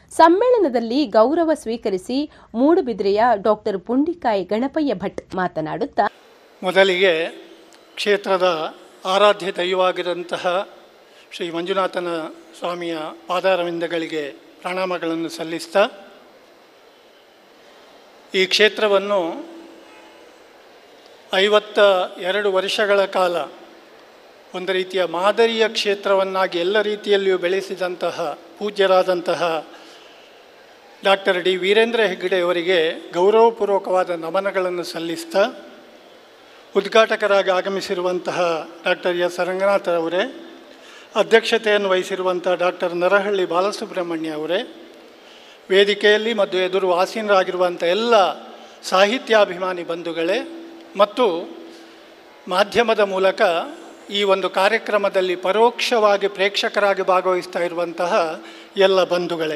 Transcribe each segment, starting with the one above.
ಸಮ್ಮೇಳನದಲ್ಲಿ ಗೌರವ ಸ್ವೀಕರಿಸಿ ಮೂಡುಬಿದ್ರೆಯ ಡಾಕ್ಟರ್ ಪುಂಡಿಕಾಯಿ ಗಣಪಯ್ಯ ಭಟ್ ಮಾತನಾಡುತ್ತಾ ಮೊದಲಿಗೆ ಕ್ಷೇತ್ರದ ಆರಾಧ್ಯ ದೈವವಾಗಿದ್ದಂತಹ ಶ್ರೀ ಮಂಜುನಾಥನ ಸ್ವಾಮಿಯ ಪಾದಾರವಿಂದಗಳಿಗೆ ಪ್ರಣಾಮಗಳನ್ನು ಸಲ್ಲಿಸ್ತಾ ಈ ಕ್ಷೇತ್ರವನ್ನು ಐವತ್ತ ಎರಡು ವರ್ಷಗಳ ಕಾಲ ಒಂದು ರೀತಿಯ ಮಾದರಿಯ ಕ್ಷೇತ್ರವನ್ನಾಗಿ ಎಲ್ಲ ರೀತಿಯಲ್ಲಿಯೂ ಬೆಳೆಸಿದಂತಹ ಪೂಜ್ಯರಾದಂತಹ ಡಾಕ್ಟರ್ ಡಿ ವೀರೇಂದ್ರ ಹೆಗ್ಗಡೆಯವರಿಗೆ ಗೌರವಪೂರ್ವಕವಾದ ನಮನಗಳನ್ನು ಸಲ್ಲಿಸ್ತಾ ಉದ್ಘಾಟಕರಾಗಿ ಆಗಮಿಸಿರುವಂತಹ ಡಾಕ್ಟರ್ ಎಸ್ ರಂಗನಾಥರವರೇ ಅಧ್ಯಕ್ಷತೆಯನ್ನು ವಹಿಸಿರುವಂಥ ಡಾಕ್ಟರ್ ನರಹಳ್ಳಿ ಬಾಲಸುಬ್ರಹ್ಮಣ್ಯ ಅವರೇ ವೇದಿಕೆಯಲ್ಲಿ ಮತ್ತು ಎದುರು ಆಸೀನರಾಗಿರುವಂಥ ಎಲ್ಲ ಸಾಹಿತ್ಯಾಭಿಮಾನಿ ಬಂಧುಗಳೇ ಮತ್ತು ಮಾಧ್ಯಮದ ಮೂಲಕ ಈ ಒಂದು ಕಾರ್ಯಕ್ರಮದಲ್ಲಿ ಪರೋಕ್ಷವಾಗಿ ಪ್ರೇಕ್ಷಕರಾಗಿ ಭಾಗವಹಿಸ್ತಾ ಇರುವಂತಹ ಎಲ್ಲ ಬಂಧುಗಳೇ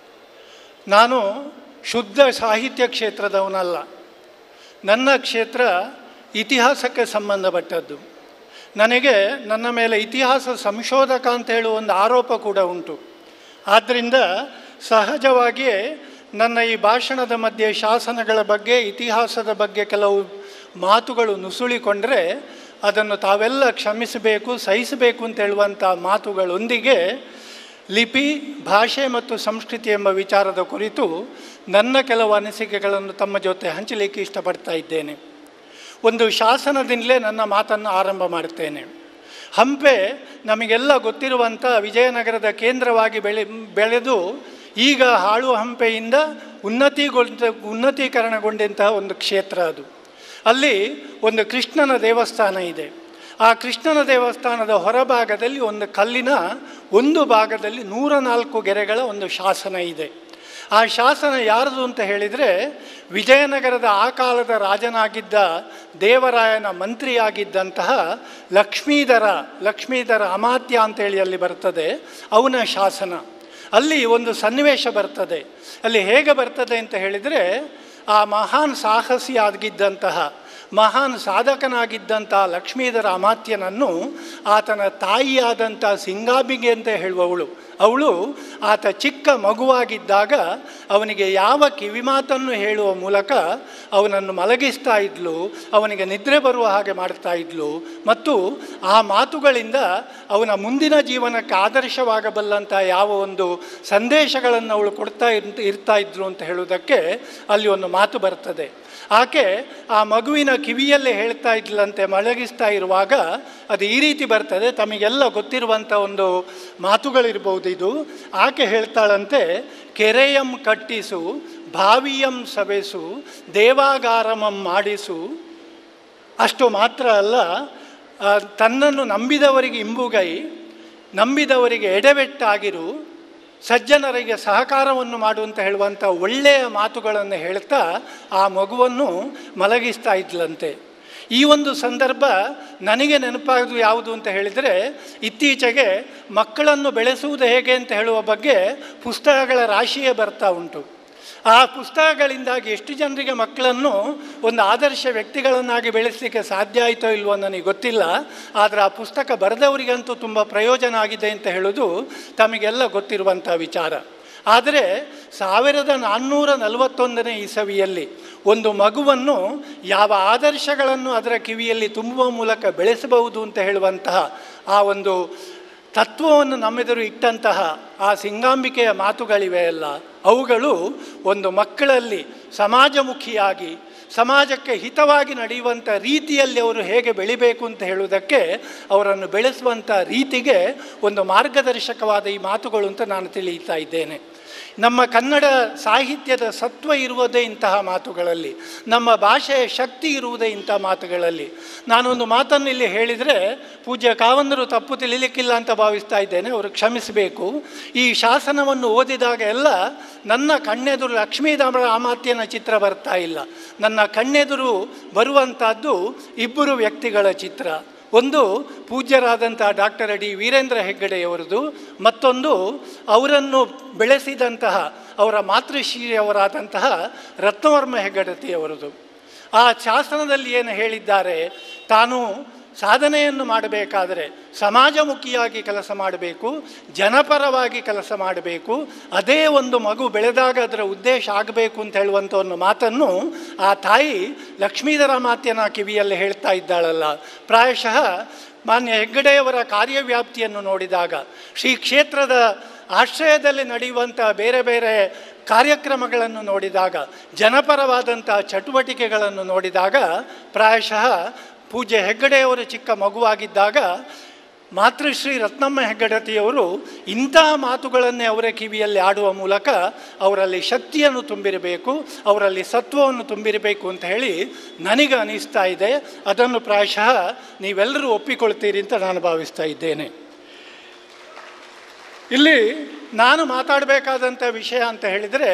ನಾನು ಶುದ್ಧ ಸಾಹಿತ್ಯ ಕ್ಷೇತ್ರದವನಲ್ಲ ನನ್ನ ಕ್ಷೇತ್ರ ಇತಿಹಾಸಕ್ಕೆ ಸಂಬಂಧಪಟ್ಟದ್ದು ನನಗೆ ನನ್ನ ಮೇಲೆ ಇತಿಹಾಸ ಸಂಶೋಧಕ ಅಂತ ಹೇಳುವ ಒಂದು ಆರೋಪ ಕೂಡ ಉಂಟು ಆದ್ದರಿಂದ ಸಹಜವಾಗಿಯೇ ನನ್ನ ಈ ಭಾಷಣದ ಮಧ್ಯೆ ಶಾಸನಗಳ ಬಗ್ಗೆ ಇತಿಹಾಸದ ಬಗ್ಗೆ ಕೆಲವು ಮಾತುಗಳು ನುಸುಳಿಕೊಂಡ್ರೆ ಅದನ್ನು ತಾವೆಲ್ಲ ಕ್ಷಮಿಸಬೇಕು ಸಹಿಸಬೇಕು ಅಂತ ಹೇಳುವಂಥ ಮಾತುಗಳೊಂದಿಗೆ ಲಿಪಿ ಭಾಷೆ ಮತ್ತು ಸಂಸ್ಕೃತಿ ಎಂಬ ವಿಚಾರದ ಕುರಿತು ನನ್ನ ಕೆಲವು ಅನಿಸಿಕೆಗಳನ್ನು ತಮ್ಮ ಜೊತೆ ಹಂಚಲಿಕ್ಕೆ ಇಷ್ಟಪಡ್ತಾ ಇದ್ದೇನೆ ಒಂದು ಶಾಸನದಿಂದಲೇ ನನ್ನ ಮಾತನ್ನು ಆರಂಭ ಮಾಡುತ್ತೇನೆ ಹಂಪೆ ನಮಗೆಲ್ಲ ಗೊತ್ತಿರುವಂಥ ವಿಜಯನಗರದ ಕೇಂದ್ರವಾಗಿ ಬೆಳೆ ಬೆಳೆದು ಈಗ ಹಾಳು ಹಂಪೆಯಿಂದ ಉನ್ನತಿಗೊಂಡ ಉನ್ನತೀಕರಣಗೊಂಡಂತಹ ಒಂದು ಕ್ಷೇತ್ರ ಅದು ಅಲ್ಲಿ ಒಂದು ಕೃಷ್ಣನ ದೇವಸ್ಥಾನ ಇದೆ ಆ ಕೃಷ್ಣನ ದೇವಸ್ಥಾನದ ಹೊರಭಾಗದಲ್ಲಿ ಒಂದು ಕಲ್ಲಿನ ಒಂದು ಭಾಗದಲ್ಲಿ ನೂರ ನಾಲ್ಕು ಗೆರೆಗಳ ಒಂದು ಶಾಸನ ಇದೆ ಆ ಶಾಸನ ಯಾರದು ಅಂತ ಹೇಳಿದರೆ ವಿಜಯನಗರದ ಆ ಕಾಲದ ರಾಜನಾಗಿದ್ದ ದೇವರಾಯನ ಮಂತ್ರಿಯಾಗಿದ್ದಂತಹ ಲಕ್ಷ್ಮೀಧರ ಲಕ್ಷ್ಮೀಧರ ಅಮಾತ್ಯ ಅಂತೇಳಿ ಅಲ್ಲಿ ಬರ್ತದೆ ಅವನ ಶಾಸನ ಅಲ್ಲಿ ಒಂದು ಸನ್ನಿವೇಶ ಬರ್ತದೆ ಅಲ್ಲಿ ಹೇಗೆ ಬರ್ತದೆ ಅಂತ ಹೇಳಿದರೆ ಆ ಮಹಾನ್ ಸಾಹಸಿಯಾಗಿದ್ದಂತಹ ಮಹಾನ್ ಸಾಧಕನಾಗಿದ್ದಂಥ ಲಕ್ಷ್ಮೀಧರ ಅಮಾತ್ಯನನ್ನು ಆತನ ತಾಯಿಯಾದಂಥ ಸಿಂಗಾಬಿಗೆ ಅಂತ ಹೇಳುವವಳು ಅವಳು ಆತ ಚಿಕ್ಕ ಮಗುವಾಗಿದ್ದಾಗ ಅವನಿಗೆ ಯಾವ ಕಿವಿಮಾತನ್ನು ಹೇಳುವ ಮೂಲಕ ಅವನನ್ನು ಮಲಗಿಸ್ತಾ ಇದ್ಲು ಅವನಿಗೆ ನಿದ್ರೆ ಬರುವ ಹಾಗೆ ಮಾಡ್ತಾ ಇದ್ಲು ಮತ್ತು ಆ ಮಾತುಗಳಿಂದ ಅವನ ಮುಂದಿನ ಜೀವನಕ್ಕೆ ಆದರ್ಶವಾಗಬಲ್ಲಂಥ ಯಾವ ಒಂದು ಸಂದೇಶಗಳನ್ನು ಅವಳು ಕೊಡ್ತಾ ಇರ್ ಇರ್ತಾ ಇದ್ರು ಅಂತ ಹೇಳುವುದಕ್ಕೆ ಅಲ್ಲಿ ಒಂದು ಮಾತು ಬರ್ತದೆ ಆಕೆ ಆ ಮಗುವಿನ ಕಿವಿಯಲ್ಲೇ ಹೇಳ್ತಾ ಇದ್ಲಂತೆ ಮಲಗಿಸ್ತಾ ಇರುವಾಗ ಅದು ಈ ರೀತಿ ಬರ್ತದೆ ತಮಗೆಲ್ಲ ಗೊತ್ತಿರುವಂಥ ಒಂದು ಮಾತುಗಳಿರ್ಬೋದು ಇದು ಆಕೆ ಹೇಳ್ತಾಳಂತೆ ಕೆರೆಯಂ ಕಟ್ಟಿಸು ಭಾವಿಯಂ ಸವೆಸು ದೇವಾಗಾರಮಂ ಮಾಡಿಸು ಅಷ್ಟು ಮಾತ್ರ ಅಲ್ಲ ಆ, ತನ್ನನ್ನು ನಂಬಿದವರಿಗೆ ಇಂಬುಗೈ ನಂಬಿದವರಿಗೆ ಎಡೆಬೆಟ್ಟಾಗಿರು ಸಜ್ಜನರಿಗೆ ಸಹಕಾರವನ್ನು ಮಾಡು ಅಂತ ಹೇಳುವಂಥ ಒಳ್ಳೆಯ ಮಾತುಗಳನ್ನು ಹೇಳ್ತಾ ಆ ಮಗುವನ್ನು ಮಲಗಿಸ್ತಾ ಇದ್ಲಂತೆ ಈ ಒಂದು ಸಂದರ್ಭ ನನಗೆ ನೆನಪಾಗೋದು ಯಾವುದು ಅಂತ ಹೇಳಿದರೆ ಇತ್ತೀಚೆಗೆ ಮಕ್ಕಳನ್ನು ಬೆಳೆಸುವುದು ಹೇಗೆ ಅಂತ ಹೇಳುವ ಬಗ್ಗೆ ಪುಸ್ತಕಗಳ ರಾಶಿಯೇ ಬರ್ತಾ ಉಂಟು ಆ ಪುಸ್ತಕಗಳಿಂದಾಗಿ ಎಷ್ಟು ಜನರಿಗೆ ಮಕ್ಕಳನ್ನು ಒಂದು ಆದರ್ಶ ವ್ಯಕ್ತಿಗಳನ್ನಾಗಿ ಬೆಳೆಸಲಿಕ್ಕೆ ಸಾಧ್ಯ ಆಯಿತೋ ಇಲ್ವೋ ನನಗೆ ಗೊತ್ತಿಲ್ಲ ಆದರೆ ಆ ಪುಸ್ತಕ ಬರೆದವರಿಗಂತೂ ತುಂಬ ಪ್ರಯೋಜನ ಆಗಿದೆ ಅಂತ ಹೇಳೋದು ತಮಗೆಲ್ಲ ಗೊತ್ತಿರುವಂಥ ವಿಚಾರ ಆದರೆ ಸಾವಿರದ ನಾನ್ನೂರ ನಲವತ್ತೊಂದನೇ ಇಸವಿಯಲ್ಲಿ ಒಂದು ಮಗುವನ್ನು ಯಾವ ಆದರ್ಶಗಳನ್ನು ಅದರ ಕಿವಿಯಲ್ಲಿ ತುಂಬುವ ಮೂಲಕ ಬೆಳೆಸಬಹುದು ಅಂತ ಹೇಳುವಂತಹ ಆ ಒಂದು ತತ್ವವನ್ನು ನಮ್ಮೆದುರು ಇಟ್ಟಂತಹ ಆ ಸಿಂಗಾಂಬಿಕೆಯ ಮಾತುಗಳಿವೆ ಅಲ್ಲ ಅವುಗಳು ಒಂದು ಮಕ್ಕಳಲ್ಲಿ ಸಮಾಜಮುಖಿಯಾಗಿ ಸಮಾಜಕ್ಕೆ ಹಿತವಾಗಿ ನಡೆಯುವಂಥ ರೀತಿಯಲ್ಲಿ ಅವರು ಹೇಗೆ ಬೆಳಿಬೇಕು ಅಂತ ಹೇಳುವುದಕ್ಕೆ ಅವರನ್ನು ಬೆಳೆಸುವಂಥ ರೀತಿಗೆ ಒಂದು ಮಾರ್ಗದರ್ಶಕವಾದ ಈ ಮಾತುಗಳು ಅಂತ ನಾನು ತಿಳಿಯುತ್ತಾ ಇದ್ದೇನೆ ನಮ್ಮ ಕನ್ನಡ ಸಾಹಿತ್ಯದ ಸತ್ವ ಇರುವುದೇ ಇಂತಹ ಮಾತುಗಳಲ್ಲಿ ನಮ್ಮ ಭಾಷೆಯ ಶಕ್ತಿ ಇರುವುದೇ ಇಂಥ ಮಾತುಗಳಲ್ಲಿ ನಾನೊಂದು ಮಾತನ್ನು ಇಲ್ಲಿ ಹೇಳಿದರೆ ಪೂಜ್ಯ ಕಾವಂದರು ತಪ್ಪು ತಿಳಿಲಿಕ್ಕಿಲ್ಲ ಅಂತ ಭಾವಿಸ್ತಾ ಇದ್ದೇನೆ ಅವರು ಕ್ಷಮಿಸಬೇಕು ಈ ಶಾಸನವನ್ನು ಓದಿದಾಗ ಎಲ್ಲ ನನ್ನ ಕಣ್ಣೆದುರು ಲಕ್ಷ್ಮೀದಾಮರ ಅಮಾತ್ಯನ ಚಿತ್ರ ಬರ್ತಾ ಇಲ್ಲ ನನ್ನ ಕಣ್ಣೆದುರು ಬರುವಂಥದ್ದು ಇಬ್ಬರು ವ್ಯಕ್ತಿಗಳ ಚಿತ್ರ ಒಂದು ಪೂಜ್ಯರಾದಂಥ ಡಾಕ್ಟರ್ ಡಿ ವೀರೇಂದ್ರ ಹೆಗ್ಗಡೆಯವರದು ಮತ್ತೊಂದು ಅವರನ್ನು ಬೆಳೆಸಿದಂತಹ ಅವರ ಮಾತೃಶ್ರೀಯವರಾದಂತಹ ರತ್ನವರ್ಮ ಹೆಗ್ಗಡತಿಯವರದು ಆ ಶಾಸನದಲ್ಲಿ ಏನು ಹೇಳಿದ್ದಾರೆ ತಾನು ಸಾಧನೆಯನ್ನು ಮಾಡಬೇಕಾದರೆ ಸಮಾಜಮುಖಿಯಾಗಿ ಕೆಲಸ ಮಾಡಬೇಕು ಜನಪರವಾಗಿ ಕೆಲಸ ಮಾಡಬೇಕು ಅದೇ ಒಂದು ಮಗು ಬೆಳೆದಾಗ ಅದರ ಉದ್ದೇಶ ಆಗಬೇಕು ಅಂತ ಹೇಳುವಂಥ ಒಂದು ಮಾತನ್ನು ಆ ತಾಯಿ ಲಕ್ಷ್ಮೀಧರ ಮಾತ್ಯನ ಕಿವಿಯಲ್ಲಿ ಹೇಳ್ತಾ ಇದ್ದಾಳಲ್ಲ ಪ್ರಾಯಶಃ ಮಾನ್ಯ ಹೆಗ್ಗಡೆಯವರ ಕಾರ್ಯವ್ಯಾಪ್ತಿಯನ್ನು ನೋಡಿದಾಗ ಶ್ರೀ ಕ್ಷೇತ್ರದ ಆಶ್ರಯದಲ್ಲಿ ನಡೆಯುವಂಥ ಬೇರೆ ಬೇರೆ ಕಾರ್ಯಕ್ರಮಗಳನ್ನು ನೋಡಿದಾಗ ಜನಪರವಾದಂಥ ಚಟುವಟಿಕೆಗಳನ್ನು ನೋಡಿದಾಗ ಪ್ರಾಯಶಃ ಪೂಜ್ಯ ಹೆಗ್ಗಡೆಯವರು ಚಿಕ್ಕ ಮಗುವಾಗಿದ್ದಾಗ ಮಾತೃಶ್ರೀ ರತ್ನಮ್ಮ ಹೆಗ್ಗಡತಿಯವರು ಇಂಥ ಮಾತುಗಳನ್ನೇ ಅವರ ಕಿವಿಯಲ್ಲಿ ಆಡುವ ಮೂಲಕ ಅವರಲ್ಲಿ ಶಕ್ತಿಯನ್ನು ತುಂಬಿರಬೇಕು ಅವರಲ್ಲಿ ಸತ್ವವನ್ನು ತುಂಬಿರಬೇಕು ಅಂತ ಹೇಳಿ ನನಗೆ ಅನಿಸ್ತಾ ಇದೆ ಅದನ್ನು ಪ್ರಾಯಶಃ ನೀವೆಲ್ಲರೂ ಒಪ್ಪಿಕೊಳ್ತೀರಿ ಅಂತ ನಾನು ಭಾವಿಸ್ತಾ ಇದ್ದೇನೆ ಇಲ್ಲಿ ನಾನು ಮಾತಾಡಬೇಕಾದಂಥ ವಿಷಯ ಅಂತ ಹೇಳಿದರೆ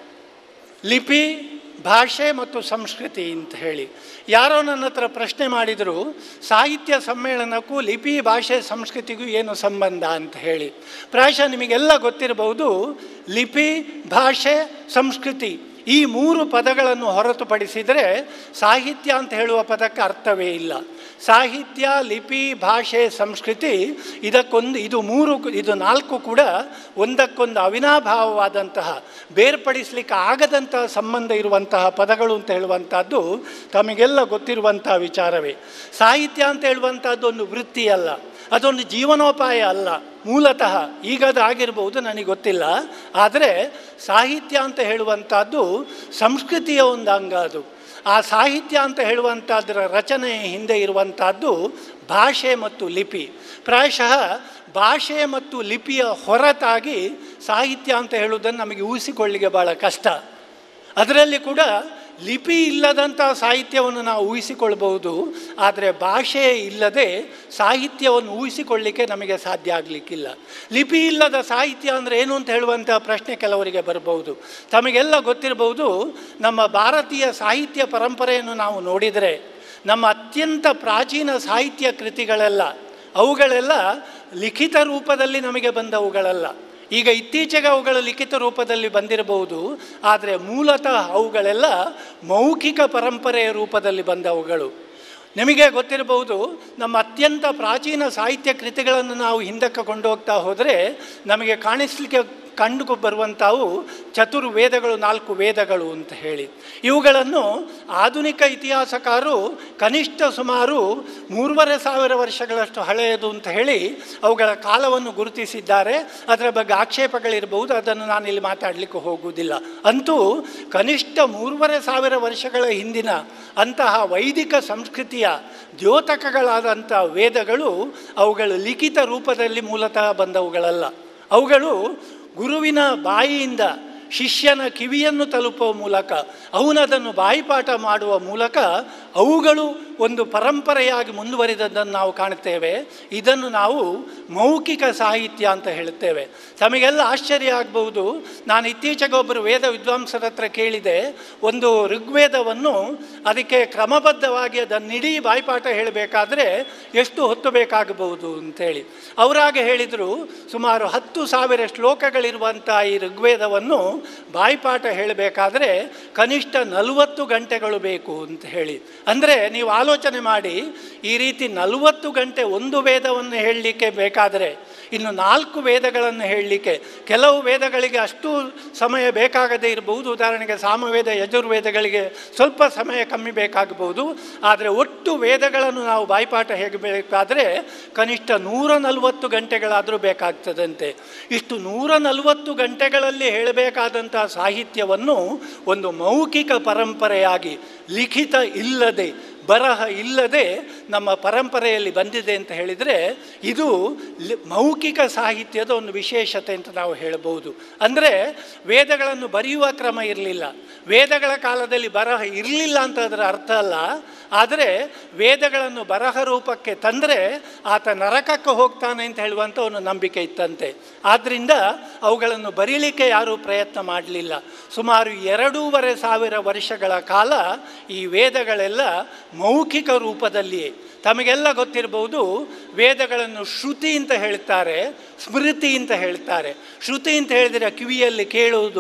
ಲಿಪಿ ಭಾಷೆ ಮತ್ತು ಸಂಸ್ಕೃತಿ ಅಂತ ಹೇಳಿ ಯಾರೋ ನನ್ನ ಹತ್ರ ಪ್ರಶ್ನೆ ಮಾಡಿದರು ಸಾಹಿತ್ಯ ಸಮ್ಮೇಳನಕ್ಕೂ ಲಿಪಿ ಭಾಷೆ ಸಂಸ್ಕೃತಿಗೂ ಏನು ಸಂಬಂಧ ಅಂತ ಹೇಳಿ ಪ್ರಾಯಶಃ ನಿಮಗೆಲ್ಲ ಗೊತ್ತಿರಬಹುದು ಲಿಪಿ ಭಾಷೆ ಸಂಸ್ಕೃತಿ ಈ ಮೂರು ಪದಗಳನ್ನು ಹೊರತುಪಡಿಸಿದರೆ ಸಾಹಿತ್ಯ ಅಂತ ಹೇಳುವ ಪದಕ್ಕೆ ಅರ್ಥವೇ ಇಲ್ಲ ಸಾಹಿತ್ಯ ಲಿಪಿ ಭಾಷೆ ಸಂಸ್ಕೃತಿ ಇದಕ್ಕೊಂದು ಇದು ಮೂರು ಇದು ನಾಲ್ಕು ಕೂಡ ಒಂದಕ್ಕೊಂದು ಅವಿನಾಭಾವವಾದಂತಹ ಬೇರ್ಪಡಿಸಲಿಕ್ಕೆ ಆಗದಂತಹ ಸಂಬಂಧ ಇರುವಂತಹ ಪದಗಳು ಅಂತ ಹೇಳುವಂಥದ್ದು ತಮಗೆಲ್ಲ ಗೊತ್ತಿರುವಂಥ ವಿಚಾರವೇ ಸಾಹಿತ್ಯ ಅಂತ ಹೇಳುವಂಥದ್ದು ಒಂದು ವೃತ್ತಿ ಅಲ್ಲ ಅದೊಂದು ಜೀವನೋಪಾಯ ಅಲ್ಲ ಮೂಲತಃ ಈಗ ಅದು ಆಗಿರ್ಬೋದು ನನಗೆ ಗೊತ್ತಿಲ್ಲ ಆದರೆ ಸಾಹಿತ್ಯ ಅಂತ ಹೇಳುವಂಥದ್ದು ಸಂಸ್ಕೃತಿಯ ಒಂದು ಅಂಗ ಅದು ಆ ಸಾಹಿತ್ಯ ಅಂತ ಹೇಳುವಂಥದ್ರ ರಚನೆ ಹಿಂದೆ ಇರುವಂಥದ್ದು ಭಾಷೆ ಮತ್ತು ಲಿಪಿ ಪ್ರಾಯಶಃ ಭಾಷೆ ಮತ್ತು ಲಿಪಿಯ ಹೊರತಾಗಿ ಸಾಹಿತ್ಯ ಅಂತ ಹೇಳುವುದನ್ನು ನಮಗೆ ಊಹಿಸಿಕೊಳ್ಳಿಕ್ಕೆ ಭಾಳ ಕಷ್ಟ ಅದರಲ್ಲಿ ಕೂಡ ಲಿಪಿ ಇಲ್ಲದಂಥ ಸಾಹಿತ್ಯವನ್ನು ನಾವು ಊಹಿಸಿಕೊಳ್ಬಹುದು ಆದರೆ ಭಾಷೆ ಇಲ್ಲದೆ ಸಾಹಿತ್ಯವನ್ನು ಊಹಿಸಿಕೊಳ್ಳಿಕ್ಕೆ ನಮಗೆ ಸಾಧ್ಯ ಆಗಲಿಕ್ಕಿಲ್ಲ ಲಿಪಿ ಇಲ್ಲದ ಸಾಹಿತ್ಯ ಅಂದರೆ ಏನು ಅಂತ ಹೇಳುವಂಥ ಪ್ರಶ್ನೆ ಕೆಲವರಿಗೆ ಬರಬಹುದು ತಮಗೆಲ್ಲ ಗೊತ್ತಿರಬಹುದು ನಮ್ಮ ಭಾರತೀಯ ಸಾಹಿತ್ಯ ಪರಂಪರೆಯನ್ನು ನಾವು ನೋಡಿದರೆ ನಮ್ಮ ಅತ್ಯಂತ ಪ್ರಾಚೀನ ಸಾಹಿತ್ಯ ಕೃತಿಗಳೆಲ್ಲ ಅವುಗಳೆಲ್ಲ ಲಿಖಿತ ರೂಪದಲ್ಲಿ ನಮಗೆ ಬಂದವುಗಳಲ್ಲ ಈಗ ಇತ್ತೀಚೆಗೆ ಅವುಗಳ ಲಿಖಿತ ರೂಪದಲ್ಲಿ ಬಂದಿರಬಹುದು ಆದರೆ ಮೂಲತಃ ಅವುಗಳೆಲ್ಲ ಮೌಖಿಕ ಪರಂಪರೆಯ ರೂಪದಲ್ಲಿ ಬಂದವುಗಳು ನಿಮಗೆ ಗೊತ್ತಿರಬಹುದು ನಮ್ಮ ಅತ್ಯಂತ ಪ್ರಾಚೀನ ಸಾಹಿತ್ಯ ಕೃತಿಗಳನ್ನು ನಾವು ಹಿಂದಕ್ಕೆ ಕೊಂಡೋಗ್ತಾ ಹೋದರೆ ನಮಗೆ ಕಾಣಿಸ್ಲಿಕ್ಕೆ ಕಂಡು ಬರುವಂಥವು ಚತುರ್ವೇದಗಳು ನಾಲ್ಕು ವೇದಗಳು ಅಂತ ಹೇಳಿ ಇವುಗಳನ್ನು ಆಧುನಿಕ ಇತಿಹಾಸಕಾರರು ಕನಿಷ್ಠ ಸುಮಾರು ಮೂರುವರೆ ಸಾವಿರ ವರ್ಷಗಳಷ್ಟು ಹಳೆಯದು ಅಂತ ಹೇಳಿ ಅವುಗಳ ಕಾಲವನ್ನು ಗುರುತಿಸಿದ್ದಾರೆ ಅದರ ಬಗ್ಗೆ ಆಕ್ಷೇಪಗಳಿರಬಹುದು ಅದನ್ನು ನಾನು ಇಲ್ಲಿ ಮಾತಾಡಲಿಕ್ಕೆ ಹೋಗುವುದಿಲ್ಲ ಅಂತೂ ಕನಿಷ್ಠ ಮೂರುವರೆ ಸಾವಿರ ವರ್ಷಗಳ ಹಿಂದಿನ ಅಂತಹ ವೈದಿಕ ಸಂಸ್ಕೃತಿಯ ದ್ಯೋತಕಗಳಾದಂಥ ವೇದಗಳು ಅವುಗಳು ಲಿಖಿತ ರೂಪದಲ್ಲಿ ಮೂಲತಃ ಬಂದವುಗಳಲ್ಲ ಅವುಗಳು ಗುರುವಿನ ಬಾಯಿಯಿಂದ ಶಿಷ್ಯನ ಕಿವಿಯನ್ನು ತಲುಪುವ ಮೂಲಕ ಅವನದನ್ನು ಬಾಯಿಪಾಠ ಮಾಡುವ ಮೂಲಕ ಅವುಗಳು ಒಂದು ಪರಂಪರೆಯಾಗಿ ಮುಂದುವರಿದದ್ದನ್ನು ನಾವು ಕಾಣುತ್ತೇವೆ ಇದನ್ನು ನಾವು ಮೌಖಿಕ ಸಾಹಿತ್ಯ ಅಂತ ಹೇಳುತ್ತೇವೆ ತಮಗೆಲ್ಲ ಆಶ್ಚರ್ಯ ಆಗಬಹುದು ನಾನು ಇತ್ತೀಚೆಗೆ ಒಬ್ಬರು ವೇದ ವಿದ್ವಾಂಸರ ಹತ್ರ ಕೇಳಿದೆ ಒಂದು ಋಗ್ವೇದವನ್ನು ಅದಕ್ಕೆ ಕ್ರಮಬದ್ಧವಾಗಿ ಅದನ್ನಿಡೀ ಬಾಯಿಪಾಠ ಹೇಳಬೇಕಾದ್ರೆ ಎಷ್ಟು ಹೊತ್ತು ಬೇಕಾಗಬಹುದು ಅಂತೇಳಿ ಅವರಾಗ ಹೇಳಿದರು ಸುಮಾರು ಹತ್ತು ಸಾವಿರ ಶ್ಲೋಕಗಳಿರುವಂಥ ಈ ಋಗ್ವೇದವನ್ನು ಬಾಯಿಪಾಠ ಹೇಳಬೇಕಾದ್ರೆ ಕನಿಷ್ಠ ನಲವತ್ತು ಗಂಟೆಗಳು ಬೇಕು ಅಂತ ಹೇಳಿ ಅಂದರೆ ನೀವು ಆಲೋಚನೆ ಮಾಡಿ ಈ ರೀತಿ ನಲವತ್ತು ಗಂಟೆ ಒಂದು ವೇದವನ್ನು ಹೇಳಲಿಕ್ಕೆ ಬೇಕಾದರೆ ಇನ್ನು ನಾಲ್ಕು ವೇದಗಳನ್ನು ಹೇಳಲಿಕ್ಕೆ ಕೆಲವು ವೇದಗಳಿಗೆ ಅಷ್ಟು ಸಮಯ ಬೇಕಾಗದೇ ಇರಬಹುದು ಉದಾಹರಣೆಗೆ ಸಾಮವೇದ ಯಜುರ್ವೇದಗಳಿಗೆ ಸ್ವಲ್ಪ ಸಮಯ ಕಮ್ಮಿ ಬೇಕಾಗಬಹುದು ಆದರೆ ಒಟ್ಟು ವೇದಗಳನ್ನು ನಾವು ಬಾಯಿಪಾಠ ಹೇಗೆ ಬೇಕಾದರೆ ಕನಿಷ್ಠ ನೂರ ನಲವತ್ತು ಗಂಟೆಗಳಾದರೂ ಬೇಕಾಗ್ತದಂತೆ ಇಷ್ಟು ನೂರ ನಲವತ್ತು ಗಂಟೆಗಳಲ್ಲಿ ಹೇಳಬೇಕಾದಂಥ ಸಾಹಿತ್ಯವನ್ನು ಒಂದು ಮೌಖಿಕ ಪರಂಪರೆಯಾಗಿ ಲಿಖಿತ ಇಲ್ಲದೆ ಬರಹ ಇಲ್ಲದೆ ನಮ್ಮ ಪರಂಪರೆಯಲ್ಲಿ ಬಂದಿದೆ ಅಂತ ಹೇಳಿದರೆ ಇದು ಲಿ- ಮೌಖಿಕ ಸಾಹಿತ್ಯದ ಒಂದು ವಿಶೇಷತೆ ಅಂತ ನಾವು ಹೇಳಬಹುದು ಅಂದರೆ ವೇದಗಳನ್ನು ಬರೆಯುವ ಕ್ರಮ ಇರಲಿಲ್ಲ ವೇದಗಳ ಕಾಲದಲ್ಲಿ ಬರಹ ಇರಲಿಲ್ಲ ಅಂತ ಅದರ ಅರ್ಥ ಅಲ್ಲ ಆದರೆ ವೇದಗಳನ್ನು ಬರಹ ರೂಪಕ್ಕೆ ತಂದರೆ ಆತ ನರಕಕ್ಕೆ ಹೋಗ್ತಾನೆ ಅಂತ ಹೇಳುವಂಥ ಒಂದು ನಂಬಿಕೆ ಇತ್ತಂತೆ ಆದ್ದರಿಂದ ಅವುಗಳನ್ನು ಬರೀಲಿಕ್ಕೆ ಯಾರೂ ಪ್ರಯತ್ನ ಮಾಡಲಿಲ್ಲ ಸುಮಾರು ಎರಡೂವರೆ ಸಾವಿರ ವರ್ಷಗಳ ಕಾಲ ಈ ವೇದಗಳೆಲ್ಲ ಮೌಖಿಕ ರೂಪದಲ್ಲಿಯೇ ತಮಗೆಲ್ಲ ಗೊತ್ತಿರಬಹುದು ವೇದಗಳನ್ನು ಶ್ರುತಿ ಅಂತ ಹೇಳ್ತಾರೆ ಸ್ಮೃತಿ ಅಂತ ಹೇಳ್ತಾರೆ ಶ್ರುತಿ ಅಂತ ಹೇಳಿದರೆ ಕಿವಿಯಲ್ಲಿ ಕೇಳುವುದು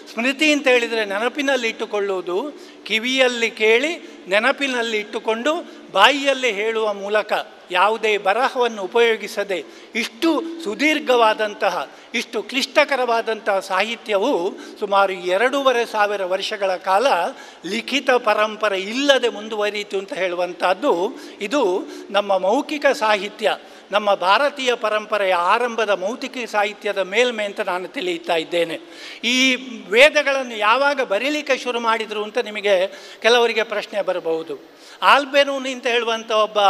ಸ್ಮೃತಿ ಅಂತ ಹೇಳಿದರೆ ನೆನಪಿನಲ್ಲಿ ಇಟ್ಟುಕೊಳ್ಳುವುದು ಕಿವಿಯಲ್ಲಿ ಕೇಳಿ ನೆನಪಿನಲ್ಲಿ ಇಟ್ಟುಕೊಂಡು ಬಾಯಿಯಲ್ಲಿ ಹೇಳುವ ಮೂಲಕ ಯಾವುದೇ ಬರಹವನ್ನು ಉಪಯೋಗಿಸದೆ ಇಷ್ಟು ಸುದೀರ್ಘವಾದಂತಹ ಇಷ್ಟು ಕ್ಲಿಷ್ಟಕರವಾದಂತಹ ಸಾಹಿತ್ಯವು ಸುಮಾರು ಎರಡೂವರೆ ಸಾವಿರ ವರ್ಷಗಳ ಕಾಲ ಲಿಖಿತ ಪರಂಪರೆ ಇಲ್ಲದೆ ಮುಂದುವರಿಯಿತು ಅಂತ ಹೇಳುವಂಥದ್ದು ಇದು ನಮ್ಮ ಮೌಖಿಕ ಸಾಹಿತ್ಯ ನಮ್ಮ ಭಾರತೀಯ ಪರಂಪರೆಯ ಆರಂಭದ ಮೌಖಿಕ ಸಾಹಿತ್ಯದ ಮೇಲ್ಮೆ ಅಂತ ನಾನು ತಿಳಿಯುತ್ತಾ ಇದ್ದೇನೆ ಈ ವೇದಗಳನ್ನು ಯಾವಾಗ ಬರೀಲಿಕ್ಕೆ ಶುರು ಮಾಡಿದರು ಅಂತ ನಿಮಗೆ ಕೆಲವರಿಗೆ ಪ್ರಶ್ನೆ ಬರಬಹುದು ಆಲ್ಬೆನೂನಿ ಅಂತ ಹೇಳುವಂಥ ಒಬ್ಬ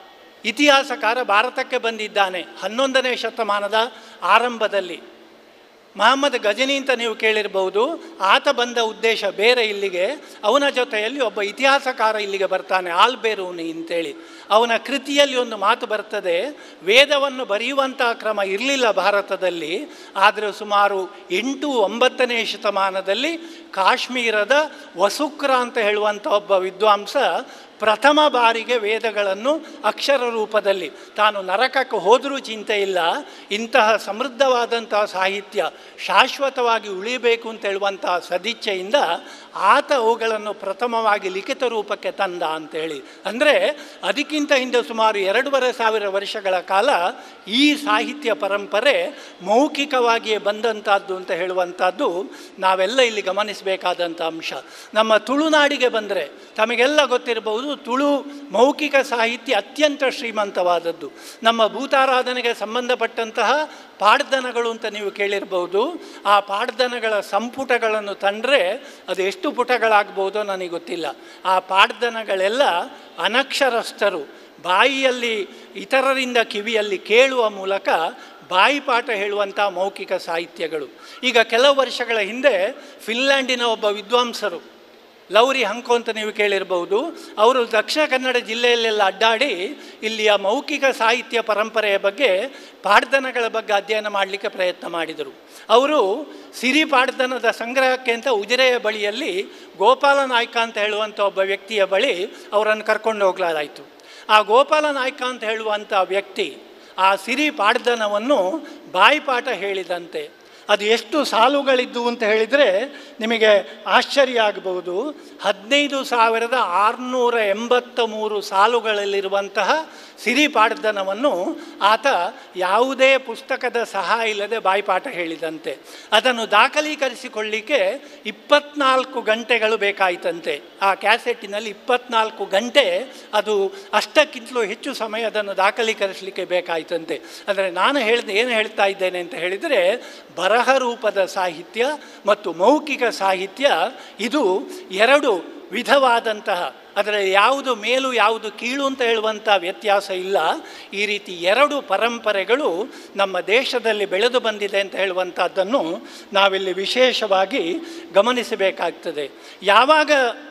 ಇತಿಹಾಸಕಾರ ಭಾರತಕ್ಕೆ ಬಂದಿದ್ದಾನೆ ಹನ್ನೊಂದನೇ ಶತಮಾನದ ಆರಂಭದಲ್ಲಿ ಮಹಮ್ಮದ್ ಗಜನಿ ಅಂತ ನೀವು ಕೇಳಿರ್ಬೋದು ಆತ ಬಂದ ಉದ್ದೇಶ ಬೇರೆ ಇಲ್ಲಿಗೆ ಅವನ ಜೊತೆಯಲ್ಲಿ ಒಬ್ಬ ಇತಿಹಾಸಕಾರ ಇಲ್ಲಿಗೆ ಬರ್ತಾನೆ ಆಲ್ಬೇರೂನಿ ಅಂತೇಳಿ ಅವನ ಕೃತಿಯಲ್ಲಿ ಒಂದು ಮಾತು ಬರ್ತದೆ ವೇದವನ್ನು ಬರೆಯುವಂಥ ಕ್ರಮ ಇರಲಿಲ್ಲ ಭಾರತದಲ್ಲಿ ಆದರೆ ಸುಮಾರು ಎಂಟು ಒಂಬತ್ತನೇ ಶತಮಾನದಲ್ಲಿ ಕಾಶ್ಮೀರದ ವಸುಕ್ರ ಅಂತ ಹೇಳುವಂಥ ಒಬ್ಬ ವಿದ್ವಾಂಸ ಪ್ರಥಮ ಬಾರಿಗೆ ವೇದಗಳನ್ನು ಅಕ್ಷರ ರೂಪದಲ್ಲಿ ತಾನು ನರಕಕ್ಕೆ ಹೋದರೂ ಚಿಂತೆ ಇಲ್ಲ ಇಂತಹ ಸಮೃದ್ಧವಾದಂತಹ ಸಾಹಿತ್ಯ ಶಾಶ್ವತವಾಗಿ ಉಳಿಬೇಕು ಅಂತ ಹೇಳುವಂತಹ ಸದಿಚ್ಛೆಯಿಂದ ಆತ ಅವುಗಳನ್ನು ಪ್ರಥಮವಾಗಿ ಲಿಖಿತ ರೂಪಕ್ಕೆ ತಂದ ಅಂತೇಳಿ ಅಂದರೆ ಅದಕ್ಕಿಂತ ಹಿಂದೆ ಸುಮಾರು ಎರಡೂವರೆ ಸಾವಿರ ವರ್ಷಗಳ ಕಾಲ ಈ ಸಾಹಿತ್ಯ ಪರಂಪರೆ ಮೌಖಿಕವಾಗಿಯೇ ಬಂದಂಥದ್ದು ಅಂತ ಹೇಳುವಂಥದ್ದು ನಾವೆಲ್ಲ ಇಲ್ಲಿ ಗಮನಿಸಬೇಕಾದಂಥ ಅಂಶ ನಮ್ಮ ತುಳುನಾಡಿಗೆ ಬಂದರೆ ತಮಗೆಲ್ಲ ಗೊತ್ತಿರಬಹುದು ತುಳು ಮೌಖಿಕ ಸಾಹಿತ್ಯ ಅತ್ಯಂತ ಶ್ರೀಮಂತವಾದದ್ದು ನಮ್ಮ ಭೂತಾರಾಧನೆಗೆ ಸಂಬಂಧಪಟ್ಟಂತಹ ಪಾಡ್ದನಗಳು ಅಂತ ನೀವು ಕೇಳಿರ್ಬೋದು ಆ ಪಾಡ್ದನಗಳ ಸಂಪುಟಗಳನ್ನು ತಂದರೆ ಅದು ಎಷ್ಟು ಪುಟಗಳಾಗ್ಬೋದೋ ನನಗೆ ಗೊತ್ತಿಲ್ಲ ಆ ಪಾಡ್ದನಗಳೆಲ್ಲ ಅನಕ್ಷರಸ್ಥರು ಬಾಯಿಯಲ್ಲಿ ಇತರರಿಂದ ಕಿವಿಯಲ್ಲಿ ಕೇಳುವ ಮೂಲಕ ಬಾಯಿಪಾಠ ಹೇಳುವಂಥ ಮೌಖಿಕ ಸಾಹಿತ್ಯಗಳು ಈಗ ಕೆಲವು ವರ್ಷಗಳ ಹಿಂದೆ ಫಿನ್ಲ್ಯಾಂಡಿನ ಒಬ್ಬ ವಿದ್ವಾಂಸರು ಲೌರಿ ಹಂಕೋ ಅಂತ ನೀವು ಕೇಳಿರ್ಬೋದು ಅವರು ದಕ್ಷಿಣ ಕನ್ನಡ ಜಿಲ್ಲೆಯಲ್ಲೆಲ್ಲ ಅಡ್ಡಾಡಿ ಇಲ್ಲಿಯ ಮೌಖಿಕ ಸಾಹಿತ್ಯ ಪರಂಪರೆಯ ಬಗ್ಗೆ ಪಾಡ್ದನಗಳ ಬಗ್ಗೆ ಅಧ್ಯಯನ ಮಾಡಲಿಕ್ಕೆ ಪ್ರಯತ್ನ ಮಾಡಿದರು ಅವರು ಸಿರಿ ಪಾಡ್ದನದ ಸಂಗ್ರಹಕ್ಕೆ ಅಂತ ಉಜಿರೆಯ ಬಳಿಯಲ್ಲಿ ಗೋಪಾಲ ನಾಯ್ಕ ಅಂತ ಹೇಳುವಂಥ ಒಬ್ಬ ವ್ಯಕ್ತಿಯ ಬಳಿ ಅವರನ್ನು ಕರ್ಕೊಂಡು ಹೋಗಲಾಯಿತು ಆ ಗೋಪಾಲ ನಾಯ್ಕ ಅಂತ ಹೇಳುವಂಥ ವ್ಯಕ್ತಿ ಆ ಸಿರಿ ಪಾಡ್ದನವನ್ನು ಬಾಯಿಪಾಠ ಹೇಳಿದಂತೆ ಅದು ಎಷ್ಟು ಸಾಲುಗಳಿದ್ದು ಅಂತ ಹೇಳಿದರೆ ನಿಮಗೆ ಆಶ್ಚರ್ಯ ಆಗಬಹುದು ಹದಿನೈದು ಸಾವಿರದ ಆರುನೂರ ಎಂಬತ್ತ ಮೂರು ಸಾಲುಗಳಲ್ಲಿರುವಂತಹ ಸಿರಿಪಾಡ್ದನವನ್ನು ಆತ ಯಾವುದೇ ಪುಸ್ತಕದ ಸಹಾಯ ಇಲ್ಲದೆ ಬಾಯಿಪಾಠ ಹೇಳಿದಂತೆ ಅದನ್ನು ದಾಖಲೀಕರಿಸಿಕೊಳ್ಳಿಕ್ಕೆ ಇಪ್ಪತ್ನಾಲ್ಕು ಗಂಟೆಗಳು ಬೇಕಾಯಿತಂತೆ ಆ ಕ್ಯಾಸೆಟ್ಟಿನಲ್ಲಿ ಇಪ್ಪತ್ನಾಲ್ಕು ಗಂಟೆ ಅದು ಅಷ್ಟಕ್ಕಿಂತಲೂ ಹೆಚ್ಚು ಸಮಯ ಅದನ್ನು ದಾಖಲೀಕರಿಸಲಿಕ್ಕೆ ಬೇಕಾಯಿತಂತೆ ಅಂದರೆ ನಾನು ಹೇಳಿದ ಏನು ಹೇಳ್ತಾ ಇದ್ದೇನೆ ಅಂತ ಹೇಳಿದರೆ ಬರಹ ರೂಪದ ಸಾಹಿತ್ಯ ಮತ್ತು ಮೌಖಿಕ ಸಾಹಿತ್ಯ ಇದು ಎರಡು ವಿಧವಾದಂತಹ ಅದರಲ್ಲಿ ಯಾವುದು ಮೇಲು ಯಾವುದು ಕೀಳು ಅಂತ ಹೇಳುವಂಥ ವ್ಯತ್ಯಾಸ ಇಲ್ಲ ಈ ರೀತಿ ಎರಡು ಪರಂಪರೆಗಳು ನಮ್ಮ ದೇಶದಲ್ಲಿ ಬೆಳೆದು ಬಂದಿದೆ ಅಂತ ಹೇಳುವಂಥದ್ದನ್ನು ನಾವಿಲ್ಲಿ ವಿಶೇಷವಾಗಿ ಗಮನಿಸಬೇಕಾಗ್ತದೆ ಯಾವಾಗ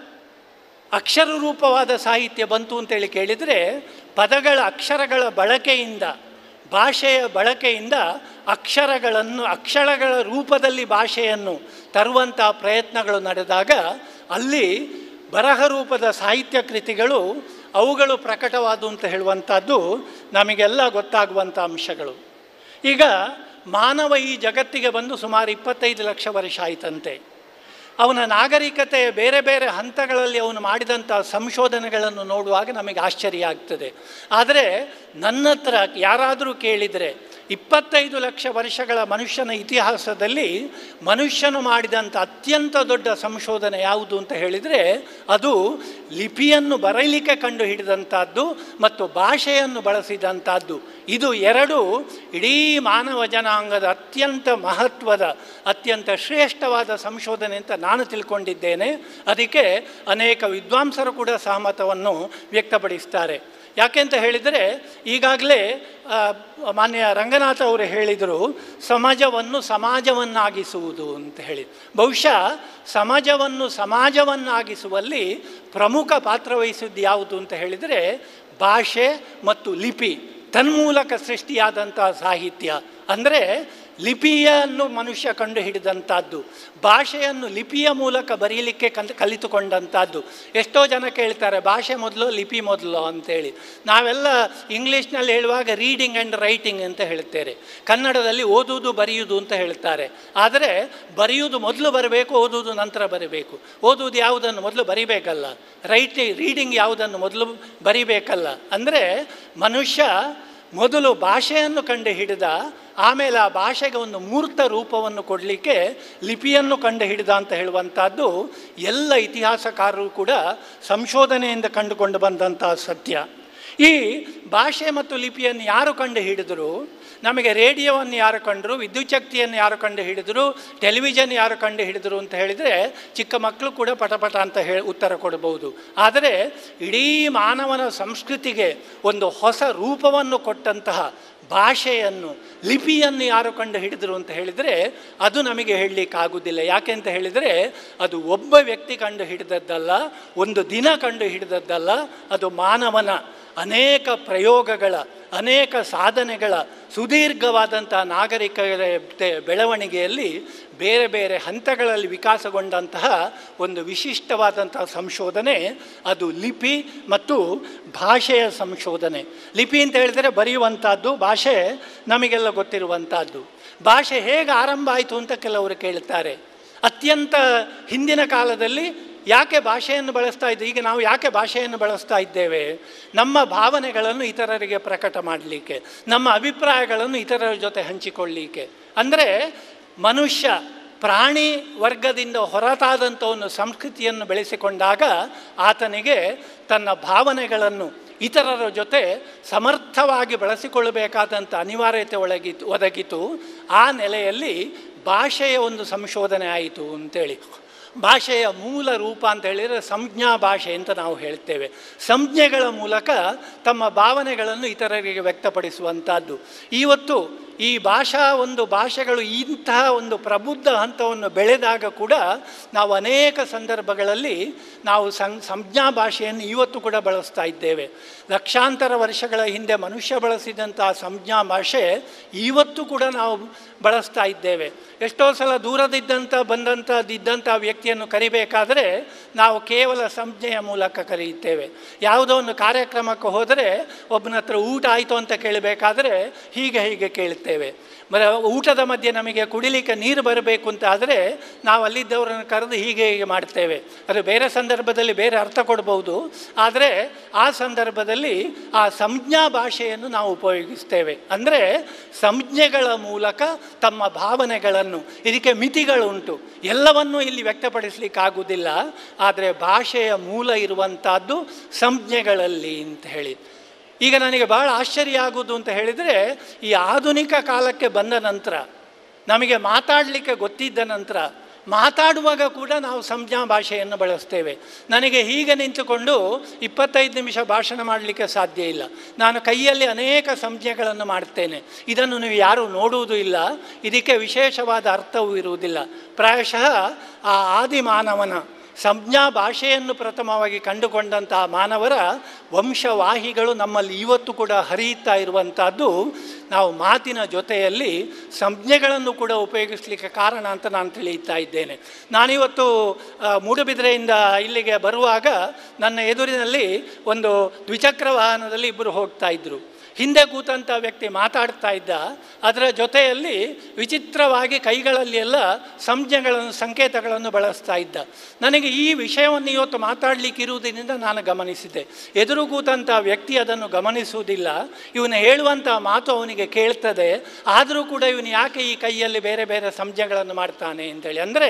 ಅಕ್ಷರ ರೂಪವಾದ ಸಾಹಿತ್ಯ ಬಂತು ಅಂತೇಳಿ ಕೇಳಿದರೆ ಪದಗಳ ಅಕ್ಷರಗಳ ಬಳಕೆಯಿಂದ ಭಾಷೆಯ ಬಳಕೆಯಿಂದ ಅಕ್ಷರಗಳನ್ನು ಅಕ್ಷರಗಳ ರೂಪದಲ್ಲಿ ಭಾಷೆಯನ್ನು ತರುವಂಥ ಪ್ರಯತ್ನಗಳು ನಡೆದಾಗ ಅಲ್ಲಿ ಬರಹ ರೂಪದ ಸಾಹಿತ್ಯ ಕೃತಿಗಳು ಅವುಗಳು ಪ್ರಕಟವಾದು ಅಂತ ಹೇಳುವಂಥದ್ದು ನಮಗೆಲ್ಲ ಗೊತ್ತಾಗುವಂಥ ಅಂಶಗಳು ಈಗ ಮಾನವ ಈ ಜಗತ್ತಿಗೆ ಬಂದು ಸುಮಾರು ಇಪ್ಪತ್ತೈದು ಲಕ್ಷ ವರ್ಷ ಆಯಿತಂತೆ ಅವನ ನಾಗರಿಕತೆ ಬೇರೆ ಬೇರೆ ಹಂತಗಳಲ್ಲಿ ಅವನು ಮಾಡಿದಂಥ ಸಂಶೋಧನೆಗಳನ್ನು ನೋಡುವಾಗ ನಮಗೆ ಆಶ್ಚರ್ಯ ಆಗ್ತದೆ ಆದರೆ ನನ್ನ ಹತ್ರ ಯಾರಾದರೂ ಕೇಳಿದರೆ ಇಪ್ಪತ್ತೈದು ಲಕ್ಷ ವರ್ಷಗಳ ಮನುಷ್ಯನ ಇತಿಹಾಸದಲ್ಲಿ ಮನುಷ್ಯನು ಮಾಡಿದಂಥ ಅತ್ಯಂತ ದೊಡ್ಡ ಸಂಶೋಧನೆ ಯಾವುದು ಅಂತ ಹೇಳಿದರೆ ಅದು ಲಿಪಿಯನ್ನು ಬರೀಲಿಕ್ಕೆ ಕಂಡು ಹಿಡಿದಂಥದ್ದು ಮತ್ತು ಭಾಷೆಯನ್ನು ಬಳಸಿದಂಥದ್ದು ಇದು ಎರಡು ಇಡೀ ಮಾನವ ಜನಾಂಗದ ಅತ್ಯಂತ ಮಹತ್ವದ ಅತ್ಯಂತ ಶ್ರೇಷ್ಠವಾದ ಸಂಶೋಧನೆ ಅಂತ ನಾನು ತಿಳ್ಕೊಂಡಿದ್ದೇನೆ ಅದಕ್ಕೆ ಅನೇಕ ವಿದ್ವಾಂಸರು ಕೂಡ ಸಹಮತವನ್ನು ವ್ಯಕ್ತಪಡಿಸ್ತಾರೆ ಯಾಕೆಂತ ಹೇಳಿದರೆ ಈಗಾಗಲೇ ಮಾನ್ಯ ರಂಗನಾಥ ಅವರು ಹೇಳಿದರು ಸಮಾಜವನ್ನು ಸಮಾಜವನ್ನಾಗಿಸುವುದು ಅಂತ ಹೇಳಿ ಬಹುಶಃ ಸಮಾಜವನ್ನು ಸಮಾಜವನ್ನಾಗಿಸುವಲ್ಲಿ ಪ್ರಮುಖ ಪಾತ್ರ ವಹಿಸಿದ್ದು ಯಾವುದು ಅಂತ ಹೇಳಿದರೆ ಭಾಷೆ ಮತ್ತು ಲಿಪಿ ತನ್ಮೂಲಕ ಸೃಷ್ಟಿಯಾದಂಥ ಸಾಹಿತ್ಯ ಅಂದರೆ ಲಿಪಿಯನ್ನು ಮನುಷ್ಯ ಕಂಡು ಹಿಡಿದಂಥದ್ದು ಭಾಷೆಯನ್ನು ಲಿಪಿಯ ಮೂಲಕ ಬರೀಲಿಕ್ಕೆ ಕಲ್ ಕಲಿತುಕೊಂಡಂಥದ್ದು ಎಷ್ಟೋ ಜನ ಕೇಳ್ತಾರೆ ಭಾಷೆ ಮೊದಲು ಲಿಪಿ ಮೊದಲು ಅಂತೇಳಿ ನಾವೆಲ್ಲ ಇಂಗ್ಲೀಷ್ನಲ್ಲಿ ಹೇಳುವಾಗ ರೀಡಿಂಗ್ ಆ್ಯಂಡ್ ರೈಟಿಂಗ್ ಅಂತ ಹೇಳ್ತೇವೆ ಕನ್ನಡದಲ್ಲಿ ಓದುವುದು ಬರೆಯುವುದು ಅಂತ ಹೇಳ್ತಾರೆ ಆದರೆ ಬರೆಯುವುದು ಮೊದಲು ಬರಬೇಕು ಓದುವುದು ನಂತರ ಬರಬೇಕು ಓದುವುದು ಯಾವುದನ್ನು ಮೊದಲು ಬರಿಬೇಕಲ್ಲ ರೈಟಿ ರೀಡಿಂಗ್ ಯಾವುದನ್ನು ಮೊದಲು ಬರಿಬೇಕಲ್ಲ ಅಂದರೆ ಮನುಷ್ಯ ಮೊದಲು ಭಾಷೆಯನ್ನು ಕಂಡು ಹಿಡಿದ ಆಮೇಲೆ ಆ ಭಾಷೆಗೆ ಒಂದು ಮೂರ್ತ ರೂಪವನ್ನು ಕೊಡಲಿಕ್ಕೆ ಲಿಪಿಯನ್ನು ಕಂಡು ಹಿಡಿದ ಅಂತ ಹೇಳುವಂಥದ್ದು ಎಲ್ಲ ಇತಿಹಾಸಕಾರರು ಕೂಡ ಸಂಶೋಧನೆಯಿಂದ ಕಂಡುಕೊಂಡು ಬಂದಂತಹ ಸತ್ಯ ಈ ಭಾಷೆ ಮತ್ತು ಲಿಪಿಯನ್ನು ಯಾರು ಕಂಡು ಹಿಡಿದರು ನಮಗೆ ರೇಡಿಯೋವನ್ನು ಯಾರು ಕಂಡರು ವಿದ್ಯುತ್ ಶಕ್ತಿಯನ್ನು ಯಾರು ಕಂಡು ಹಿಡಿದರು ಟೆಲಿವಿಷನ್ ಯಾರು ಕಂಡು ಹಿಡಿದರು ಅಂತ ಹೇಳಿದರೆ ಚಿಕ್ಕ ಮಕ್ಕಳು ಕೂಡ ಪಟಪಟ ಅಂತ ಹೇಳಿ ಉತ್ತರ ಕೊಡಬಹುದು ಆದರೆ ಇಡೀ ಮಾನವನ ಸಂಸ್ಕೃತಿಗೆ ಒಂದು ಹೊಸ ರೂಪವನ್ನು ಕೊಟ್ಟಂತಹ ಭಾಷೆಯನ್ನು ಲಿಪಿಯನ್ನು ಯಾರು ಕಂಡು ಹಿಡಿದರು ಅಂತ ಹೇಳಿದರೆ ಅದು ನಮಗೆ ಹೇಳಲಿಕ್ಕಾಗೋದಿಲ್ಲ ಯಾಕೆ ಅಂತ ಹೇಳಿದರೆ ಅದು ಒಬ್ಬ ವ್ಯಕ್ತಿ ಕಂಡು ಹಿಡಿದದ್ದಲ್ಲ ಒಂದು ದಿನ ಕಂಡು ಹಿಡಿದದ್ದಲ್ಲ ಅದು ಮಾನವನ ಅನೇಕ ಪ್ರಯೋಗಗಳ ಅನೇಕ ಸಾಧನೆಗಳ ಸುದೀರ್ಘವಾದಂಥ ನಾಗರಿಕತೆ ಬೆಳವಣಿಗೆಯಲ್ಲಿ ಬೇರೆ ಬೇರೆ ಹಂತಗಳಲ್ಲಿ ವಿಕಾಸಗೊಂಡಂತಹ ಒಂದು ವಿಶಿಷ್ಟವಾದಂತಹ ಸಂಶೋಧನೆ ಅದು ಲಿಪಿ ಮತ್ತು ಭಾಷೆಯ ಸಂಶೋಧನೆ ಲಿಪಿ ಅಂತ ಹೇಳಿದರೆ ಬರೆಯುವಂಥದ್ದು ಭಾಷೆ ನಮಗೆಲ್ಲ ಗೊತ್ತಿರುವಂಥದ್ದು ಭಾಷೆ ಹೇಗೆ ಆರಂಭ ಆಯಿತು ಅಂತ ಕೆಲವರು ಕೇಳ್ತಾರೆ ಅತ್ಯಂತ ಹಿಂದಿನ ಕಾಲದಲ್ಲಿ ಯಾಕೆ ಭಾಷೆಯನ್ನು ಬಳಸ್ತಾ ಇದ್ದೇವೆ ಈಗ ನಾವು ಯಾಕೆ ಭಾಷೆಯನ್ನು ಬಳಸ್ತಾ ಇದ್ದೇವೆ ನಮ್ಮ ಭಾವನೆಗಳನ್ನು ಇತರರಿಗೆ ಪ್ರಕಟ ಮಾಡಲಿಕ್ಕೆ ನಮ್ಮ ಅಭಿಪ್ರಾಯಗಳನ್ನು ಇತರರ ಜೊತೆ ಹಂಚಿಕೊಳ್ಳಲಿಕ್ಕೆ ಅಂದರೆ ಮನುಷ್ಯ ಪ್ರಾಣಿ ವರ್ಗದಿಂದ ಹೊರತಾದಂಥ ಒಂದು ಸಂಸ್ಕೃತಿಯನ್ನು ಬೆಳೆಸಿಕೊಂಡಾಗ ಆತನಿಗೆ ತನ್ನ ಭಾವನೆಗಳನ್ನು ಇತರರ ಜೊತೆ ಸಮರ್ಥವಾಗಿ ಬಳಸಿಕೊಳ್ಳಬೇಕಾದಂಥ ಅನಿವಾರ್ಯತೆ ಒಳಗಿತು ಒದಗಿತು ಆ ನೆಲೆಯಲ್ಲಿ ಭಾಷೆಯ ಒಂದು ಸಂಶೋಧನೆ ಆಯಿತು ಅಂತೇಳಿ ಭಾಷೆಯ ಮೂಲ ರೂಪ ಅಂತ ಹೇಳಿದರೆ ಸಂಜ್ಞಾ ಭಾಷೆ ಅಂತ ನಾವು ಹೇಳ್ತೇವೆ ಸಂಜ್ಞೆಗಳ ಮೂಲಕ ತಮ್ಮ ಭಾವನೆಗಳನ್ನು ಇತರರಿಗೆ ವ್ಯಕ್ತಪಡಿಸುವಂಥದ್ದು ಇವತ್ತು ಈ ಭಾಷಾ ಒಂದು ಭಾಷೆಗಳು ಇಂತಹ ಒಂದು ಪ್ರಬುದ್ಧ ಹಂತವನ್ನು ಬೆಳೆದಾಗ ಕೂಡ ನಾವು ಅನೇಕ ಸಂದರ್ಭಗಳಲ್ಲಿ ನಾವು ಸಂ ಸಂಜ್ಞಾ ಭಾಷೆಯನ್ನು ಇವತ್ತು ಕೂಡ ಬಳಸ್ತಾ ಇದ್ದೇವೆ ಲಕ್ಷಾಂತರ ವರ್ಷಗಳ ಹಿಂದೆ ಮನುಷ್ಯ ಬಳಸಿದಂಥ ಸಂಜ್ಞಾ ಭಾಷೆ ಇವತ್ತು ಕೂಡ ನಾವು ಬಳಸ್ತಾ ಇದ್ದೇವೆ ಎಷ್ಟೋ ಸಲ ದೂರದಿದ್ದಂಥ ಬಂದಂಥದ್ದಿದ್ದಂಥ ವ್ಯಕ್ತಿಯನ್ನು ಕರಿಬೇಕಾದರೆ ನಾವು ಕೇವಲ ಸಂಜ್ಞೆಯ ಮೂಲಕ ಕರೆಯುತ್ತೇವೆ ಯಾವುದೋ ಒಂದು ಕಾರ್ಯಕ್ರಮಕ್ಕೆ ಹೋದರೆ ಒಬ್ಬನ ಹತ್ರ ಊಟ ಆಯಿತು ಅಂತ ಕೇಳಬೇಕಾದ್ರೆ ಹೀಗೆ ಹೀಗೆ ಕೇಳ್ತೇವೆ ಮ ಊಟದ ಮಧ್ಯೆ ನಮಗೆ ಕುಡಿಲಿಕ್ಕೆ ನೀರು ಬರಬೇಕು ಅಂತ ಆದರೆ ನಾವು ಅಲ್ಲಿದ್ದವರನ್ನು ಕರೆದು ಹೀಗೆ ಹೀಗೆ ಮಾಡ್ತೇವೆ ಅದು ಬೇರೆ ಸಂದರ್ಭದಲ್ಲಿ ಬೇರೆ ಅರ್ಥ ಕೊಡ್ಬೋದು ಆದರೆ ಆ ಸಂದರ್ಭದಲ್ಲಿ ಆ ಸಂಜ್ಞಾ ಭಾಷೆಯನ್ನು ನಾವು ಉಪಯೋಗಿಸ್ತೇವೆ ಅಂದರೆ ಸಂಜ್ಞೆಗಳ ಮೂಲಕ ತಮ್ಮ ಭಾವನೆಗಳನ್ನು ಇದಕ್ಕೆ ಮಿತಿಗಳುಂಟು ಎಲ್ಲವನ್ನೂ ಇಲ್ಲಿ ವ್ಯಕ್ತಪಡಿಸಲಿಕ್ಕಾಗುವುದಿಲ್ಲ ಆದರೆ ಭಾಷೆಯ ಮೂಲ ಇರುವಂಥದ್ದು ಸಂಜ್ಞೆಗಳಲ್ಲಿ ಅಂತ ಹೇಳಿ ಈಗ ನನಗೆ ಬಹಳ ಆಶ್ಚರ್ಯ ಆಗುವುದು ಅಂತ ಹೇಳಿದರೆ ಈ ಆಧುನಿಕ ಕಾಲಕ್ಕೆ ಬಂದ ನಂತರ ನಮಗೆ ಮಾತಾಡಲಿಕ್ಕೆ ಗೊತ್ತಿದ್ದ ನಂತರ ಮಾತಾಡುವಾಗ ಕೂಡ ನಾವು ಸಂಜ್ಞಾ ಭಾಷೆಯನ್ನು ಬಳಸ್ತೇವೆ ನನಗೆ ಹೀಗೆ ನಿಂತುಕೊಂಡು ಇಪ್ಪತ್ತೈದು ನಿಮಿಷ ಭಾಷಣ ಮಾಡಲಿಕ್ಕೆ ಸಾಧ್ಯ ಇಲ್ಲ ನಾನು ಕೈಯಲ್ಲಿ ಅನೇಕ ಸಂಜ್ಞೆಗಳನ್ನು ಮಾಡ್ತೇನೆ ಇದನ್ನು ನೀವು ಯಾರೂ ನೋಡುವುದೂ ಇಲ್ಲ ಇದಕ್ಕೆ ವಿಶೇಷವಾದ ಅರ್ಥವೂ ಇರುವುದಿಲ್ಲ ಪ್ರಾಯಶಃ ಆ ಆದಿಮಾನವನ ಸಂಜ್ಞಾ ಭಾಷೆಯನ್ನು ಪ್ರಥಮವಾಗಿ ಕಂಡುಕೊಂಡಂತಹ ಮಾನವರ ವಂಶವಾಹಿಗಳು ನಮ್ಮಲ್ಲಿ ಇವತ್ತು ಕೂಡ ಹರಿಯುತ್ತಾ ಇರುವಂಥದ್ದು ನಾವು ಮಾತಿನ ಜೊತೆಯಲ್ಲಿ ಸಂಜ್ಞೆಗಳನ್ನು ಕೂಡ ಉಪಯೋಗಿಸಲಿಕ್ಕೆ ಕಾರಣ ಅಂತ ನಾನು ತಿಳಿಯುತ್ತಾ ಇದ್ದೇನೆ ನಾನಿವತ್ತು ಮೂಡುಬಿದಿರೆಯಿಂದ ಇಲ್ಲಿಗೆ ಬರುವಾಗ ನನ್ನ ಎದುರಿನಲ್ಲಿ ಒಂದು ದ್ವಿಚಕ್ರ ವಾಹನದಲ್ಲಿ ಇಬ್ಬರು ಹೋಗ್ತಾ ಇದ್ದರು ಹಿಂದೆ ಕೂತಂಥ ವ್ಯಕ್ತಿ ಮಾತಾಡ್ತಾ ಇದ್ದ ಅದರ ಜೊತೆಯಲ್ಲಿ ವಿಚಿತ್ರವಾಗಿ ಕೈಗಳಲ್ಲಿ ಎಲ್ಲ ಸಂಜ್ಞೆಗಳನ್ನು ಸಂಕೇತಗಳನ್ನು ಬಳಸ್ತಾ ಇದ್ದ ನನಗೆ ಈ ವಿಷಯವನ್ನು ಇವತ್ತು ಮಾತಾಡಲಿಕ್ಕೆ ಇರುವುದರಿಂದ ನಾನು ಗಮನಿಸಿದೆ ಎದುರು ಕೂತಂಥ ವ್ಯಕ್ತಿ ಅದನ್ನು ಗಮನಿಸುವುದಿಲ್ಲ ಇವನು ಹೇಳುವಂಥ ಮಾತು ಅವನಿಗೆ ಕೇಳ್ತದೆ ಆದರೂ ಕೂಡ ಇವನು ಯಾಕೆ ಈ ಕೈಯಲ್ಲಿ ಬೇರೆ ಬೇರೆ ಸಂಜ್ಞೆಗಳನ್ನು ಮಾಡ್ತಾನೆ ಅಂತೇಳಿ ಅಂದರೆ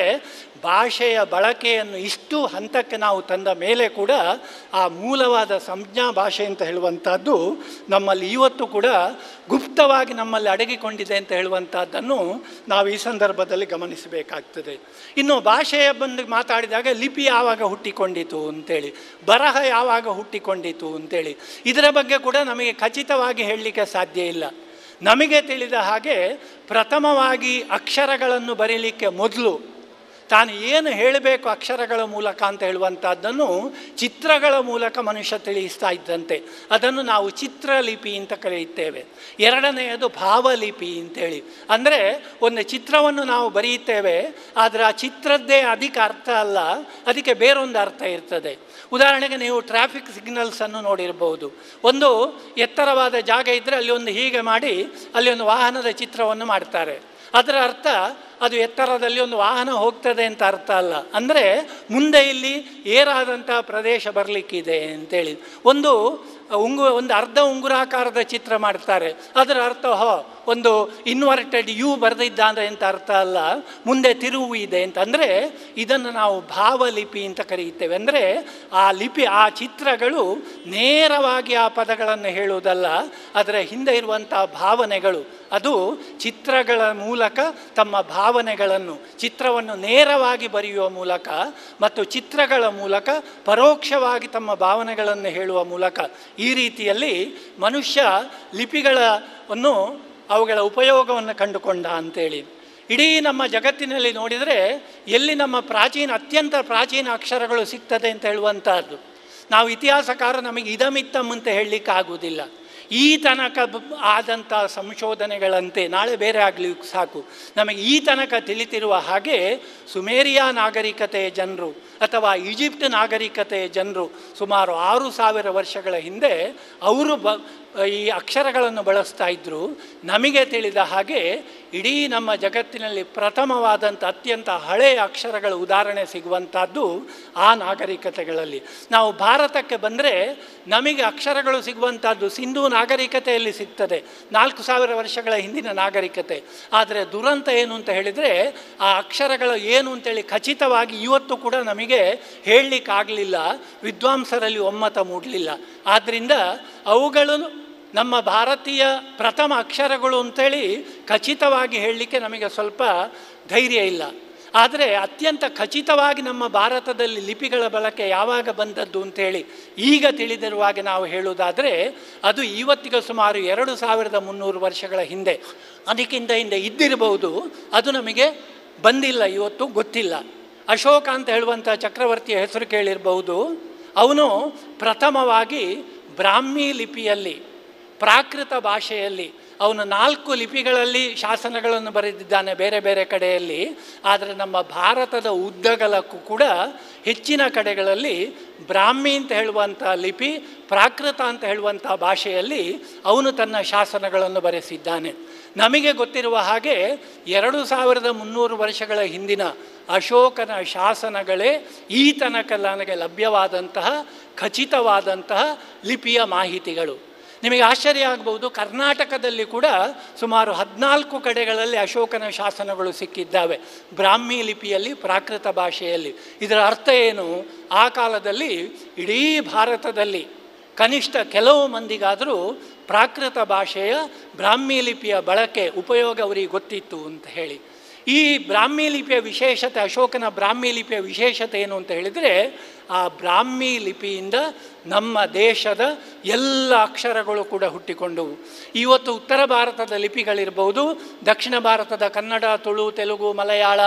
ಭಾಷೆಯ ಬಳಕೆಯನ್ನು ಇಷ್ಟು ಹಂತಕ್ಕೆ ನಾವು ತಂದ ಮೇಲೆ ಕೂಡ ಆ ಮೂಲವಾದ ಸಂಜ್ಞಾ ಭಾಷೆ ಅಂತ ಹೇಳುವಂಥದ್ದು ನಮ್ಮಲ್ಲಿ ಇವತ್ತು ಕೂಡ ಗುಪ್ತವಾಗಿ ನಮ್ಮಲ್ಲಿ ಅಡಗಿಕೊಂಡಿದೆ ಅಂತ ಹೇಳುವಂಥದ್ದನ್ನು ನಾವು ಈ ಸಂದರ್ಭದಲ್ಲಿ ಗಮನಿಸಬೇಕಾಗ್ತದೆ ಇನ್ನು ಭಾಷೆಯ ಬಂದು ಮಾತಾಡಿದಾಗ ಲಿಪಿ ಯಾವಾಗ ಹುಟ್ಟಿಕೊಂಡಿತು ಅಂತೇಳಿ ಬರಹ ಯಾವಾಗ ಹುಟ್ಟಿಕೊಂಡಿತು ಅಂತೇಳಿ ಇದರ ಬಗ್ಗೆ ಕೂಡ ನಮಗೆ ಖಚಿತವಾಗಿ ಹೇಳಲಿಕ್ಕೆ ಸಾಧ್ಯ ಇಲ್ಲ ನಮಗೆ ತಿಳಿದ ಹಾಗೆ ಪ್ರಥಮವಾಗಿ ಅಕ್ಷರಗಳನ್ನು ಬರೀಲಿಕ್ಕೆ ಮೊದಲು ತಾನು ಏನು ಹೇಳಬೇಕು ಅಕ್ಷರಗಳ ಮೂಲಕ ಅಂತ ಹೇಳುವಂಥದ್ದನ್ನು ಚಿತ್ರಗಳ ಮೂಲಕ ಮನುಷ್ಯ ತಿಳಿಸ್ತಾ ಇದ್ದಂತೆ ಅದನ್ನು ನಾವು ಚಿತ್ರಲಿಪಿ ಅಂತ ಕರೆಯುತ್ತೇವೆ ಎರಡನೆಯದು ಭಾವಲಿಪಿ ಅಂತೇಳಿ ಅಂದರೆ ಒಂದು ಚಿತ್ರವನ್ನು ನಾವು ಬರೆಯುತ್ತೇವೆ ಆದರೆ ಆ ಚಿತ್ರದ್ದೇ ಅದಕ್ಕೆ ಅರ್ಥ ಅಲ್ಲ ಅದಕ್ಕೆ ಬೇರೊಂದು ಅರ್ಥ ಇರ್ತದೆ ಉದಾಹರಣೆಗೆ ನೀವು ಟ್ರಾಫಿಕ್ ಸಿಗ್ನಲ್ಸನ್ನು ನೋಡಿರ್ಬೋದು ಒಂದು ಎತ್ತರವಾದ ಜಾಗ ಇದ್ದರೆ ಅಲ್ಲಿ ಒಂದು ಹೀಗೆ ಮಾಡಿ ಅಲ್ಲಿ ಒಂದು ವಾಹನದ ಚಿತ್ರವನ್ನು ಮಾಡ್ತಾರೆ ಅದರ ಅರ್ಥ ಅದು ಎತ್ತರದಲ್ಲಿ ಒಂದು ವಾಹನ ಹೋಗ್ತದೆ ಅಂತ ಅರ್ಥ ಅಲ್ಲ ಅಂದರೆ ಮುಂದೆ ಇಲ್ಲಿ ಏರಾದಂಥ ಪ್ರದೇಶ ಬರಲಿಕ್ಕಿದೆ ಅಂತೇಳಿ ಒಂದು ಉಂಗು ಒಂದು ಅರ್ಧ ಉಂಗುರಾಕಾರದ ಚಿತ್ರ ಮಾಡ್ತಾರೆ ಅದರ ಅರ್ಥ ಹೋ ಒಂದು ಇನ್ವರ್ಟೆಡ್ ಯು ಬರೆದಿದ್ದಾನೆ ಅಂತ ಅರ್ಥ ಅಲ್ಲ ಮುಂದೆ ತಿರುವು ಇದೆ ಅಂತ ಅಂದರೆ ಇದನ್ನು ನಾವು ಭಾವಲಿಪಿ ಅಂತ ಕರೆಯುತ್ತೇವೆ ಅಂದರೆ ಆ ಲಿಪಿ ಆ ಚಿತ್ರಗಳು ನೇರವಾಗಿ ಆ ಪದಗಳನ್ನು ಹೇಳುವುದಲ್ಲ ಅದರ ಹಿಂದೆ ಇರುವಂಥ ಭಾವನೆಗಳು ಅದು ಚಿತ್ರಗಳ ಮೂಲಕ ತಮ್ಮ ಭಾವನೆಗಳನ್ನು ಚಿತ್ರವನ್ನು ನೇರವಾಗಿ ಬರೆಯುವ ಮೂಲಕ ಮತ್ತು ಚಿತ್ರಗಳ ಮೂಲಕ ಪರೋಕ್ಷವಾಗಿ ತಮ್ಮ ಭಾವನೆಗಳನ್ನು ಹೇಳುವ ಮೂಲಕ ಈ ರೀತಿಯಲ್ಲಿ ಮನುಷ್ಯ ಲಿಪಿಗಳನ್ನು ಅವುಗಳ ಉಪಯೋಗವನ್ನು ಕಂಡುಕೊಂಡ ಅಂತೇಳಿ ಇಡೀ ನಮ್ಮ ಜಗತ್ತಿನಲ್ಲಿ ನೋಡಿದರೆ ಎಲ್ಲಿ ನಮ್ಮ ಪ್ರಾಚೀನ ಅತ್ಯಂತ ಪ್ರಾಚೀನ ಅಕ್ಷರಗಳು ಸಿಗ್ತದೆ ಅಂತ ಹೇಳುವಂಥದ್ದು ನಾವು ಇತಿಹಾಸಕಾರ ನಮಗೆ ಇದಮಿತ್ತಮ್ ಅಂತ ಹೇಳಲಿಕ್ಕೆ ಆಗುವುದಿಲ್ಲ ಈ ತನಕ ಬ- ಆದಂಥ ಸಂಶೋಧನೆಗಳಂತೆ ನಾಳೆ ಬೇರೆ ಆಗಲಿ ಸಾಕು ನಮಗೆ ಈ ತನಕ ತಿಳಿತಿರುವ ಹಾಗೆ ಸುಮೇರಿಯಾ ನಾಗರಿಕತೆಯ ಜನರು ಅಥವಾ ಈಜಿಪ್ಟ್ ನಾಗರಿಕತೆಯ ಜನರು ಸುಮಾರು ಆರು ಸಾವಿರ ವರ್ಷಗಳ ಹಿಂದೆ ಅವರು ಬ ಈ ಅಕ್ಷರಗಳನ್ನು ಬಳಸ್ತಾ ಇದ್ದರು ನಮಗೆ ತಿಳಿದ ಹಾಗೆ ಇಡೀ ನಮ್ಮ ಜಗತ್ತಿನಲ್ಲಿ ಪ್ರಥಮವಾದಂಥ ಅತ್ಯಂತ ಹಳೆಯ ಅಕ್ಷರಗಳ ಉದಾಹರಣೆ ಸಿಗುವಂಥದ್ದು ಆ ನಾಗರಿಕತೆಗಳಲ್ಲಿ ನಾವು ಭಾರತಕ್ಕೆ ಬಂದರೆ ನಮಗೆ ಅಕ್ಷರಗಳು ಸಿಗುವಂಥದ್ದು ಸಿಂಧೂ ನಾಗರಿಕತೆಯಲ್ಲಿ ಸಿಗ್ತದೆ ನಾಲ್ಕು ಸಾವಿರ ವರ್ಷಗಳ ಹಿಂದಿನ ನಾಗರಿಕತೆ ಆದರೆ ದುರಂತ ಏನು ಅಂತ ಹೇಳಿದರೆ ಆ ಅಕ್ಷರಗಳು ಏನು ಅಂತೇಳಿ ಖಚಿತವಾಗಿ ಇವತ್ತು ಕೂಡ ನಮಗೆ ಹೇಳಲಿಕ್ಕಾಗಲಿಲ್ಲ ವಿದ್ವಾಂಸರಲ್ಲಿ ಒಮ್ಮತ ಮೂಡಲಿಲ್ಲ ಆದ್ದರಿಂದ ಅವುಗಳು ನಮ್ಮ ಭಾರತೀಯ ಪ್ರಥಮ ಅಕ್ಷರಗಳು ಅಂತೇಳಿ ಖಚಿತವಾಗಿ ಹೇಳಲಿಕ್ಕೆ ನಮಗೆ ಸ್ವಲ್ಪ ಧೈರ್ಯ ಇಲ್ಲ ಆದರೆ ಅತ್ಯಂತ ಖಚಿತವಾಗಿ ನಮ್ಮ ಭಾರತದಲ್ಲಿ ಲಿಪಿಗಳ ಬಳಕೆ ಯಾವಾಗ ಬಂದದ್ದು ಅಂತೇಳಿ ಈಗ ತಿಳಿದಿರುವಾಗ ನಾವು ಹೇಳುವುದಾದರೆ ಅದು ಇವತ್ತಿಗೆ ಸುಮಾರು ಎರಡು ಸಾವಿರದ ಮುನ್ನೂರು ವರ್ಷಗಳ ಹಿಂದೆ ಅದಕ್ಕಿಂತ ಹಿಂದೆ ಇದ್ದಿರಬಹುದು ಅದು ನಮಗೆ ಬಂದಿಲ್ಲ ಇವತ್ತು ಗೊತ್ತಿಲ್ಲ ಅಶೋಕ ಅಂತ ಹೇಳುವಂಥ ಚಕ್ರವರ್ತಿಯ ಹೆಸರು ಕೇಳಿರಬಹುದು ಅವನು ಪ್ರಥಮವಾಗಿ ಬ್ರಾಹ್ಮಿ ಲಿಪಿಯಲ್ಲಿ ಪ್ರಾಕೃತ ಭಾಷೆಯಲ್ಲಿ ಅವನು ನಾಲ್ಕು ಲಿಪಿಗಳಲ್ಲಿ ಶಾಸನಗಳನ್ನು ಬರೆದಿದ್ದಾನೆ ಬೇರೆ ಬೇರೆ ಕಡೆಯಲ್ಲಿ ಆದರೆ ನಮ್ಮ ಭಾರತದ ಉದ್ದಗಲಕ್ಕೂ ಕೂಡ ಹೆಚ್ಚಿನ ಕಡೆಗಳಲ್ಲಿ ಬ್ರಾಹ್ಮಿ ಅಂತ ಹೇಳುವಂಥ ಲಿಪಿ ಪ್ರಾಕೃತ ಅಂತ ಹೇಳುವಂಥ ಭಾಷೆಯಲ್ಲಿ ಅವನು ತನ್ನ ಶಾಸನಗಳನ್ನು ಬರೆಸಿದ್ದಾನೆ ನಮಗೆ ಗೊತ್ತಿರುವ ಹಾಗೆ ಎರಡು ಸಾವಿರದ ಮುನ್ನೂರು ವರ್ಷಗಳ ಹಿಂದಿನ ಅಶೋಕನ ಶಾಸನಗಳೇ ಈ ತನಕ ನನಗೆ ಲಭ್ಯವಾದಂತಹ ಖಚಿತವಾದಂತಹ ಲಿಪಿಯ ಮಾಹಿತಿಗಳು ನಿಮಗೆ ಆಶ್ಚರ್ಯ ಆಗ್ಬೋದು ಕರ್ನಾಟಕದಲ್ಲಿ ಕೂಡ ಸುಮಾರು ಹದಿನಾಲ್ಕು ಕಡೆಗಳಲ್ಲಿ ಅಶೋಕನ ಶಾಸನಗಳು ಸಿಕ್ಕಿದ್ದಾವೆ ಬ್ರಾಹ್ಮಿ ಲಿಪಿಯಲ್ಲಿ ಪ್ರಾಕೃತ ಭಾಷೆಯಲ್ಲಿ ಇದರ ಅರ್ಥ ಏನು ಆ ಕಾಲದಲ್ಲಿ ಇಡೀ ಭಾರತದಲ್ಲಿ ಕನಿಷ್ಠ ಕೆಲವು ಮಂದಿಗಾದರೂ ಪ್ರಾಕೃತ ಭಾಷೆಯ ಬ್ರಾಹ್ಮಿ ಲಿಪಿಯ ಬಳಕೆ ಉಪಯೋಗ ಅವರಿಗೆ ಗೊತ್ತಿತ್ತು ಅಂತ ಹೇಳಿ ಈ ಬ್ರಾಹ್ಮಿ ಲಿಪಿಯ ವಿಶೇಷತೆ ಅಶೋಕನ ಬ್ರಾಹ್ಮಿ ಲಿಪಿಯ ವಿಶೇಷತೆ ಏನು ಅಂತ ಹೇಳಿದರೆ ಆ ಬ್ರಾಹ್ಮಿ ಲಿಪಿಯಿಂದ ನಮ್ಮ ದೇಶದ ಎಲ್ಲ ಅಕ್ಷರಗಳು ಕೂಡ ಹುಟ್ಟಿಕೊಂಡವು ಇವತ್ತು ಉತ್ತರ ಭಾರತದ ಲಿಪಿಗಳಿರ್ಬೋದು ದಕ್ಷಿಣ ಭಾರತದ ಕನ್ನಡ ತುಳು ತೆಲುಗು ಮಲಯಾಳ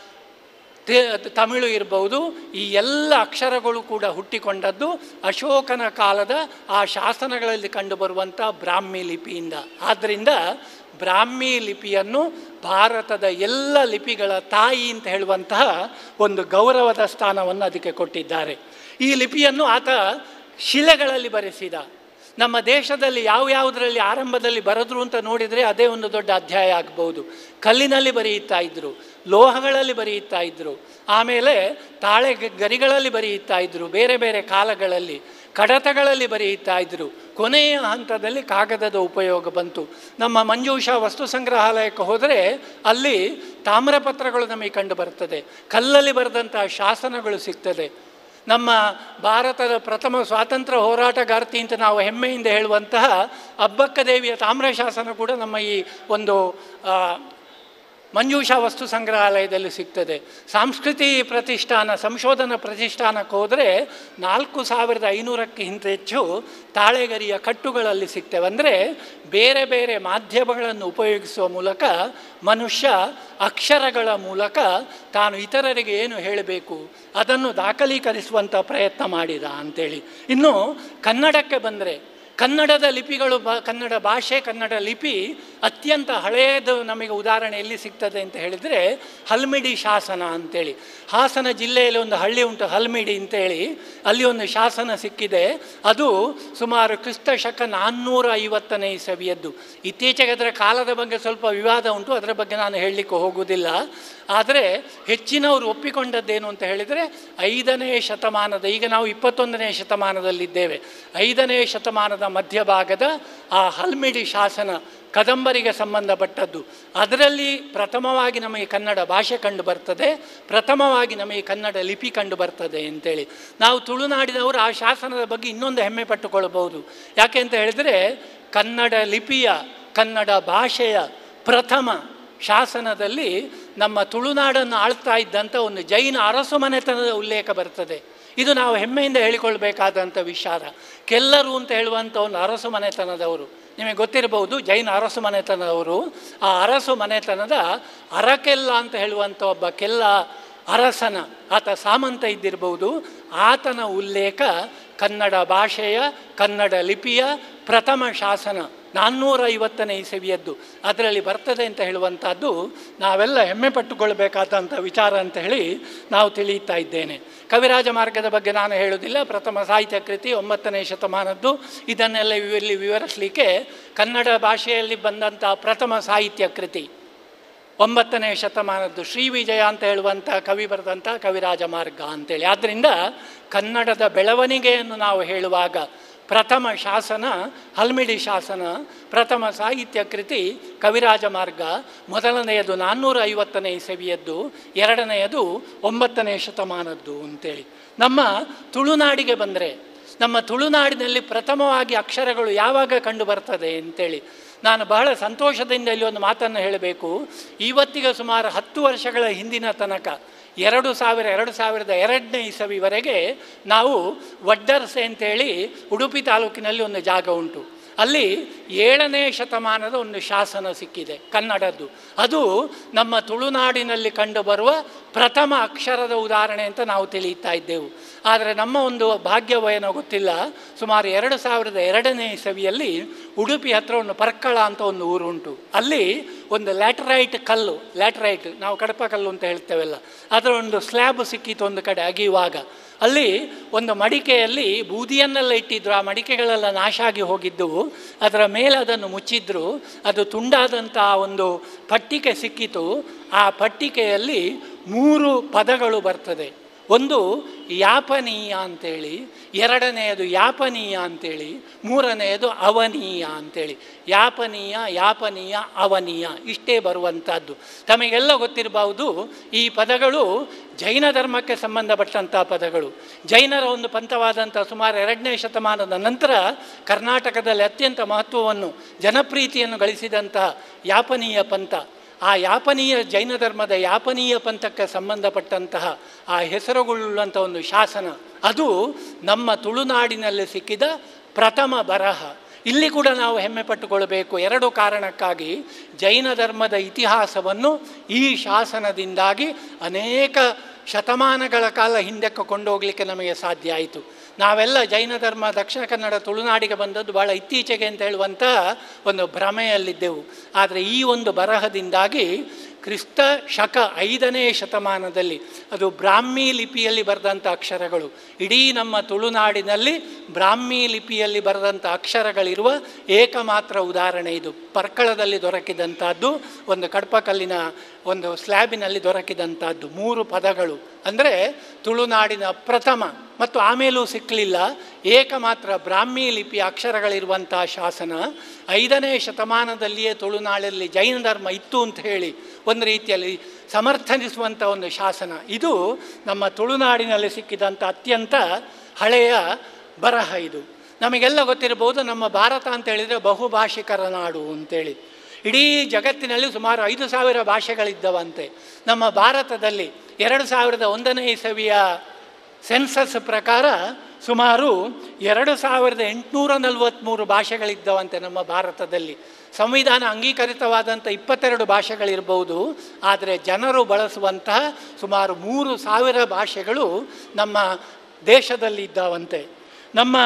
ತೆ ತಮಿಳು ಇರ್ಬೋದು ಈ ಎಲ್ಲ ಅಕ್ಷರಗಳು ಕೂಡ ಹುಟ್ಟಿಕೊಂಡದ್ದು ಅಶೋಕನ ಕಾಲದ ಆ ಶಾಸನಗಳಲ್ಲಿ ಕಂಡುಬರುವಂಥ ಬ್ರಾಹ್ಮಿ ಲಿಪಿಯಿಂದ ಆದ್ದರಿಂದ ಬ್ರಾಹ್ಮಿ ಲಿಪಿಯನ್ನು ಭಾರತದ ಎಲ್ಲ ಲಿಪಿಗಳ ತಾಯಿ ಅಂತ ಹೇಳುವಂತಹ ಒಂದು ಗೌರವದ ಸ್ಥಾನವನ್ನು ಅದಕ್ಕೆ ಕೊಟ್ಟಿದ್ದಾರೆ ಈ ಲಿಪಿಯನ್ನು ಆತ ಶಿಲೆಗಳಲ್ಲಿ ಬರೆಸಿದ ನಮ್ಮ ದೇಶದಲ್ಲಿ ಯಾವ್ಯಾವುದರಲ್ಲಿ ಆರಂಭದಲ್ಲಿ ಬರೆದ್ರು ಅಂತ ನೋಡಿದರೆ ಅದೇ ಒಂದು ದೊಡ್ಡ ಅಧ್ಯಾಯ ಆಗ್ಬೋದು ಕಲ್ಲಿನಲ್ಲಿ ಬರೆಯುತ್ತಾ ಇದ್ದರು ಲೋಹಗಳಲ್ಲಿ ಬರೆಯುತ್ತಾ ಇದ್ದರು ಆಮೇಲೆ ತಾಳೆ ಗ- ಗರಿಗಳಲ್ಲಿ ಬರೆಯುತ್ತಾ ಇದ್ದರು ಬೇರೆ ಬೇರೆ ಕಾಲಗಳಲ್ಲಿ ಕಡತಗಳಲ್ಲಿ ಬರೆಯುತ್ತಾ ಇದ್ದರು ಕೊನೆಯ ಹಂತದಲ್ಲಿ ಕಾಗದದ ಉಪಯೋಗ ಬಂತು ನಮ್ಮ ಮಂಜೂಷಾ ವಸ್ತು ಸಂಗ್ರಹಾಲಯಕ್ಕೆ ಹೋದರೆ ಅಲ್ಲಿ ತಾಮ್ರಪತ್ರಗಳು ನಮಗೆ ಕಂಡು ಬರ್ತದೆ ಕಲ್ಲಲ್ಲಿ ಬರೆದಂಥ ಶಾಸನಗಳು ಸಿಗ್ತದೆ ನಮ್ಮ ಭಾರತದ ಪ್ರಥಮ ಸ್ವಾತಂತ್ರ್ಯ ಹೋರಾಟಗಾರ್ತಿ ಅಂತ ನಾವು ಹೆಮ್ಮೆಯಿಂದ ಹೇಳುವಂತಹ ಅಬ್ಬಕ್ಕ ದೇವಿಯ ತಾಮ್ರ ಶಾಸನ ಕೂಡ ನಮ್ಮ ಈ ಒಂದು ಆ, ಮಂಜೂಷಾ ವಸ್ತು ಸಂಗ್ರಹಾಲಯದಲ್ಲಿ ಸಿಗ್ತದೆ ಸಂಸ್ಕೃತಿ ಪ್ರತಿಷ್ಠಾನ ಸಂಶೋಧನಾ ಪ್ರತಿಷ್ಠಾನಕ್ಕೆ ಹೋದರೆ ನಾಲ್ಕು ಸಾವಿರದ ಐನೂರಕ್ಕಿಂತ ಹೆಚ್ಚು ತಾಳೆಗರಿಯ ಕಟ್ಟುಗಳಲ್ಲಿ ಸಿಗ್ತವೆ ಅಂದರೆ ಬೇರೆ ಬೇರೆ ಮಾಧ್ಯಮಗಳನ್ನು ಉಪಯೋಗಿಸುವ ಮೂಲಕ ಮನುಷ್ಯ ಅಕ್ಷರಗಳ ಮೂಲಕ ತಾನು ಇತರರಿಗೆ ಏನು ಹೇಳಬೇಕು ಅದನ್ನು ದಾಖಲೀಕರಿಸುವಂಥ ಪ್ರಯತ್ನ ಮಾಡಿದ ಅಂತೇಳಿ ಇನ್ನು ಕನ್ನಡಕ್ಕೆ ಬಂದರೆ ಕನ್ನಡದ ಲಿಪಿಗಳು ಬ ಕನ್ನಡ ಭಾಷೆ ಕನ್ನಡ ಲಿಪಿ ಅತ್ಯಂತ ಹಳೆಯದು ನಮಗೆ ಉದಾಹರಣೆ ಎಲ್ಲಿ ಸಿಗ್ತದೆ ಅಂತ ಹೇಳಿದರೆ ಹಲ್ಮಿಡಿ ಶಾಸನ ಅಂತೇಳಿ ಹಾಸನ ಜಿಲ್ಲೆಯಲ್ಲಿ ಒಂದು ಹಳ್ಳಿ ಉಂಟು ಹಲ್ಮಿಡಿ ಅಂತೇಳಿ ಅಲ್ಲಿ ಒಂದು ಶಾಸನ ಸಿಕ್ಕಿದೆ ಅದು ಸುಮಾರು ಕ್ರಿಸ್ತ ಶಕ ನಾನ್ನೂರ ಐವತ್ತನೇ ಇಸವಿಯದ್ದು ಇತ್ತೀಚೆಗೆ ಅದರ ಕಾಲದ ಬಗ್ಗೆ ಸ್ವಲ್ಪ ವಿವಾದ ಉಂಟು ಅದರ ಬಗ್ಗೆ ನಾನು ಹೇಳಲಿಕ್ಕೆ ಹೋಗುವುದಿಲ್ಲ ಆದರೆ ಹೆಚ್ಚಿನವರು ಒಪ್ಪಿಕೊಂಡದ್ದೇನು ಅಂತ ಹೇಳಿದರೆ ಐದನೇ ಶತಮಾನದ ಈಗ ನಾವು ಇಪ್ಪತ್ತೊಂದನೇ ಶತಮಾನದಲ್ಲಿದ್ದೇವೆ ಐದನೇ ಶತಮಾನದ ಮಧ್ಯಭಾಗದ ಆ ಹಲ್ಮಿಡಿ ಶಾಸನ ಕದಂಬರಿಗೆ ಸಂಬಂಧಪಟ್ಟದ್ದು ಅದರಲ್ಲಿ ಪ್ರಥಮವಾಗಿ ನಮಗೆ ಕನ್ನಡ ಭಾಷೆ ಕಂಡು ಬರ್ತದೆ ಪ್ರಥಮವಾಗಿ ನಮಗೆ ಕನ್ನಡ ಲಿಪಿ ಕಂಡು ಬರ್ತದೆ ಅಂತೇಳಿ ನಾವು ತುಳುನಾಡಿನವರು ಆ ಶಾಸನದ ಬಗ್ಗೆ ಇನ್ನೊಂದು ಹೆಮ್ಮೆ ಪಟ್ಟುಕೊಳ್ಳಬಹುದು ಯಾಕೆ ಅಂತ ಹೇಳಿದರೆ ಕನ್ನಡ ಲಿಪಿಯ ಕನ್ನಡ ಭಾಷೆಯ ಪ್ರಥಮ ಶಾಸನದಲ್ಲಿ ನಮ್ಮ ತುಳುನಾಡನ್ನು ಆಳ್ತಾ ಇದ್ದಂಥ ಒಂದು ಜೈನ ಅರಸು ಮನೆತನದ ಉಲ್ಲೇಖ ಬರ್ತದೆ ಇದು ನಾವು ಹೆಮ್ಮೆಯಿಂದ ಹೇಳಿಕೊಳ್ಬೇಕಾದಂಥ ವಿಚಾರ ಕೆಲ್ಲರು ಅಂತ ಹೇಳುವಂಥ ಒಂದು ಅರಸು ಮನೆತನದವರು ನಿಮಗೆ ಗೊತ್ತಿರಬಹುದು ಜೈನ ಅರಸು ಮನೆತನದವರು ಆ ಅರಸು ಮನೆತನದ ಅರಕೆಲ್ಲ ಅಂತ ಹೇಳುವಂಥ ಒಬ್ಬ ಕೆಲ್ಲ ಅರಸನ ಆತ ಸಾಮಂತ ಇದ್ದಿರಬಹುದು ಆತನ ಉಲ್ಲೇಖ ಕನ್ನಡ ಭಾಷೆಯ ಕನ್ನಡ ಲಿಪಿಯ ಪ್ರಥಮ ಶಾಸನ ನಾನ್ನೂರ ಐವತ್ತನೇ ಇಸವಿಯದ್ದು ಅದರಲ್ಲಿ ಬರ್ತದೆ ಅಂತ ಹೇಳುವಂಥದ್ದು ನಾವೆಲ್ಲ ಹೆಮ್ಮೆ ಪಟ್ಟುಕೊಳ್ಬೇಕಾದಂಥ ವಿಚಾರ ಅಂತ ಹೇಳಿ ನಾವು ತಿಳಿಯುತ್ತಾ ಇದ್ದೇನೆ ಕವಿರಾಜ ಮಾರ್ಗದ ಬಗ್ಗೆ ನಾನು ಹೇಳುವುದಿಲ್ಲ ಪ್ರಥಮ ಸಾಹಿತ್ಯ ಕೃತಿ ಒಂಬತ್ತನೇ ಶತಮಾನದ್ದು ಇದನ್ನೆಲ್ಲ ಇಲ್ಲಿ ವಿವರಿಸಲಿಕ್ಕೆ ಕನ್ನಡ ಭಾಷೆಯಲ್ಲಿ ಬಂದಂಥ ಪ್ರಥಮ ಸಾಹಿತ್ಯ ಕೃತಿ ಒಂಬತ್ತನೇ ಶತಮಾನದ್ದು ಶ್ರೀ ವಿಜಯ ಅಂತ ಹೇಳುವಂಥ ಕವಿ ಬರೆದಂಥ ಕವಿರಾಜ ಮಾರ್ಗ ಅಂತೇಳಿ ಆದ್ದರಿಂದ ಕನ್ನಡದ ಬೆಳವಣಿಗೆಯನ್ನು ನಾವು ಹೇಳುವಾಗ ಪ್ರಥಮ ಶಾಸನ ಹಲ್ಮಿಡಿ ಶಾಸನ ಪ್ರಥಮ ಸಾಹಿತ್ಯ ಕೃತಿ ಕವಿರಾಜ ಮಾರ್ಗ ಮೊದಲನೆಯದು ನಾನ್ನೂರ ಐವತ್ತನೇ ಇಸವಿಯದ್ದು ಎರಡನೆಯದು ಒಂಬತ್ತನೇ ಶತಮಾನದ್ದು ಅಂತೇಳಿ ನಮ್ಮ ತುಳುನಾಡಿಗೆ ಬಂದರೆ ನಮ್ಮ ತುಳುನಾಡಿನಲ್ಲಿ ಪ್ರಥಮವಾಗಿ ಅಕ್ಷರಗಳು ಯಾವಾಗ ಕಂಡು ಬರ್ತದೆ ಅಂತೇಳಿ ನಾನು ಬಹಳ ಸಂತೋಷದಿಂದ ಇಲ್ಲಿ ಒಂದು ಮಾತನ್ನು ಹೇಳಬೇಕು ಇವತ್ತಿಗೆ ಸುಮಾರು ಹತ್ತು ವರ್ಷಗಳ ಹಿಂದಿನ ತನಕ ಎರಡು ಸಾವಿರ ಎರಡು ಸಾವಿರದ ಎರಡನೇ ಇಸವಿವರೆಗೆ ನಾವು ವಡ್ಡರ್ಸೆ ಅಂತೇಳಿ ಉಡುಪಿ ತಾಲೂಕಿನಲ್ಲಿ ಒಂದು ಜಾಗ ಉಂಟು ಅಲ್ಲಿ ಏಳನೇ ಶತಮಾನದ ಒಂದು ಶಾಸನ ಸಿಕ್ಕಿದೆ ಕನ್ನಡದ್ದು ಅದು ನಮ್ಮ ತುಳುನಾಡಿನಲ್ಲಿ ಕಂಡುಬರುವ ಪ್ರಥಮ ಅಕ್ಷರದ ಉದಾಹರಣೆ ಅಂತ ನಾವು ತಿಳಿಯುತ್ತಾ ಇದ್ದೆವು ಆದರೆ ನಮ್ಮ ಒಂದು ಭಾಗ್ಯವೇನೋ ಗೊತ್ತಿಲ್ಲ ಸುಮಾರು ಎರಡು ಸಾವಿರದ ಎರಡನೇ ಇಸವಿಯಲ್ಲಿ ಉಡುಪಿ ಹತ್ರ ಒಂದು ಪರ್ಕಳ ಅಂತ ಒಂದು ಊರು ಉಂಟು ಅಲ್ಲಿ ಒಂದು ಲ್ಯಾಟರೈಟ್ ಕಲ್ಲು ಲ್ಯಾಟರೈಟ್ ನಾವು ಕಡಪ ಕಲ್ಲು ಅಂತ ಹೇಳ್ತೇವಲ್ಲ ಅದರ ಒಂದು ಸ್ಲ್ಯಾಬ್ ಸಿಕ್ಕಿತು ಒಂದು ಕಡೆ ಅಗಿಯುವಾಗ ಅಲ್ಲಿ ಒಂದು ಮಡಿಕೆಯಲ್ಲಿ ಬೂದಿಯನ್ನೆಲ್ಲ ಇಟ್ಟಿದ್ರು ಆ ಮಡಿಕೆಗಳೆಲ್ಲ ನಾಶ ಆಗಿ ಹೋಗಿದ್ದವು ಅದರ ಮೇಲೆ ಅದನ್ನು ಮುಚ್ಚಿದ್ರು ಅದು ತುಂಡಾದಂಥ ಒಂದು ಪಟ್ಟಿಕೆ ಸಿಕ್ಕಿತು ಆ ಪಟ್ಟಿಕೆಯಲ್ಲಿ ಮೂರು ಪದಗಳು ಬರ್ತದೆ ಒಂದು ಯಾಪನೀಯ ಅಂತೇಳಿ ಎರಡನೆಯದು ಯಾಪನೀಯ ಅಂತೇಳಿ ಮೂರನೆಯದು ಅವನೀಯ ಅಂತೇಳಿ ಯಾಪನೀಯ ಯಾಪನೀಯ ಅವನೀಯ ಇಷ್ಟೇ ಬರುವಂಥದ್ದು ತಮಗೆಲ್ಲ ಗೊತ್ತಿರಬಹುದು ಈ ಪದಗಳು ಜೈನ ಧರ್ಮಕ್ಕೆ ಸಂಬಂಧಪಟ್ಟಂಥ ಪದಗಳು ಜೈನರ ಒಂದು ಪಂಥವಾದಂಥ ಸುಮಾರು ಎರಡನೇ ಶತಮಾನದ ನಂತರ ಕರ್ನಾಟಕದಲ್ಲಿ ಅತ್ಯಂತ ಮಹತ್ವವನ್ನು ಜನಪ್ರೀತಿಯನ್ನು ಗಳಿಸಿದಂಥ ಯಾಪನೀಯ ಪಂಥ ಆ ಯಾಪನೀಯ ಜೈನ ಧರ್ಮದ ಯಾಪನೀಯ ಪಂಥಕ್ಕೆ ಸಂಬಂಧಪಟ್ಟಂತಹ ಆ ಹೆಸರುಗಳುಳ್ಳಂಥ ಒಂದು ಶಾಸನ ಅದು ನಮ್ಮ ತುಳುನಾಡಿನಲ್ಲಿ ಸಿಕ್ಕಿದ ಪ್ರಥಮ ಬರಹ ಇಲ್ಲಿ ಕೂಡ ನಾವು ಹೆಮ್ಮೆ ಪಟ್ಟುಕೊಳ್ಬೇಕು ಎರಡು ಕಾರಣಕ್ಕಾಗಿ ಜೈನ ಧರ್ಮದ ಇತಿಹಾಸವನ್ನು ಈ ಶಾಸನದಿಂದಾಗಿ ಅನೇಕ ಶತಮಾನಗಳ ಕಾಲ ಹಿಂದಕ್ಕೆ ಕೊಂಡೋಗಲಿಕ್ಕೆ ನಮಗೆ ಸಾಧ್ಯ ಆಯಿತು ನಾವೆಲ್ಲ ಜೈನ ಧರ್ಮ ದಕ್ಷಿಣ ಕನ್ನಡ ತುಳುನಾಡಿಗೆ ಬಂದದ್ದು ಭಾಳ ಇತ್ತೀಚೆಗೆ ಅಂತ ಹೇಳುವಂಥ ಒಂದು ಭ್ರಮೆಯಲ್ಲಿದ್ದೆವು ಆದರೆ ಈ ಒಂದು ಬರಹದಿಂದಾಗಿ ಕ್ರಿಸ್ತ ಶಕ ಐದನೇ ಶತಮಾನದಲ್ಲಿ ಅದು ಬ್ರಾಹ್ಮಿ ಲಿಪಿಯಲ್ಲಿ ಬರೆದಂಥ ಅಕ್ಷರಗಳು ಇಡೀ ನಮ್ಮ ತುಳುನಾಡಿನಲ್ಲಿ ಬ್ರಾಹ್ಮಿ ಲಿಪಿಯಲ್ಲಿ ಬರೆದಂಥ ಅಕ್ಷರಗಳಿರುವ ಏಕಮಾತ್ರ ಉದಾಹರಣೆ ಇದು ಪರ್ಕಳದಲ್ಲಿ ದೊರಕಿದಂಥದ್ದು ಒಂದು ಕಡಪಕಲ್ಲಿನ ಒಂದು ಸ್ಲ್ಯಾಬಿನಲ್ಲಿ ದೊರಕಿದಂಥದ್ದು ಮೂರು ಪದಗಳು ಅಂದರೆ ತುಳುನಾಡಿನ ಪ್ರಥಮ ಮತ್ತು ಆಮೇಲೂ ಸಿಕ್ಕಲಿಲ್ಲ ಏಕಮಾತ್ರ ಬ್ರಾಹ್ಮಿ ಲಿಪಿ ಅಕ್ಷರಗಳಿರುವಂಥ ಶಾಸನ ಐದನೇ ಶತಮಾನದಲ್ಲಿಯೇ ತುಳುನಾಡಲ್ಲಿ ಜೈನ ಧರ್ಮ ಇತ್ತು ಅಂತ ಹೇಳಿ ಒಂದು ರೀತಿಯಲ್ಲಿ ಸಮರ್ಥನಿಸುವಂಥ ಒಂದು ಶಾಸನ ಇದು ನಮ್ಮ ತುಳುನಾಡಿನಲ್ಲಿ ಸಿಕ್ಕಿದಂಥ ಅತ್ಯಂತ ಹಳೆಯ ಬರಹ ಇದು ನಮಗೆಲ್ಲ ಗೊತ್ತಿರಬಹುದು ನಮ್ಮ ಭಾರತ ಅಂತ ಹೇಳಿದರೆ ಬಹುಭಾಷಿಕರ ನಾಡು ಅಂತೇಳಿ ಇಡೀ ಜಗತ್ತಿನಲ್ಲಿ ಸುಮಾರು ಐದು ಸಾವಿರ ಭಾಷೆಗಳಿದ್ದವಂತೆ ನಮ್ಮ ಭಾರತದಲ್ಲಿ ಎರಡು ಸಾವಿರದ ಒಂದನೇ ಇಸವಿಯ ಸೆನ್ಸಸ್ ಪ್ರಕಾರ ಸುಮಾರು ಎರಡು ಸಾವಿರದ ಎಂಟುನೂರ ನಲವತ್ತ್ಮೂರು ಭಾಷೆಗಳಿದ್ದವಂತೆ ನಮ್ಮ ಭಾರತದಲ್ಲಿ ಸಂವಿಧಾನ ಅಂಗೀಕರಿತವಾದಂಥ ಇಪ್ಪತ್ತೆರಡು ಭಾಷೆಗಳಿರ್ಬೋದು ಆದರೆ ಜನರು ಬಳಸುವಂತಹ ಸುಮಾರು ಮೂರು ಸಾವಿರ ಭಾಷೆಗಳು ನಮ್ಮ ದೇಶದಲ್ಲಿ ಇದ್ದಾವಂತೆ ನಮ್ಮ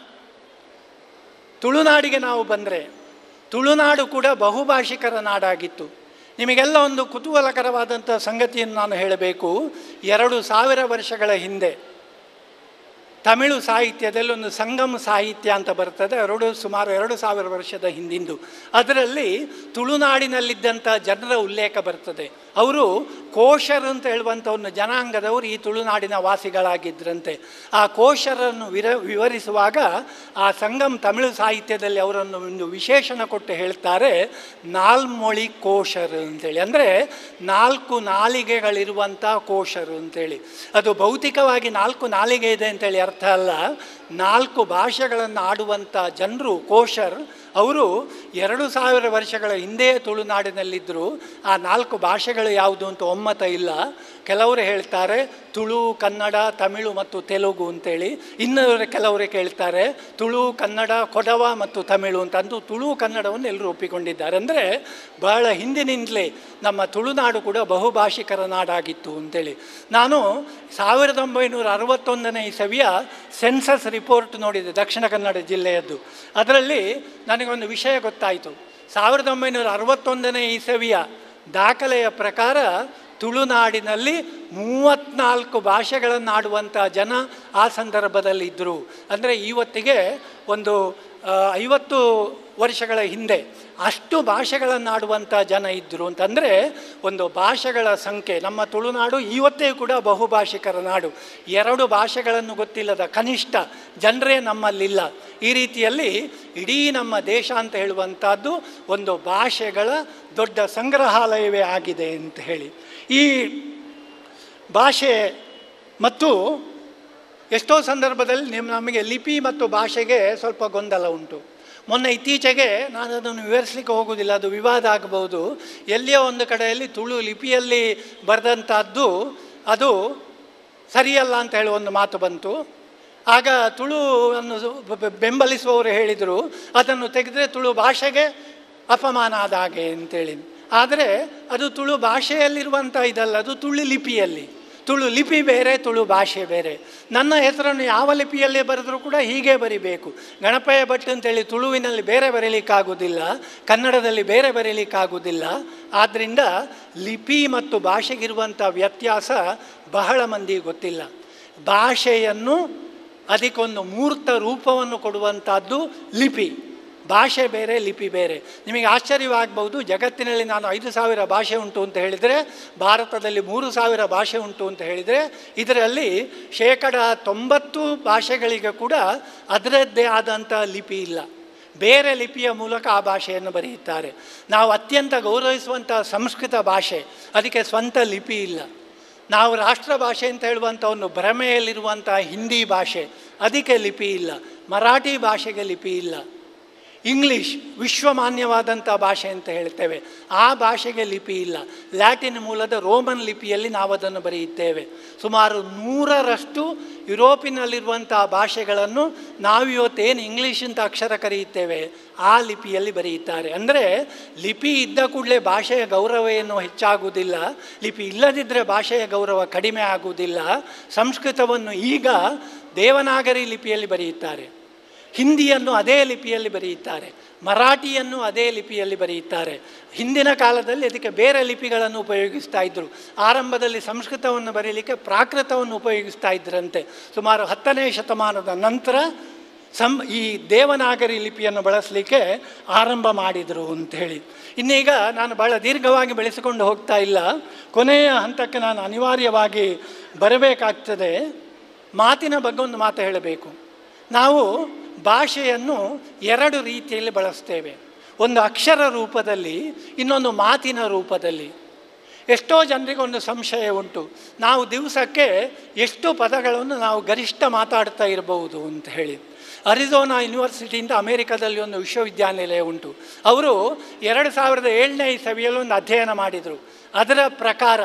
ತುಳುನಾಡಿಗೆ ನಾವು ಬಂದರೆ ತುಳುನಾಡು ಕೂಡ ಬಹುಭಾಷಿಕರ ನಾಡಾಗಿತ್ತು ನಿಮಗೆಲ್ಲ ಒಂದು ಕುತೂಹಲಕರವಾದಂಥ ಸಂಗತಿಯನ್ನು ನಾನು ಹೇಳಬೇಕು ಎರಡು ಸಾವಿರ ವರ್ಷಗಳ ಹಿಂದೆ ತಮಿಳು ಸಾಹಿತ್ಯದಲ್ಲಿ ಒಂದು ಸಂಗಮ ಸಾಹಿತ್ಯ ಅಂತ ಬರ್ತದೆ ಎರಡು ಸುಮಾರು ಎರಡು ಸಾವಿರ ವರ್ಷದ ಹಿಂದಿಂದು ಅದರಲ್ಲಿ ತುಳುನಾಡಿನಲ್ಲಿದ್ದಂಥ ಜನರ ಉಲ್ಲೇಖ ಬರ್ತದೆ ಅವರು ಕೋಶರು ಅಂತ ಹೇಳುವಂಥ ಒಂದು ಜನಾಂಗದವರು ಈ ತುಳುನಾಡಿನ ವಾಸಿಗಳಾಗಿದ್ದರಂತೆ ಆ ಕೋಶರನ್ನು ವಿರ ವಿವರಿಸುವಾಗ ಆ ಸಂಗಮ್ ತಮಿಳು ಸಾಹಿತ್ಯದಲ್ಲಿ ಅವರನ್ನು ಒಂದು ವಿಶೇಷಣ ಕೊಟ್ಟು ಹೇಳ್ತಾರೆ ನಾಲ್ಮೊಳಿ ಕೋಶರು ಅಂತೇಳಿ ಅಂದರೆ ನಾಲ್ಕು ನಾಲಿಗೆಗಳಿರುವಂಥ ಕೋಶರು ಅಂತೇಳಿ ಅದು ಭೌತಿಕವಾಗಿ ನಾಲ್ಕು ನಾಲಿಗೆ ಇದೆ ಅಂತೇಳಿ ಅರ್ಥ ಅಲ್ಲ ನಾಲ್ಕು ಭಾಷೆಗಳನ್ನು ಆಡುವಂಥ ಜನರು ಕೋಶರ್ ಅವರು ಎರಡು ಸಾವಿರ ವರ್ಷಗಳ ಹಿಂದೆಯೇ ತುಳುನಾಡಿನಲ್ಲಿದ್ದರು ಆ ನಾಲ್ಕು ಭಾಷೆಗಳು ಯಾವುದು ಅಂತ ಒಮ್ಮತ ಇಲ್ಲ ಕೆಲವರು ಹೇಳ್ತಾರೆ ತುಳು ಕನ್ನಡ ತಮಿಳು ಮತ್ತು ತೆಲುಗು ಅಂತೇಳಿ ಇನ್ನು ಕೆಲವರು ಕೇಳ್ತಾರೆ ತುಳು ಕನ್ನಡ ಕೊಡವ ಮತ್ತು ತಮಿಳು ಅಂತ ಅಂದು ತುಳು ಕನ್ನಡವನ್ನು ಎಲ್ಲರೂ ಒಪ್ಪಿಕೊಂಡಿದ್ದಾರೆ ಅಂದರೆ ಬಹಳ ಹಿಂದಿನಿಂದಲೇ ನಮ್ಮ ತುಳುನಾಡು ಕೂಡ ಬಹುಭಾಷಿಕರ ನಾಡಾಗಿತ್ತು ಅಂತೇಳಿ ನಾನು ಸಾವಿರದ ಒಂಬೈನೂರ ಅರವತ್ತೊಂದನೇ ಇಸವಿಯ ಸೆನ್ಸಸ್ ರಿಪೋರ್ಟ್ ನೋಡಿದೆ ದಕ್ಷಿಣ ಕನ್ನಡ ಜಿಲ್ಲೆಯದ್ದು ಅದರಲ್ಲಿ ನನಗೊಂದು ವಿಷಯ ಗೊತ್ತಾಯಿತು ಸಾವಿರದ ಒಂಬೈನೂರ ಅರವತ್ತೊಂದನೇ ಇಸವಿಯ ದಾಖಲೆಯ ಪ್ರಕಾರ ತುಳುನಾಡಿನಲ್ಲಿ ಮೂವತ್ತ್ನಾಲ್ಕು ಭಾಷೆಗಳನ್ನಾಡುವಂಥ ಜನ ಆ ಸಂದರ್ಭದಲ್ಲಿ ಇದ್ದರು ಅಂದರೆ ಇವತ್ತಿಗೆ ಒಂದು ಆ, ಐವತ್ತು ವರ್ಷಗಳ ಹಿಂದೆ ಅಷ್ಟು ಭಾಷೆಗಳನ್ನಾಡುವಂಥ ಜನ ಇದ್ದರು ಅಂತಂದರೆ ಒಂದು ಭಾಷೆಗಳ ಸಂಖ್ಯೆ ನಮ್ಮ ತುಳುನಾಡು ಇವತ್ತೇ ಕೂಡ ಬಹುಭಾಷಿಕರ ನಾಡು ಎರಡು ಭಾಷೆಗಳನ್ನು ಗೊತ್ತಿಲ್ಲದ ಕನಿಷ್ಠ ಜನರೇ ನಮ್ಮಲ್ಲಿಲ್ಲ ಈ ರೀತಿಯಲ್ಲಿ ಇಡೀ ನಮ್ಮ ದೇಶ ಅಂತ ಹೇಳುವಂಥದ್ದು ಒಂದು ಭಾಷೆಗಳ ದೊಡ್ಡ ಸಂಗ್ರಹಾಲಯವೇ ಆಗಿದೆ ಅಂತ ಹೇಳಿ ಈ ಭಾಷೆ ಮತ್ತು ಎಷ್ಟೋ ಸಂದರ್ಭದಲ್ಲಿ ನಿಮ್ಮ ನಮಗೆ ಲಿಪಿ ಮತ್ತು ಭಾಷೆಗೆ ಸ್ವಲ್ಪ ಗೊಂದಲ ಉಂಟು ಮೊನ್ನೆ ಇತ್ತೀಚೆಗೆ ನಾನು ಅದನ್ನು ವಿವರಿಸಲಿಕ್ಕೆ ಹೋಗುವುದಿಲ್ಲ ಅದು ವಿವಾದ ಆಗಬಹುದು ಎಲ್ಲಿಯೋ ಒಂದು ಕಡೆಯಲ್ಲಿ ತುಳು ಲಿಪಿಯಲ್ಲಿ ಬರೆದಂಥದ್ದು ಅದು ಸರಿಯಲ್ಲ ಅಂತ ಹೇಳುವ ಒಂದು ಮಾತು ಬಂತು ಆಗ ತುಳುವನ್ನು ಬ- ಬ- ಬೆಂಬಲಿಸುವವರು ಹೇಳಿದರು ಅದನ್ನು ತೆಗೆದರೆ ತುಳು ಭಾಷೆಗೆ ಅಪಮಾನ ಆದ ಹಾಗೆ ಅಂತೇಳಿ ಆದರೆ ಅದು ತುಳು ಭಾಷೆಯಲ್ಲಿರುವಂಥ ಇದಲ್ಲ ಅದು ತುಳು ಲಿಪಿಯಲ್ಲಿ ತುಳು ಲಿಪಿ ಬೇರೆ ತುಳು ಭಾಷೆ ಬೇರೆ ನನ್ನ ಹೆಸರನ್ನು ಯಾವ ಲಿಪಿಯಲ್ಲಿ ಬರೆದರೂ ಕೂಡ ಹೀಗೆ ಬರಿಬೇಕು ಗಣಪಯ್ಯ ಭಟ್ ಅಂತೇಳಿ ತುಳುವಿನಲ್ಲಿ ಬೇರೆ ಬರೀಲಿಕ್ಕಾಗೋದಿಲ್ಲ ಕನ್ನಡದಲ್ಲಿ ಬೇರೆ ಬರೀಲಿಕ್ಕಾಗೋದಿಲ್ಲ ಆದ್ದರಿಂದ ಲಿಪಿ ಮತ್ತು ಭಾಷೆಗಿರುವಂಥ ವ್ಯತ್ಯಾಸ ಬಹಳ ಮಂದಿಗೆ ಗೊತ್ತಿಲ್ಲ ಭಾಷೆಯನ್ನು ಅದಕ್ಕೊಂದು ಮೂರ್ತ ರೂಪವನ್ನು ಕೊಡುವಂಥದ್ದು ಲಿಪಿ ಭಾಷೆ ಬೇರೆ ಲಿಪಿ ಬೇರೆ ನಿಮಗೆ ಆಶ್ಚರ್ಯವಾಗಬಹುದು ಜಗತ್ತಿನಲ್ಲಿ ನಾನು ಐದು ಸಾವಿರ ಭಾಷೆ ಉಂಟು ಅಂತ ಹೇಳಿದರೆ ಭಾರತದಲ್ಲಿ ಮೂರು ಸಾವಿರ ಭಾಷೆ ಉಂಟು ಅಂತ ಹೇಳಿದರೆ ಇದರಲ್ಲಿ ಶೇಕಡ ತೊಂಬತ್ತು ಭಾಷೆಗಳಿಗೆ ಕೂಡ ಅದರದ್ದೇ ಆದಂಥ ಲಿಪಿ ಇಲ್ಲ ಬೇರೆ ಲಿಪಿಯ ಮೂಲಕ ಆ ಭಾಷೆಯನ್ನು ಬರೆಯುತ್ತಾರೆ ನಾವು ಅತ್ಯಂತ ಗೌರವಿಸುವಂಥ ಸಂಸ್ಕೃತ ಭಾಷೆ ಅದಕ್ಕೆ ಸ್ವಂತ ಲಿಪಿ ಇಲ್ಲ ನಾವು ರಾಷ್ಟ್ರ ಭಾಷೆ ಅಂತ ಹೇಳುವಂಥ ಒಂದು ಭ್ರಮೆಯಲ್ಲಿರುವಂಥ ಹಿಂದಿ ಭಾಷೆ ಅದಕ್ಕೆ ಲಿಪಿ ಇಲ್ಲ ಮರಾಠಿ ಭಾಷೆಗೆ ಲಿಪಿ ಇಲ್ಲ ಇಂಗ್ಲೀಷ್ ವಿಶ್ವಮಾನ್ಯವಾದಂಥ ಭಾಷೆ ಅಂತ ಹೇಳ್ತೇವೆ ಆ ಭಾಷೆಗೆ ಲಿಪಿ ಇಲ್ಲ ಲ್ಯಾಟಿನ್ ಮೂಲದ ರೋಮನ್ ಲಿಪಿಯಲ್ಲಿ ನಾವು ಅದನ್ನು ಬರೆಯುತ್ತೇವೆ ಸುಮಾರು ನೂರರಷ್ಟು ಯುರೋಪಿನಲ್ಲಿರುವಂಥ ಭಾಷೆಗಳನ್ನು ನಾವಿವತ್ತೇನು ಇಂಗ್ಲೀಷ್ ಅಂತ ಅಕ್ಷರ ಕರೆಯುತ್ತೇವೆ ಆ ಲಿಪಿಯಲ್ಲಿ ಬರೆಯುತ್ತಾರೆ ಅಂದರೆ ಲಿಪಿ ಇದ್ದ ಕೂಡಲೇ ಭಾಷೆಯ ಗೌರವ ಏನು ಹೆಚ್ಚಾಗುವುದಿಲ್ಲ ಲಿಪಿ ಇಲ್ಲದಿದ್ದರೆ ಭಾಷೆಯ ಗೌರವ ಕಡಿಮೆ ಆಗುವುದಿಲ್ಲ ಸಂಸ್ಕೃತವನ್ನು ಈಗ ದೇವನಾಗರಿ ಲಿಪಿಯಲ್ಲಿ ಬರೆಯುತ್ತಾರೆ ಹಿಂದಿಯನ್ನು ಅದೇ ಲಿಪಿಯಲ್ಲಿ ಬರೆಯುತ್ತಾರೆ ಮರಾಠಿಯನ್ನು ಅದೇ ಲಿಪಿಯಲ್ಲಿ ಬರೆಯುತ್ತಾರೆ ಹಿಂದಿನ ಕಾಲದಲ್ಲಿ ಅದಕ್ಕೆ ಬೇರೆ ಲಿಪಿಗಳನ್ನು ಉಪಯೋಗಿಸ್ತಾ ಇದ್ದರು ಆರಂಭದಲ್ಲಿ ಸಂಸ್ಕೃತವನ್ನು ಬರೀಲಿಕ್ಕೆ ಪ್ರಾಕೃತವನ್ನು ಉಪಯೋಗಿಸ್ತಾ ಇದ್ರಂತೆ ಸುಮಾರು ಹತ್ತನೇ ಶತಮಾನದ ನಂತರ ಸಂ ಈ ದೇವನಾಗರಿ ಲಿಪಿಯನ್ನು ಬಳಸಲಿಕ್ಕೆ ಆರಂಭ ಮಾಡಿದರು ಅಂಥೇಳಿ ಇನ್ನೀಗ ನಾನು ಭಾಳ ದೀರ್ಘವಾಗಿ ಬೆಳೆಸಿಕೊಂಡು ಹೋಗ್ತಾ ಇಲ್ಲ ಕೊನೆಯ ಹಂತಕ್ಕೆ ನಾನು ಅನಿವಾರ್ಯವಾಗಿ ಬರಬೇಕಾಗ್ತದೆ ಮಾತಿನ ಬಗ್ಗೆ ಒಂದು ಮಾತು ಹೇಳಬೇಕು ನಾವು ಭಾಷೆಯನ್ನು ಎರಡು ರೀತಿಯಲ್ಲಿ ಬಳಸ್ತೇವೆ ಒಂದು ಅಕ್ಷರ ರೂಪದಲ್ಲಿ ಇನ್ನೊಂದು ಮಾತಿನ ರೂಪದಲ್ಲಿ ಎಷ್ಟೋ ಜನರಿಗೆ ಒಂದು ಸಂಶಯ ಉಂಟು ನಾವು ದಿವಸಕ್ಕೆ ಎಷ್ಟು ಪದಗಳನ್ನು ನಾವು ಗರಿಷ್ಠ ಮಾತಾಡ್ತಾ ಇರಬಹುದು ಅಂತ ಹೇಳಿ ಅರಿಜೋನಾ ಯೂನಿವರ್ಸಿಟಿಯಿಂದ ಅಮೇರಿಕಾದಲ್ಲಿ ಒಂದು ವಿಶ್ವವಿದ್ಯಾನಿಲಯ ಉಂಟು ಅವರು ಎರಡು ಸಾವಿರದ ಏಳನೇ ಇಸವಿಯಲ್ಲಿ ಒಂದು ಅಧ್ಯಯನ ಮಾಡಿದರು ಅದರ ಪ್ರಕಾರ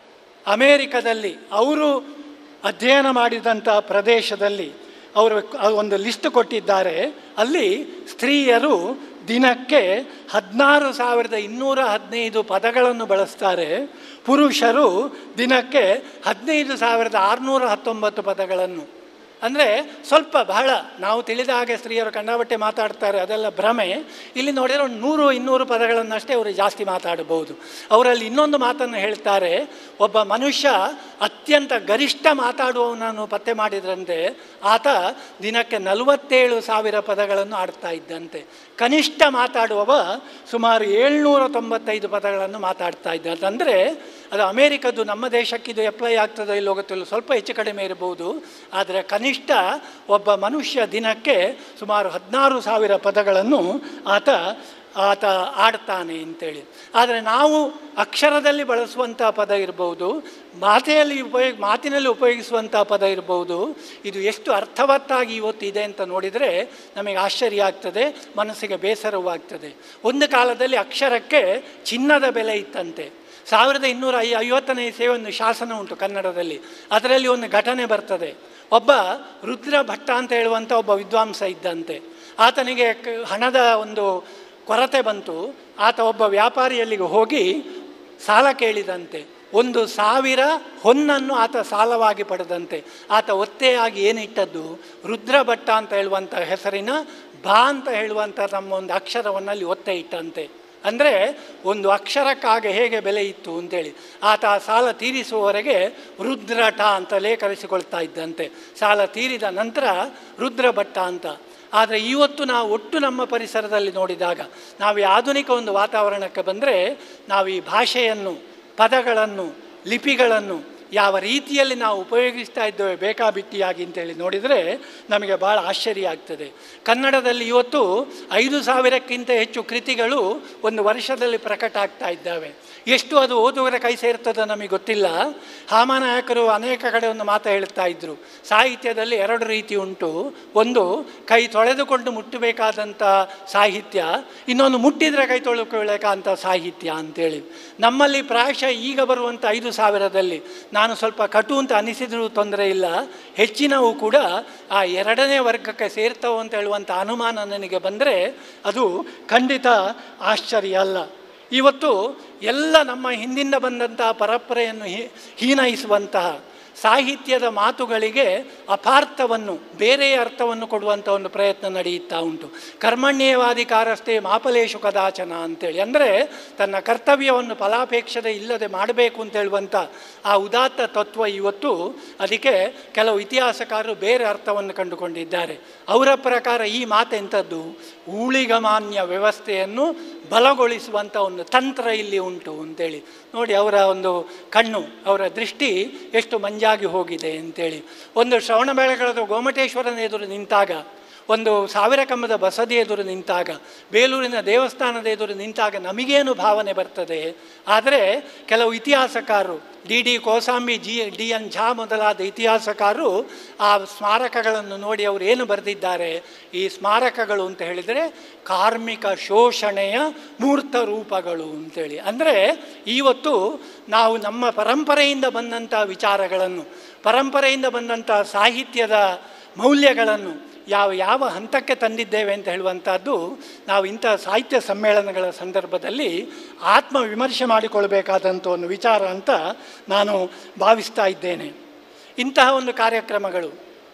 ಅಮೇರಿಕದಲ್ಲಿ ಅವರು ಅಧ್ಯಯನ ಮಾಡಿದಂಥ ಪ್ರದೇಶದಲ್ಲಿ ಅವರು ಒಂದು ಲಿಸ್ಟ್ ಕೊಟ್ಟಿದ್ದಾರೆ ಅಲ್ಲಿ ಸ್ತ್ರೀಯರು ದಿನಕ್ಕೆ ಹದಿನಾರು ಸಾವಿರದ ಇನ್ನೂರ ಹದಿನೈದು ಪದಗಳನ್ನು ಬಳಸ್ತಾರೆ ಪುರುಷರು ದಿನಕ್ಕೆ ಹದಿನೈದು ಸಾವಿರದ ಆರುನೂರ ಹತ್ತೊಂಬತ್ತು ಪದಗಳನ್ನು ಅಂದರೆ ಸ್ವಲ್ಪ ಬಹಳ ನಾವು ತಿಳಿದ ಹಾಗೆ ಸ್ತ್ರೀಯರು ಕಂಡಾಬಟ್ಟೆ ಮಾತಾಡ್ತಾರೆ ಅದೆಲ್ಲ ಭ್ರಮೆ ಇಲ್ಲಿ ನೋಡಿದರೆ ಒಂದು ನೂರು ಇನ್ನೂರು ಪದಗಳನ್ನಷ್ಟೇ ಅವರು ಜಾಸ್ತಿ ಮಾತಾಡಬಹುದು ಅವರಲ್ಲಿ ಇನ್ನೊಂದು ಮಾತನ್ನು ಹೇಳ್ತಾರೆ ಒಬ್ಬ ಮನುಷ್ಯ ಅತ್ಯಂತ ಗರಿಷ್ಠ ಮಾತಾಡುವವನನ್ನು ಪತ್ತೆ ಮಾಡಿದ್ರಂತೆ ಆತ ದಿನಕ್ಕೆ ನಲವತ್ತೇಳು ಸಾವಿರ ಪದಗಳನ್ನು ಆಡ್ತಾ ಇದ್ದಂತೆ ಕನಿಷ್ಠ ಮಾತಾಡುವವ ಸುಮಾರು ಏಳ್ನೂರ ತೊಂಬತ್ತೈದು ಪದಗಳನ್ನು ಮಾತಾಡ್ತಾ ಇದ್ದ ಅಂದರೆ ಅದು ಅಮೇರಿಕದ್ದು ನಮ್ಮ ದೇಶಕ್ಕಿದು ಅಪ್ಲೈ ಆಗ್ತದೋ ಇಲ್ಲೋ ಗೊತ್ತಿಲ್ಲ ಸ್ವಲ್ಪ ಹೆಚ್ಚು ಕಡಿಮೆ ಇರಬಹುದು ಆದರೆ ಕನಿಷ್ಠ ಒಬ್ಬ ಮನುಷ್ಯ ದಿನಕ್ಕೆ ಸುಮಾರು ಹದಿನಾರು ಸಾವಿರ ಪದಗಳನ್ನು ಆತ ಆತ ಆಡ್ತಾನೆ ಅಂತೇಳಿ ಆದರೆ ನಾವು ಅಕ್ಷರದಲ್ಲಿ ಬಳಸುವಂಥ ಪದ ಇರ್ಬೋದು ಮಾತೆಯಲ್ಲಿ ಉಪಯೋಗ ಮಾತಿನಲ್ಲಿ ಉಪಯೋಗಿಸುವಂಥ ಪದ ಇರ್ಬೋದು ಇದು ಎಷ್ಟು ಅರ್ಥವತ್ತಾಗಿ ಇವತ್ತಿದೆ ಅಂತ ನೋಡಿದರೆ ನಮಗೆ ಆಶ್ಚರ್ಯ ಆಗ್ತದೆ ಮನಸ್ಸಿಗೆ ಬೇಸರವೂ ಆಗ್ತದೆ ಒಂದು ಕಾಲದಲ್ಲಿ ಅಕ್ಷರಕ್ಕೆ ಚಿನ್ನದ ಬೆಲೆ ಇತ್ತಂತೆ ಸಾವಿರದ ಇನ್ನೂರ ಐ ಐವತ್ತನೇ ಇಸೆಯ ಒಂದು ಶಾಸನ ಉಂಟು ಕನ್ನಡದಲ್ಲಿ ಅದರಲ್ಲಿ ಒಂದು ಘಟನೆ ಬರ್ತದೆ ಒಬ್ಬ ರುದ್ರ ಭಟ್ಟ ಅಂತ ಹೇಳುವಂಥ ಒಬ್ಬ ವಿದ್ವಾಂಸ ಇದ್ದಂತೆ ಆತನಿಗೆ ಕ- ಹಣದ ಒಂದು ಕೊರತೆ ಬಂತು ಆತ ಒಬ್ಬ ವ್ಯಾಪಾರಿಯಲ್ಲಿಗೆ ಹೋಗಿ ಸಾಲ ಕೇಳಿದಂತೆ ಒಂದು ಸಾವಿರ ಹೊನ್ನನ್ನು ಆತ ಸಾಲವಾಗಿ ಪಡೆದಂತೆ ಆತ ಒತ್ತೆಯಾಗಿ ಏನಿಟ್ಟದ್ದು ರುದ್ರಭಟ್ಟ ಅಂತ ಹೇಳುವಂಥ ಹೆಸರಿನ ಬಾ ಅಂತ ಹೇಳುವಂಥ ನಮ್ಮ ಒಂದು ಅಕ್ಷರವನ್ನು ಅಲ್ಲಿ ಒತ್ತೆ ಇಟ್ಟಂತೆ ಅಂದರೆ ಒಂದು ಅಕ್ಷರಕ್ಕಾಗ ಹೇಗೆ ಬೆಲೆ ಇತ್ತು ಅಂತೇಳಿ ಆತ ಆ ಸಾಲ ತೀರಿಸುವವರೆಗೆ ರುದ್ರಟ ಅಂತಲೇ ಕರೆಸಿಕೊಳ್ತಾ ಇದ್ದಂತೆ ಸಾಲ ತೀರಿದ ನಂತರ ರುದ್ರಭಟ್ಟ ಅಂತ ಆದರೆ ಇವತ್ತು ನಾವು ಒಟ್ಟು ನಮ್ಮ ಪರಿಸರದಲ್ಲಿ ನೋಡಿದಾಗ ನಾವು ಈ ಆಧುನಿಕ ಒಂದು ವಾತಾವರಣಕ್ಕೆ ಬಂದರೆ ನಾವು ಈ ಭಾಷೆಯನ್ನು ಪದಗಳನ್ನು ಲಿಪಿಗಳನ್ನು ಯಾವ ರೀತಿಯಲ್ಲಿ ನಾವು ಉಪಯೋಗಿಸ್ತಾ ಇದ್ದೇವೆ ಬೇಕಾಬಿಟ್ಟಿಯಾಗಿ ಅಂತೇಳಿ ನೋಡಿದರೆ ನಮಗೆ ಭಾಳ ಆಶ್ಚರ್ಯ ಆಗ್ತದೆ ಕನ್ನಡದಲ್ಲಿ ಇವತ್ತು ಐದು ಸಾವಿರಕ್ಕಿಂತ ಹೆಚ್ಚು ಕೃತಿಗಳು ಒಂದು ವರ್ಷದಲ್ಲಿ ಪ್ರಕಟ ಆಗ್ತಾ ಇದ್ದಾವೆ ಎಷ್ಟು ಅದು ಓದುಗರ ಕೈ ಸೇರ್ತದೋ ನಮಗೆ ಗೊತ್ತಿಲ್ಲ ಹಾಮನಾಯಕರು ಅನೇಕ ಕಡೆ ಒಂದು ಮಾತು ಹೇಳ್ತಾ ಇದ್ದರು ಸಾಹಿತ್ಯದಲ್ಲಿ ಎರಡು ರೀತಿ ಉಂಟು ಒಂದು ಕೈ ತೊಳೆದುಕೊಂಡು ಮುಟ್ಟಬೇಕಾದಂಥ ಸಾಹಿತ್ಯ ಇನ್ನೊಂದು ಮುಟ್ಟಿದರೆ ಕೈ ತೊಳ್ಕೊಳ್ಳೇಕಂಥ ಸಾಹಿತ್ಯ ಅಂತೇಳಿ ನಮ್ಮಲ್ಲಿ ಪ್ರಾಯಶಃ ಈಗ ಬರುವಂಥ ಐದು ಸಾವಿರದಲ್ಲಿ ನಾನು ಸ್ವಲ್ಪ ಕಟು ಅಂತ ಅನಿಸಿದರೂ ತೊಂದರೆ ಇಲ್ಲ ಹೆಚ್ಚಿನವು ಕೂಡ ಆ ಎರಡನೇ ವರ್ಗಕ್ಕೆ ಸೇರ್ತವು ಅಂತ ಹೇಳುವಂಥ ಅನುಮಾನ ನನಗೆ ಬಂದರೆ ಅದು ಖಂಡಿತ ಆಶ್ಚರ್ಯ ಅಲ್ಲ ಇವತ್ತು ಎಲ್ಲ ನಮ್ಮ ಹಿಂದಿಂದ ಬಂದಂತಹ ಪರಂಪರೆಯನ್ನು ಹೀ- ಹೀನೈಸುವಂತಹ ಸಾಹಿತ್ಯದ ಮಾತುಗಳಿಗೆ ಅಪಾರ್ಥವನ್ನು ಬೇರೆಯ ಅರ್ಥವನ್ನು ಕೊಡುವಂಥ ಒಂದು ಪ್ರಯತ್ನ ನಡೆಯುತ್ತಾ ಉಂಟು ಕರ್ಮಣ್ಯವಾಧಿಕಾರಸ್ಥೆ ಮಾಪಲೇಶು ಕದಾಚನ ಅಂತೇಳಿ ಅಂದರೆ ತನ್ನ ಕರ್ತವ್ಯವನ್ನು ಫಲಾಪೇಕ್ಷತೆ ಇಲ್ಲದೆ ಮಾಡಬೇಕು ಅಂತ ಹೇಳುವಂಥ ಆ ಉದಾತ್ತ ತತ್ವ ಇವತ್ತು ಅದಕ್ಕೆ ಕೆಲವು ಇತಿಹಾಸಕಾರರು ಬೇರೆ ಅರ್ಥವನ್ನು ಕಂಡುಕೊಂಡಿದ್ದಾರೆ ಅವರ ಪ್ರಕಾರ ಈ ಮಾತೆಂಥದ್ದು ಊಳಿಗಮಾನ್ಯ ವ್ಯವಸ್ಥೆಯನ್ನು ಬಲಗೊಳಿಸುವಂಥ ಒಂದು ತಂತ್ರ ಇಲ್ಲಿ ಉಂಟು ಅಂತೇಳಿ ನೋಡಿ ಅವರ ಒಂದು ಕಣ್ಣು ಅವರ ದೃಷ್ಟಿ ಎಷ್ಟು ಮಂಜಾಗಿ ಹೋಗಿದೆ ಅಂತೇಳಿ ಒಂದು ಶ್ರವಣ ಬೆಳಗಳದ ಗೋಮಟೇಶ್ವರನ ಎದುರು ನಿಂತಾಗ ಒಂದು ಸಾವಿರ ಕಂಬದ ಬಸದಿ ಎದುರು ನಿಂತಾಗ ಬೇಲೂರಿನ ದೇವಸ್ಥಾನದ ಎದುರು ನಿಂತಾಗ ನಮಗೇನು ಭಾವನೆ ಬರ್ತದೆ ಆದರೆ ಕೆಲವು ಇತಿಹಾಸಕಾರರು D D Kosambi G D N Jha ಮೊದಲಾದ ಇತಿಹಾಸಕಾರರು ಆ ಸ್ಮಾರಕಗಳನ್ನು ನೋಡಿ ಅವರು ಏನು ಬರೆದಿದ್ದಾರೆ ಈ ಸ್ಮಾರಕಗಳು ಅಂತ ಹೇಳಿದರೆ ಕಾರ್ಮಿಕ ಶೋಷಣೆಯ ಮೂರ್ತ ರೂಪಗಳು ಅಂತೇಳಿ ಅಂದರೆ ಇವತ್ತು ನಾವು ನಮ್ಮ ಪರಂಪರೆಯಿಂದ ಬಂದಂಥ ವಿಚಾರಗಳನ್ನು ಪರಂಪರೆಯಿಂದ ಬಂದಂಥ ಸಾಹಿತ್ಯದ ಮೌಲ್ಯಗಳನ್ನು ಯಾವ ಯಾವ ಹಂತಕ್ಕೆ ತಂದಿದ್ದೇವೆ ಅಂತ ಹೇಳುವಂಥದ್ದು ನಾವು ಇಂಥ ಸಾಹಿತ್ಯ ಸಮ್ಮೇಳನಗಳ ಸಂದರ್ಭದಲ್ಲಿ ಆತ್ಮವಿಮರ್ಶೆ ಮಾಡಿಕೊಳ್ಬೇಕಾದಂಥ ಒಂದು ವಿಚಾರ ಅಂತ ನಾನು ಭಾವಿಸ್ತಾ ಇದ್ದೇನೆ ಇಂತಹ ಒಂದು ಕಾರ್ಯಕ್ರಮಗಳು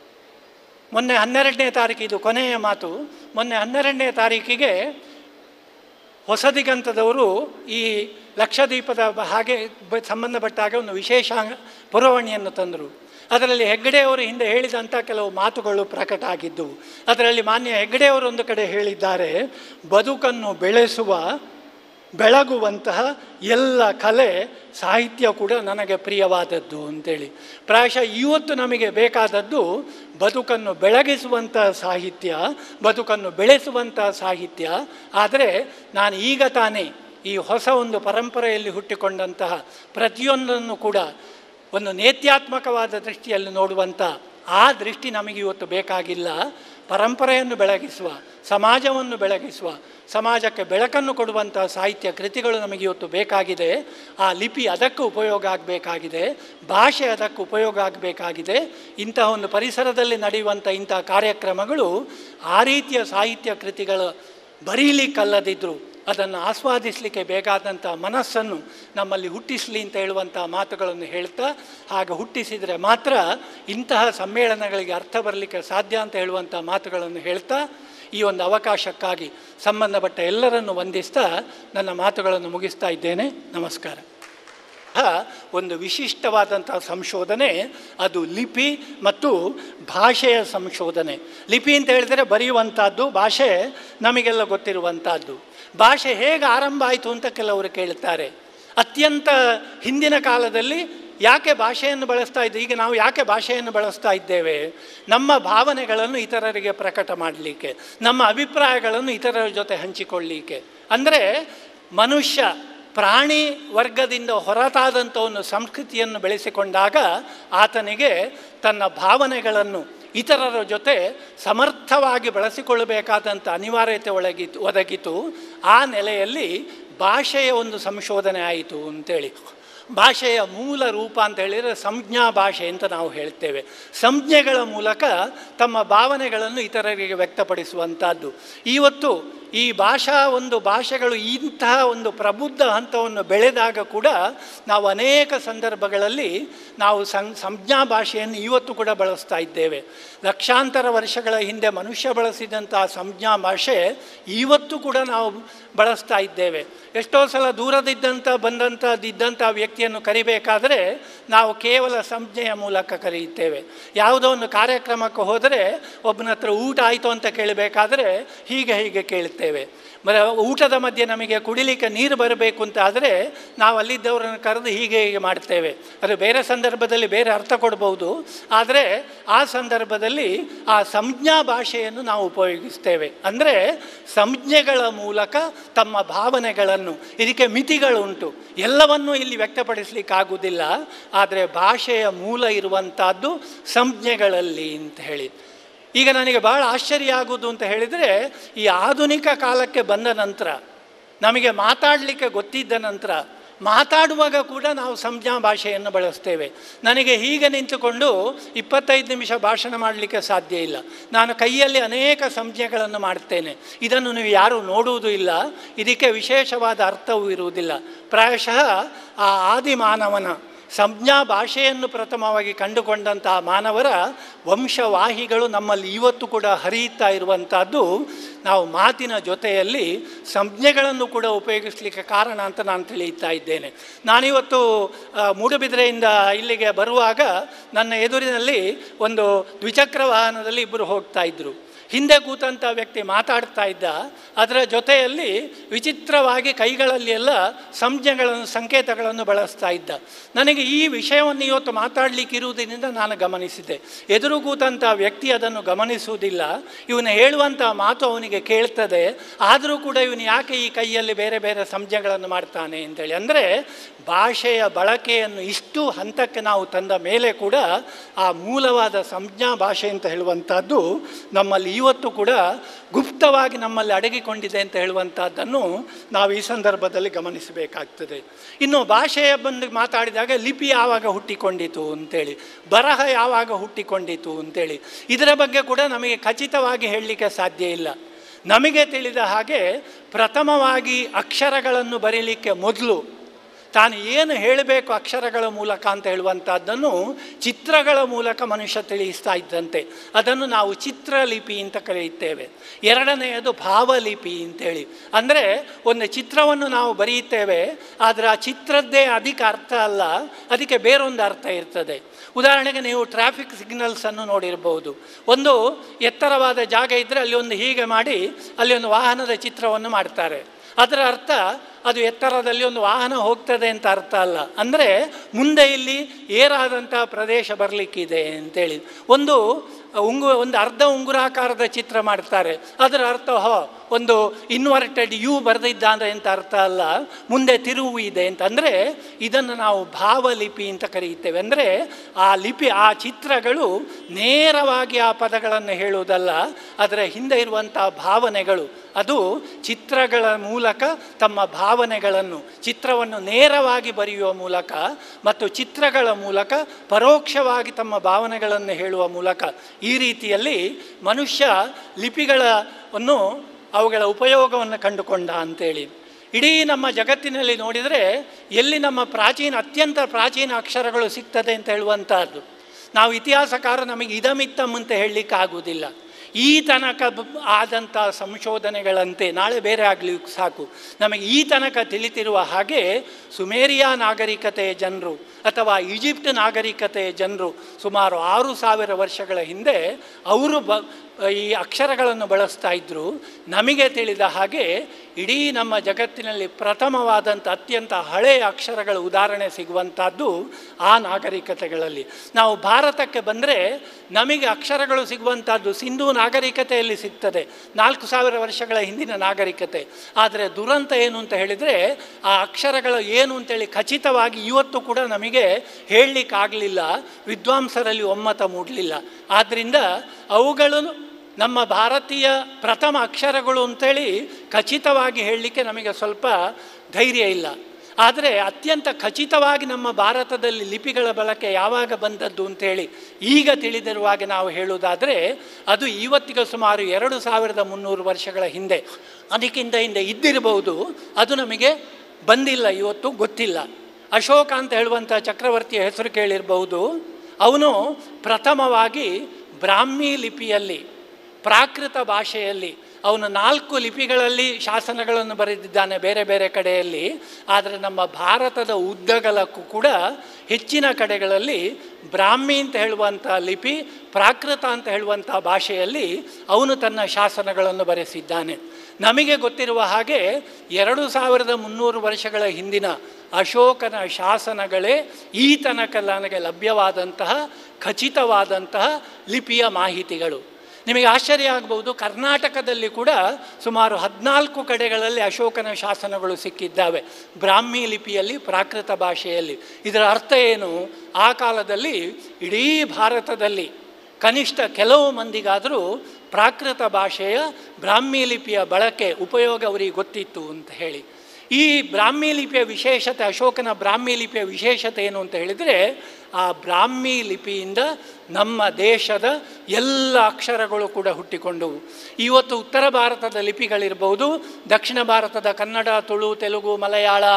ಮೊನ್ನೆ ಹನ್ನೆರಡನೇ ತಾರೀಕು ಇದು ಕೊನೆಯ ಮಾತು ಮೊನ್ನೆ ಹನ್ನೆರಡನೇ ತಾರೀಕಿಗೆ ಹೊಸದಿಗಂತದವರು ಈ ಲಕ್ಷದೀಪದ ಬ- ಹಾಗೆ ಬ ಸಂಬಂಧಪಟ್ಟ ಹಾಗೆ ಒಂದು ವಿಶೇಷ ಪುರವಣಿಯನ್ನು ತಂದರು ಅದರಲ್ಲಿ ಹೆಗ್ಗಡೆಯವರು ಹಿಂದೆ ಹೇಳಿದಂಥ ಕೆಲವು ಮಾತುಗಳು ಪ್ರಕಟ ಆಗಿದ್ದವು ಅದರಲ್ಲಿ ಮಾನ್ಯ ಹೆಗ್ಗಡೆಯವರು ಒಂದು ಕಡೆ ಹೇಳಿದ್ದಾರೆ ಬದುಕನ್ನು ಬೆಳೆಸುವ ಬೆಳಗುವಂತಹ ಎಲ್ಲ ಕಲೆ ಸಾಹಿತ್ಯ ಕೂಡ ನನಗೆ ಪ್ರಿಯವಾದದ್ದು ಅಂತೇಳಿ ಪ್ರಾಯಶಃ ಇವತ್ತು ನಮಗೆ ಬೇಕಾದದ್ದು ಬದುಕನ್ನು ಬೆಳಗಿಸುವಂಥ ಸಾಹಿತ್ಯ ಬದುಕನ್ನು ಬೆಳೆಸುವಂಥ ಸಾಹಿತ್ಯ ಆದರೆ ನಾನು ಈಗ ತಾನೇ ಈ ಹೊಸ ಒಂದು ಪರಂಪರೆಯಲ್ಲಿ ಹುಟ್ಟಿಕೊಂಡಂತಹ ಪ್ರತಿಯೊಂದನ್ನು ಕೂಡ ಒಂದು ನೇತ್ಯಾತ್ಮಕವಾದ ದೃಷ್ಟಿಯಲ್ಲಿ ನೋಡುವಂಥ ಆ ದೃಷ್ಟಿ ನಮಗೆ ಇವತ್ತು ಬೇಕಾಗಿಲ್ಲ ಪರಂಪರೆಯನ್ನು ಬೆಳಗಿಸುವ ಸಮಾಜವನ್ನು ಬೆಳಗಿಸುವ ಸಮಾಜಕ್ಕೆ ಬೆಳಕನ್ನು ಕೊಡುವಂಥ ಸಾಹಿತ್ಯ ಕೃತಿಗಳು ನಮಗೆ ಇವತ್ತು ಬೇಕಾಗಿದೆ ಆ ಲಿಪಿ ಅದಕ್ಕೆ ಉಪಯೋಗ ಆಗಬೇಕಾಗಿದೆ ಭಾಷೆ ಅದಕ್ಕೆ ಉಪಯೋಗ ಆಗಬೇಕಾಗಿದೆ ಇಂತಹ ಒಂದು ಪರಿಸರದಲ್ಲಿ ನಡೆಯುವಂಥ ಇಂಥ ಕಾರ್ಯಕ್ರಮಗಳು ಆ ರೀತಿಯ ಸಾಹಿತ್ಯ ಕೃತಿಗಳು ಬರೀಲಿಕ್ಕಲ್ಲದಿದ್ದರೂ ಅದನ್ನು ಆಸ್ವಾದಿಸಲಿಕ್ಕೆ ಬೇಕಾದಂಥ ಮನಸ್ಸನ್ನು ನಮ್ಮಲ್ಲಿ ಹುಟ್ಟಿಸಲಿ ಅಂತ ಹೇಳುವಂಥ ಮಾತುಗಳನ್ನು ಹೇಳ್ತಾ ಹಾಗೆ ಹುಟ್ಟಿಸಿದರೆ ಮಾತ್ರ ಇಂತಹ ಸಮ್ಮೇಳನಗಳಿಗೆ ಅರ್ಥ ಬರಲಿಕ್ಕೆ ಸಾಧ್ಯ ಅಂತ ಹೇಳುವಂಥ ಮಾತುಗಳನ್ನು ಹೇಳ್ತಾ ಈ ಒಂದು ಅವಕಾಶಕ್ಕಾಗಿ ಸಂಬಂಧಪಟ್ಟ ಎಲ್ಲರನ್ನು ವಂದಿಸ್ತಾ ನನ್ನ ಮಾತುಗಳನ್ನು ಮುಗಿಸ್ತಾ ಇದ್ದೇನೆ ನಮಸ್ಕಾರ ಒಂದು ವಿಶಿಷ್ಟವಾದಂಥ ಸಂಶೋಧನೆ ಅದು ಲಿಪಿ ಮತ್ತು ಭಾಷೆಯ ಸಂಶೋಧನೆ ಲಿಪಿ ಅಂತ ಹೇಳಿದರೆ ಬರೆಯುವಂಥದ್ದು ಭಾಷೆ ನಮಗೆಲ್ಲ ಗೊತ್ತಿರುವಂಥದ್ದು ಭಾಷೆ ಹೇಗೆ ಆರಂಭ ಆಯಿತು ಅಂತ ಕೆಲವರು ಕೇಳ್ತಾರೆ ಅತ್ಯಂತ ಹಿಂದಿನ ಕಾಲದಲ್ಲಿ ಯಾಕೆ ಭಾಷೆಯನ್ನು ಬಳಸ್ತಾ ಇದ್ದೆ ಈಗ ನಾವು ಯಾಕೆ ಭಾಷೆಯನ್ನು ಬಳಸ್ತಾ ಇದ್ದೇವೆ ನಮ್ಮ ಭಾವನೆಗಳನ್ನು ಇತರರಿಗೆ ಪ್ರಕಟ ಮಾಡಲಿಕ್ಕೆ ನಮ್ಮ ಅಭಿಪ್ರಾಯಗಳನ್ನು ಇತರರ ಜೊತೆ ಹಂಚಿಕೊಳ್ಳಲಿಕ್ಕೆ ಅಂದರೆ ಮನುಷ್ಯ ಪ್ರಾಣಿ ವರ್ಗದಿಂದ ಹೊರತಾದಂಥ ಒಂದು ಸಂಸ್ಕೃತಿಯನ್ನು ಬೆಳೆಸಿಕೊಂಡಾಗ ಆತನಿಗೆ ತನ್ನ ಭಾವನೆಗಳನ್ನು ಇತರರ ಜೊತೆ ಸಮರ್ಥವಾಗಿ ಬಳಸಿಕೊಳ್ಳಬೇಕಾದಂಥ ಅನಿವಾರ್ಯತೆ ಒಳಗಿತು ಒದಗಿತು ಆ ನೆಲೆಯಲ್ಲಿ ಭಾಷೆಯ ಒಂದು ಸಂಶೋಧನೆ ಆಯಿತು ಅಂತೇಳಿ ಭಾಷೆಯ ಮೂಲ ರೂಪ ಅಂತ ಹೇಳಿದರೆ ಸಂಜ್ಞಾ ಭಾಷೆ ಅಂತ ನಾವು ಹೇಳ್ತೇವೆ ಸಂಜ್ಞೆಗಳ ಮೂಲಕ ತಮ್ಮ ಭಾವನೆಗಳನ್ನು ಇತರರಿಗೆ ವ್ಯಕ್ತಪಡಿಸುವಂಥದ್ದು ಇವತ್ತು ಈ ಭಾಷಾ ಒಂದು ಭಾಷೆಗಳು ಇಂತಹ ಒಂದು ಪ್ರಬುದ್ಧ ಹಂತವನ್ನು ಬೆಳೆದಾಗ ಕೂಡ ನಾವು ಅನೇಕ ಸಂದರ್ಭಗಳಲ್ಲಿ ನಾವು ಸಂ ಸಂಜ್ಞಾ ಭಾಷೆಯನ್ನು ಇವತ್ತು ಕೂಡ ಬಳಸ್ತಾ ಇದ್ದೇವೆ ಲಕ್ಷಾಂತರ ವರ್ಷಗಳ ಹಿಂದೆ ಮನುಷ್ಯ ಬಳಸಿದಂಥ ಸಂಜ್ಞಾ ಭಾಷೆ ಇವತ್ತು ಕೂಡ ನಾವು ಬಳಸ್ತಾ ಇದ್ದೇವೆ ಎಷ್ಟೋ ಸಲ ದೂರದಿದ್ದಂಥ ಬಂದಂಥದ್ದಿದ್ದಂಥ ವ್ಯಕ್ತಿಯನ್ನು ಕರಿಬೇಕಾದರೆ ನಾವು ಕೇವಲ ಸಂಜ್ಞೆಯ ಮೂಲಕ ಕರೆಯುತ್ತೇವೆ ಯಾವುದೋ ಒಂದು ಕಾರ್ಯಕ್ರಮಕ್ಕೆ ಹೋದರೆ ಒಬ್ಬನ ಹತ್ರ ಊಟ ಆಯಿತು ಅಂತ ಕೇಳಬೇಕಾದ್ರೆ ಹೀಗೆ ಹೀಗೆ ಕೇಳ್ತೇವೆ ಮರ ಊಟದ ಮಧ್ಯೆ ನಮಗೆ ಕುಡಿಲಿಕ್ಕೆ ನೀರು ಬರಬೇಕು ಅಂತ ಆದರೆ ನಾವು ಅಲ್ಲಿದ್ದವರನ್ನು ಕರೆದು ಹೀಗೆ ಹೀಗೆ ಮಾಡ್ತೇವೆ ಅದು ಬೇರೆ ಸಂದರ್ಭದಲ್ಲಿ ಬೇರೆ ಅರ್ಥ ಕೊಡ್ಬೋದು ಆದರೆ ಆ ಸಂದರ್ಭದಲ್ಲಿ ಆ ಸಂಜ್ಞಾ ಭಾಷೆಯನ್ನು ನಾವು ಉಪಯೋಗಿಸ್ತೇವೆ ಅಂದರೆ ಸಂಜ್ಞೆಗಳ ಮೂಲಕ ತಮ್ಮ ಭಾವನೆಗಳನ್ನು ಇದಕ್ಕೆ ಮಿತಿಗಳುಂಟು ಎಲ್ಲವನ್ನೂ ಇಲ್ಲಿ ವ್ಯಕ್ತಪಡಿಸಲಿಕ್ಕಾಗುವುದಿಲ್ಲ ಆದರೆ ಭಾಷೆಯ ಮೂಲ ಇರುವಂಥದ್ದು ಸಂಜ್ಞೆಗಳಲ್ಲಿ ಅಂತ ಹೇಳಿ ಈಗ ನನಗೆ ಭಾಳ ಆಶ್ಚರ್ಯ ಆಗುವುದು ಅಂತ ಹೇಳಿದರೆ ಈ ಆಧುನಿಕ ಕಾಲಕ್ಕೆ ಬಂದ ನಂತರ ನಮಗೆ ಮಾತಾಡಲಿಕ್ಕೆ ಗೊತ್ತಿದ್ದ ನಂತರ ಮಾತಾಡುವಾಗ ಕೂಡ ನಾವು ಸಂಜ್ಞಾ ಭಾಷೆಯನ್ನು ಬಳಸ್ತೇವೆ ನನಗೆ ಹೀಗೆ ನಿಂತುಕೊಂಡು ಇಪ್ಪತ್ತೈದು ನಿಮಿಷ ಭಾಷಣ ಮಾಡಲಿಕ್ಕೆ ಸಾಧ್ಯ ಇಲ್ಲ ನಾನು ಕೈಯಲ್ಲಿ ಅನೇಕ ಸಂಜ್ಞೆಗಳನ್ನು ಮಾಡ್ತೇನೆ ಇದನ್ನು ನೀವು ಯಾರೂ ನೋಡುವುದೂ ಇಲ್ಲ ಇದಕ್ಕೆ ವಿಶೇಷವಾದ ಅರ್ಥವೂ ಇರುವುದಿಲ್ಲ ಪ್ರಾಯಶಃ ಆ ಆದಿಮಾನವನ ಸಂಜ್ಞಾ ಭಾಷೆಯನ್ನು ಪ್ರಥಮವಾಗಿ ಕಂಡುಕೊಂಡಂತಹ ಮಾನವರ ವಂಶವಾಹಿಗಳು ನಮ್ಮಲ್ಲಿ ಇವತ್ತು ಕೂಡ ಹರಿಯುತ್ತಾ ಇರುವಂಥದ್ದು ನಾವು ಮಾತಿನ ಜೊತೆಯಲ್ಲಿ ಸಂಜ್ಞೆಗಳನ್ನು ಕೂಡ ಉಪಯೋಗಿಸಲಿಕ್ಕೆ ಕಾರಣ ಅಂತ ನಾನು ತಿಳಿಯುತ್ತಾ ಇದ್ದೇನೆ ನಾನಿವತ್ತು ಮೂಡುಬಿದ್ರೆಯಿಂದ ಇಲ್ಲಿಗೆ ಬರುವಾಗ ನನ್ನ ಎದುರಿನಲ್ಲಿ ಒಂದು ದ್ವಿಚಕ್ರ ವಾಹನದಲ್ಲಿ ಇಬ್ಬರು ಹೋಗ್ತಾ ಇದ್ದರು ಹಿಂದೆ ಕೂತಂಥ ವ್ಯಕ್ತಿ ಮಾತಾಡ್ತಾ ಇದ್ದ ಅದರ ಜೊತೆಯಲ್ಲಿ ವಿಚಿತ್ರವಾಗಿ ಕೈಗಳಲ್ಲಿ ಎಲ್ಲ ಸಂಜ್ಞೆಗಳನ್ನು ಸಂಕೇತಗಳನ್ನು ಬಳಸ್ತಾ ಇದ್ದ ನನಗೆ ಈ ವಿಷಯವನ್ನು ಇವತ್ತು ಮಾತಾಡಲಿಕ್ಕೆ ಇರುವುದರಿಂದ ನಾನು ಗಮನಿಸಿದೆ ಎದುರು ಕೂತಂಥ ವ್ಯಕ್ತಿ ಅದನ್ನು ಗಮನಿಸುವುದಿಲ್ಲ ಇವನು ಹೇಳುವಂಥ ಮಾತು ಅವನಿಗೆ ಕೇಳ್ತದೆ ಆದರೂ ಕೂಡ ಇವನು ಯಾಕೆ ಈ ಕೈಯಲ್ಲಿ ಬೇರೆ ಬೇರೆ ಸಂಜ್ಞೆಗಳನ್ನು ಮಾಡ್ತಾನೆ ಅಂತೇಳಿ ಅಂದರೆ ಭಾಷೆಯ ಬಳಕೆಯನ್ನು ಇಷ್ಟು ಹಂತಕ್ಕೆ ನಾವು ತಂದ ಮೇಲೆ ಕೂಡ ಆ ಮೂಲವಾದ ಸಂಜ್ಞಾ ಭಾಷೆ ಅಂತ ಹೇಳುವಂಥದ್ದು ನಮ್ಮಲ್ಲಿ ಇವತ್ತು ಕೂಡ ಗುಪ್ತವಾಗಿ ನಮ್ಮಲ್ಲಿ ಅಡಗಿಕೊಂಡಿದೆ ಅಂತ ಹೇಳುವಂಥದ್ದನ್ನು ನಾವು ಈ ಸಂದರ್ಭದಲ್ಲಿ ಗಮನಿಸಬೇಕಾಗ್ತದೆ ಇನ್ನು ಭಾಷೆಯ ಬಂದು ಮಾತಾಡಿದಾಗ ಲಿಪಿ ಯಾವಾಗ ಹುಟ್ಟಿಕೊಂಡಿತು ಅಂತೇಳಿ ಬರಹ ಯಾವಾಗ ಹುಟ್ಟಿಕೊಂಡಿತು ಅಂತೇಳಿ ಇದರ ಬಗ್ಗೆ ಕೂಡ ನಮಗೆ ಖಚಿತವಾಗಿ ಹೇಳಲಿಕ್ಕೆ ಸಾಧ್ಯ ಇಲ್ಲ ನಮಗೆ ತಿಳಿದ ಹಾಗೆ ಪ್ರಥಮವಾಗಿ ಅಕ್ಷರಗಳನ್ನು ಬರೀಲಿಕ್ಕೆ ಮೊದಲು ತಾನು ಏನು ಹೇಳಬೇಕು ಅಕ್ಷರಗಳ ಮೂಲಕ ಅಂತ ಹೇಳುವಂಥದ್ದನ್ನು ಚಿತ್ರಗಳ ಮೂಲಕ ಮನುಷ್ಯ ತಿಳಿಸ್ತಾ ಇದ್ದಂತೆ ಅದನ್ನು ನಾವು ಚಿತ್ರಲಿಪಿ ಅಂತ ಕರೆಯುತ್ತೇವೆ ಎರಡನೆಯದು ಭಾವಲಿಪಿ ಅಂತೇಳಿ ಅಂದರೆ ಒಂದು ಚಿತ್ರವನ್ನು ನಾವು ಬರೆಯುತ್ತೇವೆ ಆದರೆ ಆ ಚಿತ್ರದ್ದೇ ಅಧಿಕ ಅರ್ಥ ಅಲ್ಲ ಅದಕ್ಕೆ ಬೇರೊಂದು ಅರ್ಥ ಇರ್ತದೆ ಉದಾಹರಣೆಗೆ ನೀವು ಟ್ರಾಫಿಕ್ ಸಿಗ್ನಲ್ಸನ್ನು ನೋಡಿರ್ಬೋದು ಒಂದು ಎತ್ತರವಾದ ಜಾಗ ಇದ್ದರೆ ಅಲ್ಲಿ ಒಂದು ಹೀಗೆ ಮಾಡಿ ಅಲ್ಲಿ ಒಂದು ವಾಹನದ ಚಿತ್ರವನ್ನು ಮಾಡ್ತಾರೆ ಅದರ ಅರ್ಥ ಅದು ಎತ್ತರದಲ್ಲಿ ಒಂದು ವಾಹನ ಹೋಗ್ತದೆ ಅಂತ ಅರ್ಥ ಅಲ್ಲ ಅಂದರೆ ಮುಂದೆ ಇಲ್ಲಿ ಏರಾದಂಥ ಪ್ರದೇಶ ಬರಲಿಕ್ಕಿದೆ ಅಂತೇಳಿ ಒಂದು ಉಂಗು ಒಂದು ಅರ್ಧ ಉಂಗುರಾಕಾರದ ಚಿತ್ರ ಮಾಡ್ತಾರೆ ಅದರ ಅರ್ಥ ಹೋ ಒಂದು ಇನ್ವರ್ಟೆಡ್ ಯು ಬರೆದಿದ್ದಾನೆ ಅಂತ ಅರ್ಥ ಅಲ್ಲ ಮುಂದೆ ತಿರುವು ಇದೆ ಅಂತ ಅಂದರೆ ಇದನ್ನು ನಾವು ಭಾವಲಿಪಿ ಅಂತ ಕರೆಯುತ್ತೇವೆ ಅಂದರೆ ಆ ಲಿಪಿ ಆ ಚಿತ್ರಗಳು ನೇರವಾಗಿ ಆ ಪದಗಳನ್ನು ಹೇಳುವುದಲ್ಲ ಅದರ ಹಿಂದೆ ಇರುವಂಥ ಭಾವನೆಗಳು ಅದು ಚಿತ್ರಗಳ ಮೂಲಕ ತಮ್ಮ ಭಾವನೆಗಳನ್ನು ಚಿತ್ರವನ್ನು ನೇರವಾಗಿ ಬರೆಯುವ ಮೂಲಕ ಮತ್ತು ಚಿತ್ರಗಳ ಮೂಲಕ ಪರೋಕ್ಷವಾಗಿ ತಮ್ಮ ಭಾವನೆಗಳನ್ನು ಹೇಳುವ ಮೂಲಕ ಈ ರೀತಿಯಲ್ಲಿ ಮನುಷ್ಯ ಲಿಪಿಗಳನ್ನು ಅವುಗಳ ಉಪಯೋಗವನ್ನು ಕಂಡುಕೊಂಡ ಅಂತೇಳಿ ಇಡೀ ನಮ್ಮ ಜಗತ್ತಿನಲ್ಲಿ ನೋಡಿದರೆ ಎಲ್ಲಿ ನಮ್ಮ ಪ್ರಾಚೀನ ಅತ್ಯಂತ ಪ್ರಾಚೀನ ಅಕ್ಷರಗಳು ಸಿಗ್ತದೆ ಅಂತ ಹೇಳುವಂಥದ್ದು ನಾವು ಇತಿಹಾಸಕಾರ ನಮಗೆ ಇದಮಿತ್ತಮ್ ಅಂತ ಹೇಳಲಿಕ್ಕಾಗುವುದಿಲ್ಲ ಈ ತನಕ ಬ- ಆದಂಥ ಸಂಶೋಧನೆಗಳಂತೆ ನಾಳೆ ಬೇರೆ ಆಗಲಿ ಸಾಕು ನಮಗೆ ಈ ತನಕ ತಿಳಿತಿರುವ ಹಾಗೆ ಸುಮೇರಿಯಾ ನಾಗರಿಕತೆಯ ಜನರು ಅಥವಾ ಈಜಿಪ್ಟ್ ನಾಗರಿಕತೆಯ ಜನರು ಸುಮಾರು ಆರು ಸಾವಿರ ವರ್ಷಗಳ ಹಿಂದೆ ಅವರು ಬ ಈ ಅಕ್ಷರಗಳನ್ನು ಬಳಸ್ತಾ ಇದ್ದರು ನಮಗೆ ತಿಳಿದ ಹಾಗೆ ಇಡೀ ನಮ್ಮ ಜಗತ್ತಿನಲ್ಲಿ ಪ್ರಥಮವಾದಂಥ ಅತ್ಯಂತ ಹಳೆಯ ಅಕ್ಷರಗಳ ಉದಾಹರಣೆ ಸಿಗುವಂಥದ್ದು ಆ ನಾಗರಿಕತೆಗಳಲ್ಲಿ ನಾವು ಭಾರತಕ್ಕೆ ಬಂದರೆ ನಮಗೆ ಅಕ್ಷರಗಳು ಸಿಗುವಂಥದ್ದು ಸಿಂಧೂ ನಾಗರಿಕತೆಯಲ್ಲಿ ಸಿಗ್ತದೆ ನಾಲ್ಕು ಸಾವಿರ ವರ್ಷಗಳ ಹಿಂದಿನ ನಾಗರಿಕತೆ ಆದರೆ ದುರಂತ ಏನು ಅಂತ ಹೇಳಿದರೆ ಆ ಅಕ್ಷರಗಳು ಏನು ಅಂತೇಳಿ ಖಚಿತವಾಗಿ ಇವತ್ತು ಕೂಡ ನಮಗೆ ಹೇಳಲಿಕ್ಕಾಗಲಿಲ್ಲ ವಿದ್ವಾಂಸರಲ್ಲಿ ಒಮ್ಮತ ಮೂಡಲಿಲ್ಲ ಆದ್ದರಿಂದ ಅವುಗಳು ನಮ್ಮ ಭಾರತೀಯ ಪ್ರಥಮ ಅಕ್ಷರಗಳು ಅಂತೇಳಿ ಖಚಿತವಾಗಿ ಹೇಳಲಿಕ್ಕೆ ನಮಗೆ ಸ್ವಲ್ಪ ಧೈರ್ಯ ಇಲ್ಲ ಆದರೆ ಅತ್ಯಂತ ಖಚಿತವಾಗಿ ನಮ್ಮ ಭಾರತದಲ್ಲಿ ಲಿಪಿಗಳ ಬಳಕೆ ಯಾವಾಗ ಬಂದದ್ದು ಅಂತೇಳಿ ಈಗ ತಿಳಿದಿರುವಾಗ ನಾವು ಹೇಳುವುದಾದರೆ ಅದು ಇವತ್ತಿಗೆ ಸುಮಾರು ಎರಡು ಸಾವಿರದ ಮುನ್ನೂರು ವರ್ಷಗಳ ಹಿಂದೆ ಅದಕ್ಕಿಂತ ಹಿಂದೆ ಇದ್ದಿರಬಹುದು ಅದು ನಮಗೆ ಬಂದಿಲ್ಲ ಇವತ್ತು ಗೊತ್ತಿಲ್ಲ ಅಶೋಕ ಅಂತ ಹೇಳುವಂಥ ಚಕ್ರವರ್ತಿಯ ಹೆಸರು ಕೇಳಿರಬಹುದು ಅವನು ಪ್ರಥಮವಾಗಿ ಬ್ರಾಹ್ಮಿ ಲಿಪಿಯಲ್ಲಿ ಪ್ರಾಕೃತ ಭಾಷೆಯಲ್ಲಿ ಅವನು ನಾಲ್ಕು ಲಿಪಿಗಳಲ್ಲಿ ಶಾಸನಗಳನ್ನು ಬರೆದಿದ್ದಾನೆ ಬೇರೆ ಬೇರೆ ಕಡೆಯಲ್ಲಿ ಆದರೆ ನಮ್ಮ ಭಾರತದ ಉದ್ದಗಲಕ್ಕೂ ಕೂಡ ಹೆಚ್ಚಿನ ಕಡೆಗಳಲ್ಲಿ ಬ್ರಾಹ್ಮಿ ಅಂತ ಹೇಳುವಂಥ ಲಿಪಿ ಪ್ರಾಕೃತ ಅಂತ ಹೇಳುವಂಥ ಭಾಷೆಯಲ್ಲಿ ಅವನು ತನ್ನ ಶಾಸನಗಳನ್ನು ಬರೆಸಿದ್ದಾನೆ ನಮಗೆ ಗೊತ್ತಿರುವ ಹಾಗೆ ಎರಡು ಸಾವಿರದ ಮುನ್ನೂರು ವರ್ಷಗಳ ಹಿಂದಿನ ಅಶೋಕನ ಶಾಸನಗಳೇ ಈ ತನಕ ನನಗೆ ಲಭ್ಯವಾದಂತಹ ಖಚಿತವಾದಂತಹ ಲಿಪಿಯ ಮಾಹಿತಿಗಳು ನಿಮಗೆ ಆಶ್ಚರ್ಯ ಆಗ್ಬೋದು ಕರ್ನಾಟಕದಲ್ಲಿ ಕೂಡ ಸುಮಾರು ಹದಿನಾಲ್ಕು ಕಡೆಗಳಲ್ಲಿ ಅಶೋಕನ ಶಾಸನಗಳು ಸಿಕ್ಕಿದ್ದಾವೆ ಬ್ರಾಹ್ಮಿ ಲಿಪಿಯಲ್ಲಿ ಪ್ರಾಕೃತ ಭಾಷೆಯಲ್ಲಿ ಇದರ ಅರ್ಥ ಏನು ಆ ಕಾಲದಲ್ಲಿ ಇಡೀ ಭಾರತದಲ್ಲಿ ಕನಿಷ್ಠ ಕೆಲವು ಮಂದಿಗಾದರೂ ಪ್ರಾಕೃತ ಭಾಷೆಯ ಬ್ರಾಹ್ಮಿ ಲಿಪಿಯ ಬಳಕೆ ಉಪಯೋಗ ಅವರಿಗೆ ಗೊತ್ತಿತ್ತು ಅಂತ ಹೇಳಿ ಈ ಬ್ರಾಹ್ಮಿ ಲಿಪಿಯ ವಿಶೇಷತೆ ಅಶೋಕನ ಬ್ರಾಹ್ಮಿ ಲಿಪಿಯ ವಿಶೇಷತೆ ಏನು ಅಂತ ಹೇಳಿದರೆ ಆ ಬ್ರಾಹ್ಮಿ ಲಿಪಿಯಿಂದ ನಮ್ಮ ದೇಶದ ಎಲ್ಲ ಅಕ್ಷರಗಳು ಕೂಡ ಹುಟ್ಟಿಕೊಂಡವು ಇವತ್ತು ಉತ್ತರ ಭಾರತದ ಲಿಪಿಗಳಿರ್ಬೋದು ದಕ್ಷಿಣ ಭಾರತದ ಕನ್ನಡ ತುಳು ತೆಲುಗು ಮಲಯಾಳ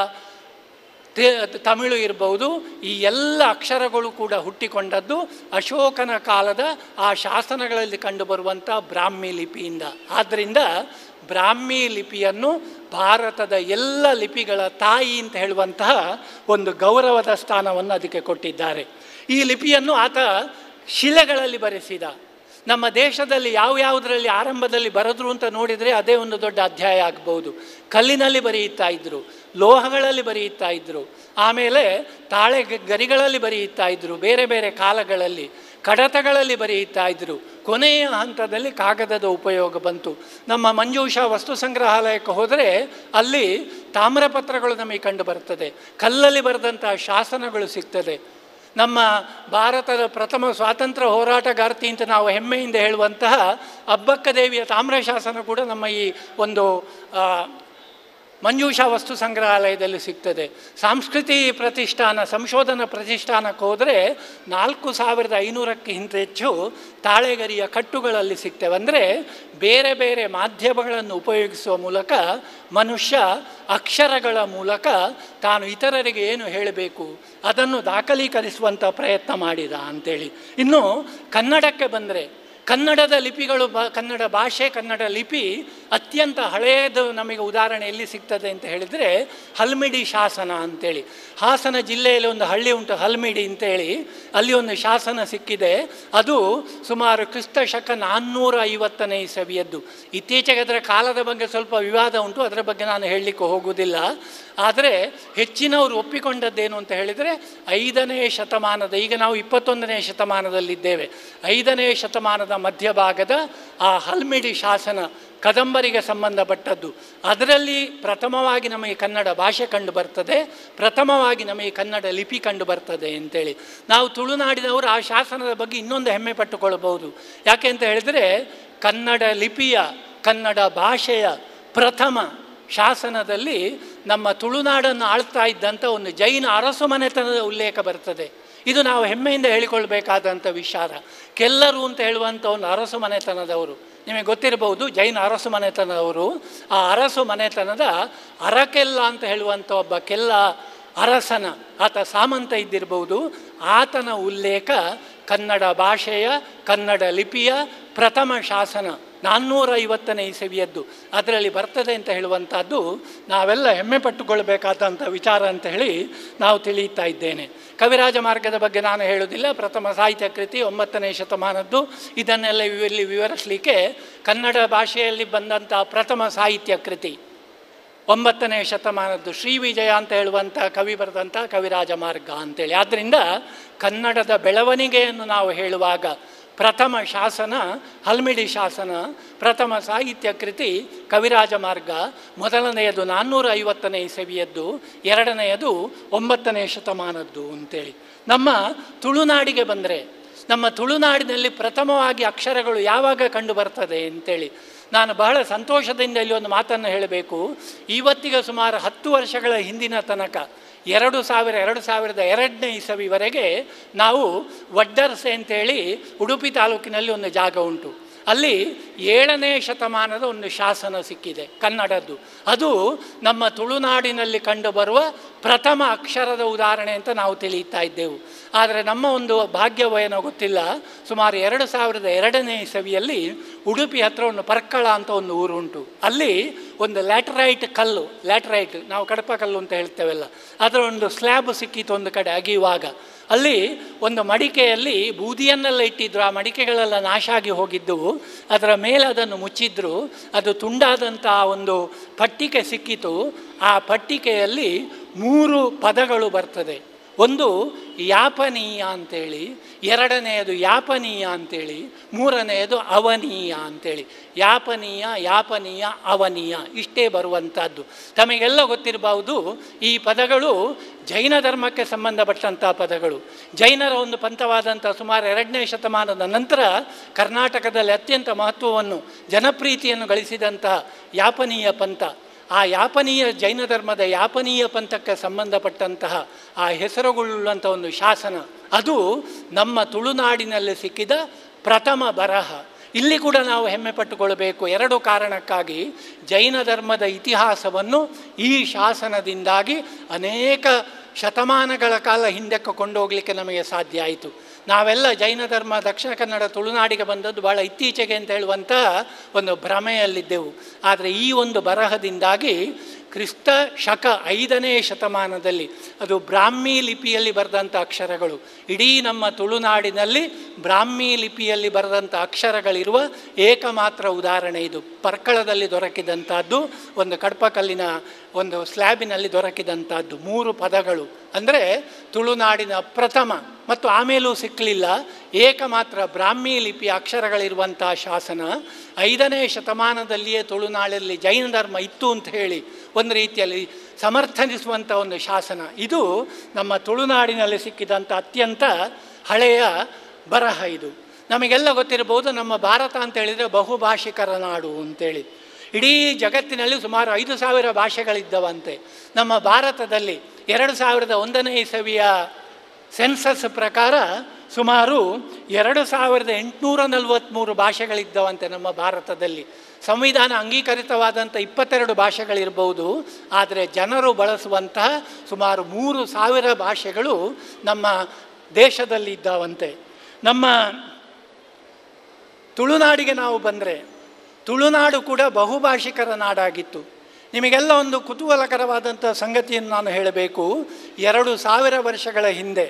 ತೆ- ತಮಿಳು ಇರ್ಬೋದು ಈ ಎಲ್ಲ ಅಕ್ಷರಗಳು ಕೂಡ ಹುಟ್ಟಿಕೊಂಡದ್ದು ಅಶೋಕನ ಕಾಲದ ಆ ಶಾಸನಗಳಲ್ಲಿ ಕಂಡುಬರುವಂಥ ಬ್ರಾಹ್ಮಿ ಲಿಪಿಯಿಂದ ಆದ್ದರಿಂದ ಬ್ರಾಹ್ಮಿ ಲಿಪಿಯನ್ನು ಭಾರತದ ಎಲ್ಲ ಲಿಪಿಗಳ ತಾಯಿ ಅಂತ ಹೇಳುವಂತಹ ಒಂದು ಗೌರವದ ಸ್ಥಾನವನ್ನು ಅದಕ್ಕೆ ಕೊಟ್ಟಿದ್ದಾರೆ ಈ ಲಿಪಿಯನ್ನು ಆತ ಶಿಲೆಗಳಲ್ಲಿ ಬರೆಸಿದ ನಮ್ಮ ದೇಶದಲ್ಲಿ ಯಾವ ಯಾವುದರಲ್ಲಿ ಆರಂಭದಲ್ಲಿ ಬರೆದ್ರು ಅಂತ ನೋಡಿದರೆ ಅದೇ ಒಂದು ದೊಡ್ಡ ಅಧ್ಯಾಯ ಆಗ್ಬೋದು ಕಲ್ಲಿನಲ್ಲಿ ಬರೆಯುತ್ತಾ ಇದ್ದರು ಲೋಹಗಳಲ್ಲಿ ಬರೆಯುತ್ತಾ ಇದ್ದರು ಆಮೇಲೆ ತಾಳೆ ಗ- ಗರಿಗಳಲ್ಲಿ ಬರೆಯುತ್ತಾ ಇದ್ದರು ಬೇರೆ ಬೇರೆ ಕಾಲಗಳಲ್ಲಿ ಕಡತಗಳಲ್ಲಿ ಬರೆಯುತ್ತಾ ಇದ್ದರು ಕೊನೆಯ ಹಂತದಲ್ಲಿ ಕಾಗದದ ಉಪಯೋಗ ಬಂತು ನಮ್ಮ ಮಂಜೂಷಾ ವಸ್ತು ಸಂಗ್ರಹಾಲಯಕ್ಕೆ ಹೋದರೆ ಅಲ್ಲಿ ತಾಮ್ರಪತ್ರಗಳು ನಮಗೆ ಕಂಡು ಬರ್ತದೆ ಕಲ್ಲಲ್ಲಿ ಬರೆದಂತಹ ಶಾಸನಗಳು ಸಿಗ್ತದೆ ನಮ್ಮ ಭಾರತದ ಪ್ರಥಮ ಸ್ವಾತಂತ್ರ್ಯ ಹೋರಾಟಗಾರ್ತಿ ಅಂತ ನಾವು ಹೆಮ್ಮೆಯಿಂದ ಹೇಳುವಂತಹ ಅಬ್ಬಕ್ಕ ದೇವಿಯ ತಾಮ್ರಶಾಸನ ಕೂಡ ನಮ್ಮ ಈ ಒಂದು ಆ, ಮಂಜೂಷಾ ವಸ್ತು ಸಂಗ್ರಹಾಲಯದಲ್ಲಿ ಸಿಗ್ತದೆ ಸಂಸ್ಕೃತಿ ಪ್ರತಿಷ್ಠಾನ ಸಂಶೋಧನಾ ಪ್ರತಿಷ್ಠಾನಕ್ಕೆ ಹೋದರೆ ನಾಲ್ಕು ಸಾವಿರದ ಐನೂರಕ್ಕಿಂತ ಹೆಚ್ಚು ತಾಳೆಗರಿಯ ಕಟ್ಟುಗಳಲ್ಲಿ ಸಿಗ್ತವೆ ಅಂದರೆ ಬೇರೆ ಬೇರೆ ಮಾಧ್ಯಮಗಳನ್ನು ಉಪಯೋಗಿಸುವ ಮೂಲಕ ಮನುಷ್ಯ ಅಕ್ಷರಗಳ ಮೂಲಕ ತಾನು ಇತರರಿಗೆ ಏನು ಹೇಳಬೇಕು ಅದನ್ನು ದಾಖಲೀಕರಿಸುವಂಥ ಪ್ರಯತ್ನ ಮಾಡಿದ ಅಂಥೇಳಿ ಇನ್ನು ಕನ್ನಡಕ್ಕೆ ಬಂದರೆ ಕನ್ನಡದ ಲಿಪಿಗಳು ಬ ಕನ್ನಡ ಭಾಷೆ ಕನ್ನಡ ಲಿಪಿ ಅತ್ಯಂತ ಹಳೆಯದು ನಮಗೆ ಉದಾಹರಣೆ ಎಲ್ಲಿ ಸಿಗ್ತದೆ ಅಂತ ಹೇಳಿದರೆ ಹಲ್ಮಿಡಿ ಶಾಸನ ಅಂತೇಳಿ ಹಾಸನ ಜಿಲ್ಲೆಯಲ್ಲಿ ಒಂದು ಹಳ್ಳಿ ಉಂಟು ಹಲ್ಮಿಡಿ ಅಂತೇಳಿ ಅಲ್ಲಿ ಒಂದು ಶಾಸನ ಸಿಕ್ಕಿದೆ ಅದು ಸುಮಾರು ಕ್ರಿಸ್ತ ಶಕ ನಾನ್ನೂರ ಐವತ್ತನೇ ಇಸವಿಯದ್ದು ಇತ್ತೀಚೆಗೆ ಅದರ ಕಾಲದ ಬಗ್ಗೆ ಸ್ವಲ್ಪ ವಿವಾದ ಉಂಟು ಅದರ ಬಗ್ಗೆ ನಾನು ಹೇಳಲಿಕ್ಕೆ ಹೋಗುವುದಿಲ್ಲ ಆದರೆ ಹೆಚ್ಚಿನವರು ಒಪ್ಪಿಕೊಂಡದ್ದೇನು ಅಂತ ಹೇಳಿದರೆ ಐದನೇ ಶತಮಾನದ ಈಗ ನಾವು ಇಪ್ಪತ್ತೊಂದನೇ ಶತಮಾನದಲ್ಲಿದ್ದೇವೆ ಐದನೇ ಶತಮಾನದ ಮಧ್ಯಭಾಗದ ಆ ಹಲ್ಮಿಡಿ ಶಾಸನ ಕದಂಬರಿಗೆ ಸಂಬಂಧಪಟ್ಟದ್ದು ಅದರಲ್ಲಿ ಪ್ರಥಮವಾಗಿ ನಮಗೆ ಕನ್ನಡ ಭಾಷೆ ಕಂಡು ಬರ್ತದೆ ಪ್ರಥಮವಾಗಿ ನಮಗೆ ಕನ್ನಡ ಲಿಪಿ ಕಂಡು ಬರ್ತದೆ ಅಂತೇಳಿ ನಾವು ತುಳುನಾಡಿನವರು ಆ ಶಾಸನದ ಬಗ್ಗೆ ಇನ್ನೊಂದು ಹೆಮ್ಮೆ ಪಟ್ಟುಕೊಳ್ಳಬಹುದು ಯಾಕೆ ಅಂತ ಹೇಳಿದರೆ ಕನ್ನಡ ಲಿಪಿಯ ಕನ್ನಡ ಭಾಷೆಯ ಪ್ರಥಮ ಶಾಸನದಲ್ಲಿ ನಮ್ಮ ತುಳುನಾಡನ್ನು ಆಳ್ತಾ ಇದ್ದಂಥ ಒಂದು ಜೈನ ಅರಸು ಮನೆತನದ ಉಲ್ಲೇಖ ಬರ್ತದೆ ಇದು ನಾವು ಹೆಮ್ಮೆಯಿಂದ ಹೇಳಿಕೊಳ್ಬೇಕಾದಂಥ ವಿಚಾರ ಕೆಲ್ಲರು ಅಂತ ಹೇಳುವಂಥ ಒಂದು ಅರಸು ಮನೆತನದವರು ನಿಮಗೆ ಗೊತ್ತಿರಬಹುದು ಜೈನ ಅರಸು ಮನೆತನದವರು ಆ ಅರಸು ಮನೆತನದ ಅರಕೆಲ್ಲ ಅಂತ ಹೇಳುವಂಥ ಒಬ್ಬ ಕೆಲ್ಲ ಅರಸನ ಆತ ಸಾಮಂತ ಇದ್ದಿರಬಹುದು ಆತನ ಉಲ್ಲೇಖ ಕನ್ನಡ ಭಾಷೆಯ ಕನ್ನಡ ಲಿಪಿಯ ಪ್ರಥಮ ಶಾಸನ ನಾನ್ನೂರ ಐವತ್ತನೇ ಇಸವಿಯದ್ದು ಅದರಲ್ಲಿ ಬರ್ತದೆ ಅಂತ ಹೇಳುವಂಥದ್ದು ನಾವೆಲ್ಲ ಹೆಮ್ಮೆ ಪಟ್ಟುಕೊಳ್ಬೇಕಾದಂಥ ವಿಚಾರ ಅಂತ ಹೇಳಿ ನಾವು ತಿಳಿಯುತ್ತಾ ಇದ್ದೇನೆ ಕವಿರಾಜ ಮಾರ್ಗದ ಬಗ್ಗೆ ನಾನು ಹೇಳುವುದಿಲ್ಲ ಪ್ರಥಮ ಸಾಹಿತ್ಯ ಕೃತಿ ಒಂಬತ್ತನೇ ಶತಮಾನದ್ದು ಇದನ್ನೆಲ್ಲ ಇಲ್ಲಿ ವಿವರಿಸಲಿಕ್ಕೆ ಕನ್ನಡ ಭಾಷೆಯಲ್ಲಿ ಬಂದಂಥ ಪ್ರಥಮ ಸಾಹಿತ್ಯ ಕೃತಿ ಒಂಬತ್ತನೇ ಶತಮಾನದ್ದು ಶ್ರೀ ವಿಜಯ ಅಂತ ಹೇಳುವಂಥ ಕವಿ ಬರೆದಂಥ ಕವಿರಾಜ ಮಾರ್ಗ ಅಂತೇಳಿ ಆದ್ದರಿಂದ ಕನ್ನಡದ ಬೆಳವಣಿಗೆಯನ್ನು ನಾವು ಹೇಳುವಾಗ ಪ್ರಥಮ ಶಾಸನ ಹಲ್ಮಿಡಿ ಶಾಸನ ಪ್ರಥಮ ಸಾಹಿತ್ಯ ಕೃತಿ ಕವಿರಾಜ ಮಾರ್ಗ ಮೊದಲನೆಯದು ನಾನ್ನೂರ ಐವತ್ತನೇ ಇಸವಿಯದ್ದು ಎರಡನೆಯದು ಒಂಬತ್ತನೇ ಶತಮಾನದ್ದು ಅಂತೇಳಿ ನಮ್ಮ ತುಳುನಾಡಿಗೆ ಬಂದರೆ ನಮ್ಮ ತುಳುನಾಡಿನಲ್ಲಿ ಪ್ರಥಮವಾಗಿ ಅಕ್ಷರಗಳು ಯಾವಾಗ ಕಂಡು ಬರ್ತದೆ ಅಂತೇಳಿ ನಾನು ಬಹಳ ಸಂತೋಷದಿಂದ ಇಲ್ಲಿ ಒಂದು ಮಾತನ್ನು ಹೇಳಬೇಕು ಇವತ್ತಿಗೆ ಸುಮಾರು ಹತ್ತು ವರ್ಷಗಳ ಹಿಂದಿನ ತನಕ ಎರಡು ಸಾವಿರ ಎರಡು ಸಾವಿರದ ಎರಡನೇ ಇಸವಿವರೆಗೆ ನಾವು ವಡ್ಡರ್ಸೆ ಅಂತೇಳಿ ಉಡುಪಿ ತಾಲೂಕಿನಲ್ಲಿ ಒಂದು ಜಾಗ ಉಂಟು ಅಲ್ಲಿ ಏಳನೇ ಶತಮಾನದ ಒಂದು ಶಾಸನ ಸಿಕ್ಕಿದೆ ಕನ್ನಡದ್ದು ಅದು ನಮ್ಮ ತುಳುನಾಡಿನಲ್ಲಿ ಕಂಡುಬರುವ ಪ್ರಥಮ ಅಕ್ಷರದ ಉದಾಹರಣೆ ಅಂತ ನಾವು ತಿಳಿಯುತ್ತಾ ಇದ್ದೆವು ಆದರೆ ನಮ್ಮ ಒಂದು ಭಾಗ್ಯವೇನೋ ಗೊತ್ತಿಲ್ಲ ಸುಮಾರು ಎರಡು ಸಾವಿರದ ಎರಡನೇ ಇಸವಿಯಲ್ಲಿ ಉಡುಪಿ ಹತ್ರ ಒಂದು ಪರ್ಕಳ ಅಂತ ಒಂದು ಊರು ಉಂಟು ಅಲ್ಲಿ ಒಂದು ಲ್ಯಾಟರೈಟ್ ಕಲ್ಲು ಲ್ಯಾಟರೈಟ್ ನಾವು ಕಡಪ ಕಲ್ಲು ಅಂತ ಹೇಳ್ತೇವಲ್ಲ ಅದರ ಒಂದು ಸ್ಲ್ಯಾಬ್ ಸಿಕ್ಕಿತ್ತು ಒಂದು ಕಡೆ ಅಗಿಯುವಾಗ ಅಲ್ಲಿ ಒಂದು ಮಡಿಕೆಯಲ್ಲಿ ಬೂದಿಯನ್ನೆಲ್ಲ ಇಟ್ಟಿದ್ರು ಆ ಮಡಿಕೆಗಳೆಲ್ಲ ನಾಶ ಆಗಿ ಹೋಗಿದ್ದವು ಅದರ ಮೇಲೆ ಅದನ್ನು ಮುಚ್ಚಿದ್ರು ಅದು ತುಂಡಾದಂಥ ಒಂದು ಪಟ್ಟಿಕೆ ಸಿಕ್ಕಿತು ಆ ಪಟ್ಟಿಕೆಯಲ್ಲಿ ಮೂರು ಪದಗಳು ಬರ್ತದೆ ಒಂದು ಯಾಪನೀಯ ಅಂತೇಳಿ ಎರಡನೆಯದು ಯಾಪನೀಯ ಅಂತೇಳಿ ಮೂರನೆಯದು ಅವನೀಯ ಅಂತೇಳಿ ಯಾಪನೀಯ ಯಾಪನೀಯ ಅವನೀಯ ಇಷ್ಟೇ ಬರುವಂಥದ್ದು ತಮಗೆಲ್ಲ ಗೊತ್ತಿರಬಹುದು ಈ ಪದಗಳು ಜೈನ ಧರ್ಮಕ್ಕೆ ಸಂಬಂಧಪಟ್ಟಂಥ ಪದಗಳು ಜೈನರ ಒಂದು ಪಂಥವಾದಂಥ ಸುಮಾರು ಎರಡನೇ ಶತಮಾನದ ನಂತರ ಕರ್ನಾಟಕದಲ್ಲಿ ಅತ್ಯಂತ ಮಹತ್ವವನ್ನು ಜನಪ್ರೀತಿಯನ್ನು ಗಳಿಸಿದಂತಹ ಯಾಪನೀಯ ಪಂಥ ಆ ಯಾಪನೀಯ ಜೈನ ಧರ್ಮದ ಯಾಪನೀಯ ಪಂಥಕ್ಕೆ ಸಂಬಂಧಪಟ್ಟಂತಹ ಆ ಹೆಸರುಗಳುಳ್ಳಂಥ ಒಂದು ಶಾಸನ ಅದು ನಮ್ಮ ತುಳುನಾಡಿನಲ್ಲಿ ಸಿಕ್ಕಿದ ಪ್ರಥಮ ಬರಹ ಇಲ್ಲಿ ಕೂಡ ನಾವು ಹೆಮ್ಮೆ ಪಟ್ಟುಕೊಳ್ಬೇಕು ಎರಡು ಕಾರಣಕ್ಕಾಗಿ ಜೈನ ಧರ್ಮದ ಇತಿಹಾಸವನ್ನು ಈ ಶಾಸನದಿಂದಾಗಿ ಅನೇಕ ಶತಮಾನಗಳ ಕಾಲ ಹಿಂದಕ್ಕೆ ಕೊಂಡೋಗಲಿಕ್ಕೆ ನಮಗೆ ಸಾಧ್ಯ ಆಯಿತು ನಾವೆಲ್ಲ ಜೈನ ಧರ್ಮ ದಕ್ಷಿಣ ಕನ್ನಡ ತುಳುನಾಡಿಗೆ ಬಂದದ್ದು ಭಾಳ ಇತ್ತೀಚೆಗೆ ಅಂತ ಹೇಳುವಂಥ ಒಂದು ಭ್ರಮೆಯಲ್ಲಿದ್ದೆವು ಆದರೆ ಈ ಒಂದು ಬರಹದಿಂದಾಗಿ ಕ್ರಿಸ್ತ ಶಕ ಐದನೇ ಶತಮಾನದಲ್ಲಿ ಅದು ಬ್ರಾಹ್ಮಿ ಲಿಪಿಯಲ್ಲಿ ಬರೆದಂಥ ಅಕ್ಷರಗಳು ಇಡೀ ನಮ್ಮ ತುಳುನಾಡಿನಲ್ಲಿ ಬ್ರಾಹ್ಮಿ ಲಿಪಿಯಲ್ಲಿ ಬರೆದಂಥ ಅಕ್ಷರಗಳಿರುವ ಏಕಮಾತ್ರ ಉದಾಹರಣೆ ಇದು ಪರ್ಕಳದಲ್ಲಿ ದೊರಕಿದಂಥದ್ದು ಒಂದು ಕಡ್ಪಕಲ್ಲಿನ ಒಂದು ಸ್ಲ್ಯಾಬಿನಲ್ಲಿ ದೊರಕಿದಂಥದ್ದು ಮೂರು ಪದಗಳು ಅಂದರೆ ತುಳುನಾಡಿನ ಪ್ರಥಮ ಮತ್ತು ಆಮೇಲೂ ಸಿಕ್ಕಲಿಲ್ಲ ಏಕಮಾತ್ರ ಬ್ರಾಹ್ಮಿ ಲಿಪಿ ಅಕ್ಷರಗಳಿರುವಂಥ ಶಾಸನ ಐದನೇ ಶತಮಾನದಲ್ಲಿಯೇ ತುಳುನಾಡಲ್ಲಿ ಜೈನ ಧರ್ಮ ಇತ್ತು ಅಂತ ಹೇಳಿ ಒಂದು ರೀತಿಯಲ್ಲಿ ಸಮರ್ಥನಿಸುವಂಥ ಒಂದು ಶಾಸನ ಇದು ನಮ್ಮ ತುಳುನಾಡಿನಲ್ಲಿ ಸಿಕ್ಕಿದಂಥ ಅತ್ಯಂತ ಹಳೆಯ ಬರಹ ಇದು ನಮಗೆಲ್ಲ ಗೊತ್ತಿರಬಹುದು ನಮ್ಮ ಭಾರತ ಅಂತ ಹೇಳಿದರೆ ಬಹುಭಾಷಿಕರ ನಾಡು ಅಂತೇಳಿ ಇಡೀ ಜಗತ್ತಿನಲ್ಲಿ ಸುಮಾರು ಐದು ಸಾವಿರ ಭಾಷೆಗಳಿದ್ದವಂತೆ ನಮ್ಮ ಭಾರತದಲ್ಲಿ ಎರಡು ಸಾವಿರದ ಒಂದನೇ ಇಸವಿಯ ಸೆನ್ಸಸ್ ಪ್ರಕಾರ ಸುಮಾರು ಎರಡು ಸಾವಿರದ ಎಂಟುನೂರ ನಲವತ್ತ್ಮೂರು ಭಾಷೆಗಳಿದ್ದವಂತೆ ನಮ್ಮ ಭಾರತದಲ್ಲಿ ಸಂವಿಧಾನ ಅಂಗೀಕರಿತವಾದಂಥ ಇಪ್ಪತ್ತೆರಡು ಭಾಷೆಗಳಿರ್ಬೋದು ಆದರೆ ಜನರು ಬಳಸುವಂತಹ ಸುಮಾರು ಮೂರು ಸಾವಿರ ಭಾಷೆಗಳು ನಮ್ಮ ದೇಶದಲ್ಲಿ ಇದ್ದಾವಂತೆ ನಮ್ಮ ತುಳುನಾಡಿಗೆ ನಾವು ಬಂದರೆ ತುಳುನಾಡು ಕೂಡ ಬಹುಭಾಷಿಕರ ನಾಡಾಗಿತ್ತು ನಿಮಗೆಲ್ಲ ಒಂದು ಕುತೂಹಲಕರವಾದಂಥ ಸಂಗತಿಯನ್ನು ನಾನು ಹೇಳಬೇಕು ಎರಡು ಸಾವಿರ ವರ್ಷಗಳ ಹಿಂದೆ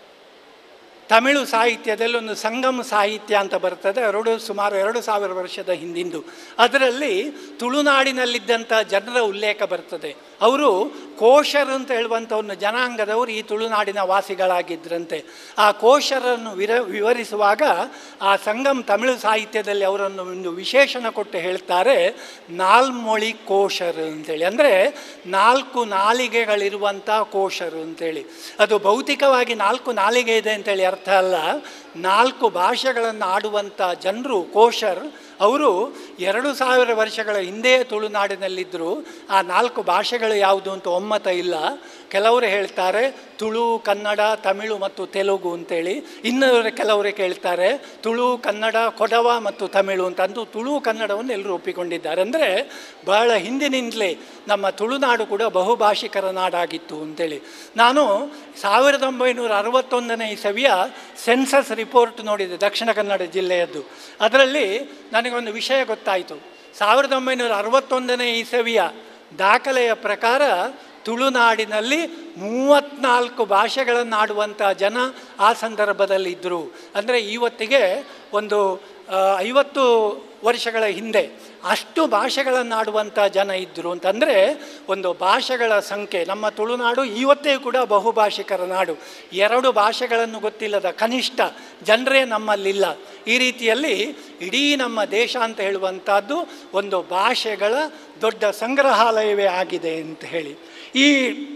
ತಮಿಳು ಸಾಹಿತ್ಯದಲ್ಲಿ ಒಂದು ಸಂಗಮ ಸಾಹಿತ್ಯ ಅಂತ ಬರ್ತದೆ ಎರಡು ಸುಮಾರು ಎರಡು ಸಾವಿರ ವರ್ಷದ ಹಿಂದಿಂದು ಅದರಲ್ಲಿ ತುಳುನಾಡಿನಲ್ಲಿದ್ದಂಥ ಜನರ ಉಲ್ಲೇಖ ಬರ್ತದೆ ಅವರು ಕೋಶರ್ ಅಂತ ಹೇಳುವಂಥ ಒಂದು ಜನಾಂಗದವರು ಈ ತುಳುನಾಡಿನ ವಾಸಿಗಳಾಗಿದ್ದರಂತೆ ಆ ಕೋಶರನ್ನು ವಿರ ವಿವರಿಸುವಾಗ ಆ ಸಂಗಮ್ ತಮಿಳು ಸಾಹಿತ್ಯದಲ್ಲಿ ಅವರನ್ನು ಒಂದು ವಿಶೇಷಣ ಕೊಟ್ಟು ಹೇಳ್ತಾರೆ ನಾಲ್ಮೊಳಿ ಕೋಶರು ಅಂತೇಳಿ ಅಂದರೆ ನಾಲ್ಕು ನಾಲಿಗೆಗಳಿರುವಂಥ ಕೋಶರು ಅಂತೇಳಿ ಅದು ಭೌತಿಕವಾಗಿ ನಾಲ್ಕು ನಾಲಿಗೆ ಇದೆ ಅಂತೇಳಿ ಅರ್ಥ ಅಲ್ಲ ನಾಲ್ಕು ಭಾಷೆಗಳನ್ನು ಆಡುವಂಥ ಜನರು ಕೋಶರ್ ಅವರು ಎರಡು ಸಾವಿರ ವರ್ಷಗಳ ಹಿಂದೆಯೇ ತುಳುನಾಡಿನಲ್ಲಿದ್ದರು ಆ ನಾಲ್ಕು ಭಾಷೆಗಳು ಯಾವುದು ಅಂತ ಒಮ್ಮತ ಇಲ್ಲ ಕೆಲವರು ಹೇಳ್ತಾರೆ ತುಳು ಕನ್ನಡ ತಮಿಳು ಮತ್ತು ತೆಲುಗು ಅಂತೇಳಿ ಇನ್ನು ಕೆಲವರು ಕೇಳ್ತಾರೆ ತುಳು ಕನ್ನಡ ಕೊಡವ ಮತ್ತು ತಮಿಳು ಅಂತ ಅಂದು ತುಳು ಕನ್ನಡವನ್ನು ಎಲ್ಲರೂ ಒಪ್ಪಿಕೊಂಡಿದ್ದಾರೆ ಅಂದರೆ ಬಹಳ ಹಿಂದಿನಿಂದಲೇ ನಮ್ಮ ತುಳುನಾಡು ಕೂಡ ಬಹುಭಾಷಿಕರ ನಾಡಾಗಿತ್ತು ಅಂತೇಳಿ ನಾನು ಸಾವಿರದ ಒಂಬೈನೂರ ಅರವತ್ತೊಂದನೇ ಇಸವಿಯ ಸೆನ್ಸಸ್ ರಿಪೋರ್ಟ್ ನೋಡಿದೆ ದಕ್ಷಿಣ ಕನ್ನಡ ಜಿಲ್ಲೆಯದ್ದು ಅದರಲ್ಲಿ ನನಗೊಂದು ವಿಷಯ ಗೊತ್ತಾಯಿತು ಸಾವಿರದ ಒಂಬೈನೂರ ಅರವತ್ತೊಂದನೇ ಇಸವಿಯ ದಾಖಲೆಯ ಪ್ರಕಾರ ತುಳುನಾಡಿನಲ್ಲಿ ಮೂವತ್ತ್ನಾಲ್ಕು ಭಾಷೆಗಳನ್ನಾಡುವಂಥ ಜನ ಆ ಸಂದರ್ಭದಲ್ಲಿ ಇದ್ದರು ಅಂದರೆ ಇವತ್ತಿಗೆ ಒಂದು ಆ, ಐವತ್ತು ವರ್ಷಗಳ ಹಿಂದೆ ಅಷ್ಟು ಭಾಷೆಗಳನ್ನಾಡುವಂಥ ಜನ ಇದ್ದರು ಅಂತಂದರೆ ಒಂದು ಭಾಷೆಗಳ ಸಂಖ್ಯೆ ನಮ್ಮ ತುಳುನಾಡು ಇವತ್ತೇ ಕೂಡ ಬಹುಭಾಷಿಕರ ನಾಡು ಎರಡು ಭಾಷೆಗಳನ್ನು ಗೊತ್ತಿಲ್ಲದ ಕನಿಷ್ಠ ಜನರೇ ನಮ್ಮಲ್ಲಿಲ್ಲ ಈ ರೀತಿಯಲ್ಲಿ ಇಡೀ ನಮ್ಮ ದೇಶ ಅಂತ ಹೇಳುವಂಥದ್ದು ಒಂದು ಭಾಷೆಗಳ ದೊಡ್ಡ ಸಂಗ್ರಹಾಲಯವೇ ಆಗಿದೆ ಅಂತ ಹೇಳಿ ಈ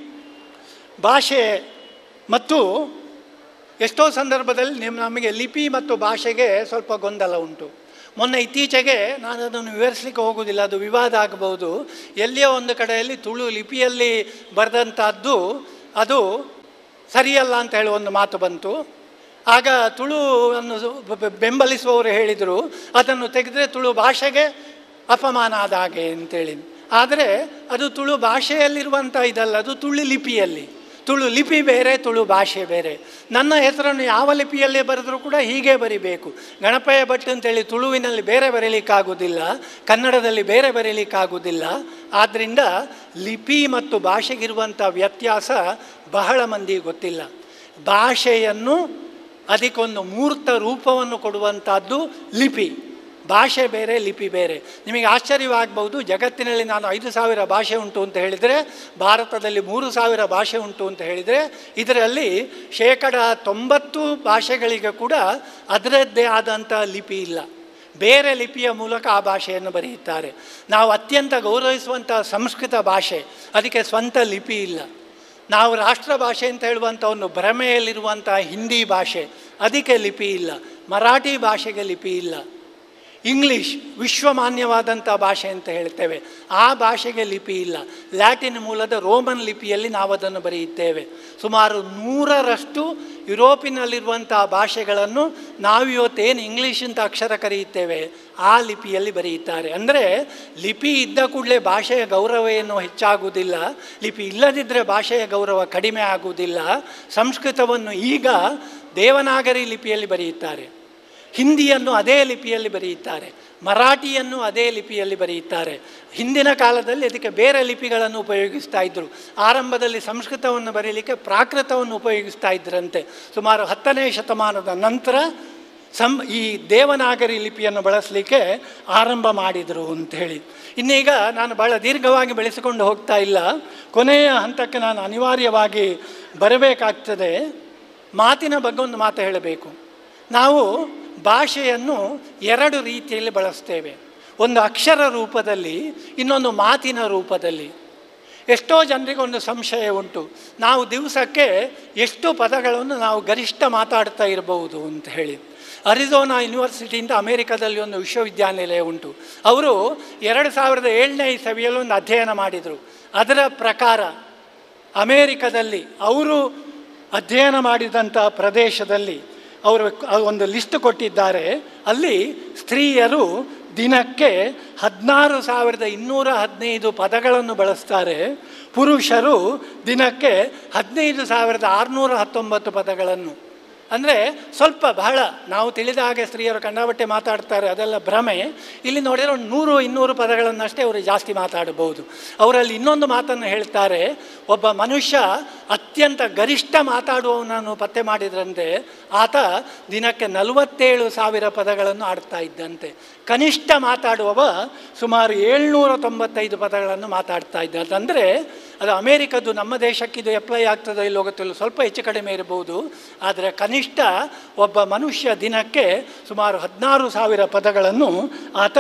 ಭಾಷೆ ಮತ್ತು ಎಷ್ಟೋ ಸಂದರ್ಭದಲ್ಲಿ ನಿಮ್ಮ ನಮಗೆ ಲಿಪಿ ಮತ್ತು ಭಾಷೆಗೆ ಸ್ವಲ್ಪ ಗೊಂದಲ ಉಂಟು ಮೊನ್ನೆ ಇತ್ತೀಚೆಗೆ ನಾನು ಅದನ್ನು ವಿವರಿಸಲಿಕ್ಕೆ ಹೋಗುವುದಿಲ್ಲ ಅದು ವಿವಾದ ಆಗಬಹುದು ಎಲ್ಲಿಯೋ ಒಂದು ಕಡೆಯಲ್ಲಿ ತುಳು ಲಿಪಿಯಲ್ಲಿ ಬರೆದಂಥದ್ದು ಅದು ಸರಿಯಲ್ಲ ಅಂತ ಹೇಳುವ ಒಂದು ಮಾತು ಬಂತು ಆಗ ತುಳುವನ್ನು ಬ- ಬ- ಬೆಂಬಲಿಸುವವರು ಹೇಳಿದರು ಅದನ್ನು ತೆಗೆದರೆ ತುಳು ಭಾಷೆಗೆ ಅಪಮಾನ ಆದ ಹಾಗೆ ಅಂತೇಳಿ ಆದರೆ ಅದು ತುಳು ಭಾಷೆಯಲ್ಲಿರುವಂಥ ಇದಲ್ಲ ಅದು ತುಳು ಲಿಪಿಯಲ್ಲಿ ತುಳು ಲಿಪಿ ಬೇರೆ ತುಳು ಭಾಷೆ ಬೇರೆ ನನ್ನ ಹೆಸರನ್ನು ಯಾವ ಲಿಪಿಯಲ್ಲೇ ಬರೆದರೂ ಕೂಡ ಹೀಗೆ ಬರಿಬೇಕು ಗಣಪಯ್ಯ ಭಟ್ ಅಂತೇಳಿ ತುಳುವಿನಲ್ಲಿ ಬೇರೆ ಬರೀಲಿಕ್ಕಾಗೋದಿಲ್ಲ ಕನ್ನಡದಲ್ಲಿ ಬೇರೆ ಬರೀಲಿಕ್ಕಾಗೋದಿಲ್ಲ ಆದ್ದರಿಂದ ಲಿಪಿ ಮತ್ತು ಭಾಷೆಗಿರುವಂಥ ವ್ಯತ್ಯಾಸ ಬಹಳ ಮಂದಿ ಗೊತ್ತಿಲ್ಲ ಭಾಷೆಯನ್ನು ಅದಕ್ಕೊಂದು ಮೂರ್ತ ರೂಪವನ್ನು ಕೊಡುವಂಥದ್ದು ಲಿಪಿ ಭಾಷೆ ಬೇರೆ ಲಿಪಿ ಬೇರೆ ನಿಮಗೆ ಆಶ್ಚರ್ಯವಾಗಬಹುದು ಜಗತ್ತಿನಲ್ಲಿ ನಾನು ಐದು ಸಾವಿರ ಭಾಷೆ ಉಂಟು ಅಂತ ಹೇಳಿದರೆ ಭಾರತದಲ್ಲಿ ಮೂರು ಸಾವಿರ ಭಾಷೆ ಉಂಟು ಅಂತ ಹೇಳಿದರೆ ಇದರಲ್ಲಿ ಶೇಕಡ ತೊಂಬತ್ತು ಭಾಷೆಗಳಿಗೆ ಕೂಡ ಅದರದ್ದೇ ಆದಂಥ ಲಿಪಿ ಇಲ್ಲ ಬೇರೆ ಲಿಪಿಯ ಮೂಲಕ ಆ ಭಾಷೆಯನ್ನು ಬರೆಯುತ್ತಾರೆ ನಾವು ಅತ್ಯಂತ ಗೌರವಿಸುವಂಥ ಸಂಸ್ಕೃತ ಭಾಷೆ ಅದಕ್ಕೆ ಸ್ವಂತ ಲಿಪಿ ಇಲ್ಲ ನಾವು ರಾಷ್ಟ್ರ ಭಾಷೆ ಅಂತ ಹೇಳುವಂಥ ಒಂದು ಭ್ರಮೆಯಲ್ಲಿರುವಂಥ ಹಿಂದಿ ಭಾಷೆ ಅದಕ್ಕೆ ಲಿಪಿ ಇಲ್ಲ ಮರಾಠಿ ಭಾಷೆಗೆ ಲಿಪಿ ಇಲ್ಲ ಇಂಗ್ಲೀಷ್ ವಿಶ್ವಮಾನ್ಯವಾದಂಥ ಭಾಷೆ ಅಂತ ಹೇಳ್ತೇವೆ ಆ ಭಾಷೆಗೆ ಲಿಪಿ ಇಲ್ಲ ಲ್ಯಾಟಿನ್ ಮೂಲದ ರೋಮನ್ ಲಿಪಿಯಲ್ಲಿ ನಾವು ಅದನ್ನು ಬರೆಯುತ್ತೇವೆ ಸುಮಾರು ನೂರರಷ್ಟು ಯುರೋಪಿನಲ್ಲಿರುವಂಥ ಭಾಷೆಗಳನ್ನು ನಾವು ಇವತ್ತೇನು ಇಂಗ್ಲೀಷ್ ಅಂತ ಅಕ್ಷರ ಕರೆಯುತ್ತೇವೆ ಆ ಲಿಪಿಯಲ್ಲಿ ಬರೆಯುತ್ತಾರೆ ಅಂದರೆ ಲಿಪಿ ಇದ್ದ ಕೂಡಲೇ ಭಾಷೆಯ ಗೌರವ ಏನು ಹೆಚ್ಚಾಗುವುದಿಲ್ಲ ಲಿಪಿ ಇಲ್ಲದಿದ್ದರೆ ಭಾಷೆಯ ಗೌರವ ಕಡಿಮೆ ಆಗುವುದಿಲ್ಲ ಸಂಸ್ಕೃತವನ್ನು ಈಗ ದೇವನಾಗರಿ ಲಿಪಿಯಲ್ಲಿ ಬರೆಯುತ್ತಾರೆ ಹಿಂದಿಯನ್ನು ಅದೇ ಲಿಪಿಯಲ್ಲಿ ಬರೆಯುತ್ತಾರೆ ಮರಾಠಿಯನ್ನು ಅದೇ ಲಿಪಿಯಲ್ಲಿ ಬರೆಯುತ್ತಾರೆ ಹಿಂದಿನ ಕಾಲದಲ್ಲಿ ಅದಕ್ಕೆ ಬೇರೆ ಲಿಪಿಗಳನ್ನು ಉಪಯೋಗಿಸ್ತಾ ಇದ್ದರು ಆರಂಭದಲ್ಲಿ ಸಂಸ್ಕೃತವನ್ನು ಬರೀಲಿಕ್ಕೆ ಪ್ರಾಕೃತವನ್ನು ಉಪಯೋಗಿಸ್ತಾ ಇದ್ರಂತೆ ಸುಮಾರು ಹತ್ತನೇ ಶತಮಾನದ ನಂತರ ಸಂ ಈ ದೇವನಾಗರಿ ಲಿಪಿಯನ್ನು ಬಳಸಲಿಕ್ಕೆ ಆರಂಭ ಮಾಡಿದರು ಅಂಥೇಳಿ ಇನ್ನೀಗ ನಾನು ಭಾಳ ದೀರ್ಘವಾಗಿ ಬೆಳೆಸಿಕೊಂಡು ಹೋಗ್ತಾ ಇಲ್ಲ ಕೊನೆಯ ಹಂತಕ್ಕೆ ನಾನು ಅನಿವಾರ್ಯವಾಗಿ ಬರಬೇಕಾಗ್ತದೆ ಮಾತಿನ ಬಗ್ಗೆ ಒಂದು ಮಾತು ಹೇಳಬೇಕು ನಾವು ಭಾಷೆಯನ್ನು ಎರಡು ರೀತಿಯಲ್ಲಿ ಬಳಸ್ತೇವೆ ಒಂದು ಅಕ್ಷರ ರೂಪದಲ್ಲಿ ಇನ್ನೊಂದು ಮಾತಿನ ರೂಪದಲ್ಲಿ ಎಷ್ಟೋ ಜನರಿಗೆ ಒಂದು ಸಂಶಯ ಉಂಟು ನಾವು ದಿವಸಕ್ಕೆ ಎಷ್ಟು ಪದಗಳನ್ನು ನಾವು ಗರಿಷ್ಠ ಮಾತಾಡ್ತಾ ಇರಬಹುದು ಅಂತ ಹೇಳಿ ಅರಿಜೋನಾ ಯೂನಿವರ್ಸಿಟಿಯಿಂದ ಅಮೇರಿಕಾದಲ್ಲಿ ಒಂದು ವಿಶ್ವವಿದ್ಯಾನಿಲಯ ಉಂಟು ಅವರು ಎರಡು ಸಾವಿರದ ಏಳನೇ ಇಸವಿಯಲ್ಲಿ ಒಂದು ಅಧ್ಯಯನ ಮಾಡಿದರು ಅದರ ಪ್ರಕಾರ ಅಮೇರಿಕದಲ್ಲಿ ಅವರು ಅಧ್ಯಯನ ಮಾಡಿದಂಥ ಪ್ರದೇಶದಲ್ಲಿ ಅವರು ಒಂದು ಲಿಸ್ಟ್ ಕೊಟ್ಟಿದ್ದಾರೆ ಅಲ್ಲಿ ಸ್ತ್ರೀಯರು ದಿನಕ್ಕೆ ಹದಿನಾರು ಸಾವಿರದ ಇನ್ನೂರ ಹದಿನೈದು ಪದಗಳನ್ನು ಬಳಸ್ತಾರೆ ಪುರುಷರು ದಿನಕ್ಕೆ ಹದಿನೈದು ಸಾವಿರದ ಆರುನೂರ ಹತ್ತೊಂಬತ್ತು ಪದಗಳನ್ನು ಅಂದರೆ ಸ್ವಲ್ಪ ಬಹಳ ನಾವು ತಿಳಿದ ಹಾಗೆ ಸ್ತ್ರೀಯರು ಕಂಡಬಟ್ಟೆ ಮಾತಾಡ್ತಾರೆ ಅದೆಲ್ಲ ಭ್ರಮೆ ಇಲ್ಲಿ ನೋಡಿದರೆ ಒಂದು ನೂರು ಇನ್ನೂರು ಪದಗಳನ್ನಷ್ಟೇ ಅವರು ಜಾಸ್ತಿ ಮಾತಾಡಬಹುದು ಅವರಲ್ಲಿ ಇನ್ನೊಂದು ಮಾತನ್ನು ಹೇಳ್ತಾರೆ ಒಬ್ಬ ಮನುಷ್ಯ ಅತ್ಯಂತ ಗರಿಷ್ಠ ಮಾತಾಡುವವನನ್ನು ಪತ್ತೆ ಮಾಡಿದ್ರಂತೆ ಆತ ದಿನಕ್ಕೆ ನಲವತ್ತೇಳು ಸಾವಿರ ಪದಗಳನ್ನು ಆಡ್ತಾ ಇದ್ದಂತೆ ಕನಿಷ್ಠ ಮಾತಾಡುವವ ಸುಮಾರು ಏಳ್ನೂರ ತೊಂಬತ್ತೈದು ಪದಗಳನ್ನು ಮಾತಾಡ್ತಾ ಇದ್ದ ಅಂದರೆ ಅದು ಅಮೇರಿಕದ್ದು ನಮ್ಮ ದೇಶಕ್ಕಿದು ಅಪ್ಲೈ ಆಗ್ತದೋ ಇಲ್ಲೋ ಗೊತ್ತಿಲ್ಲ ಸ್ವಲ್ಪ ಹೆಚ್ಚು ಕಡಿಮೆ ಇರಬಹುದು ಆದರೆ ಕನಿಷ್ಠ ಒಬ್ಬ ಮನುಷ್ಯ ದಿನಕ್ಕೆ ಸುಮಾರು ಹದಿನಾರು ಸಾವಿರ ಪದಗಳನ್ನು ಆತ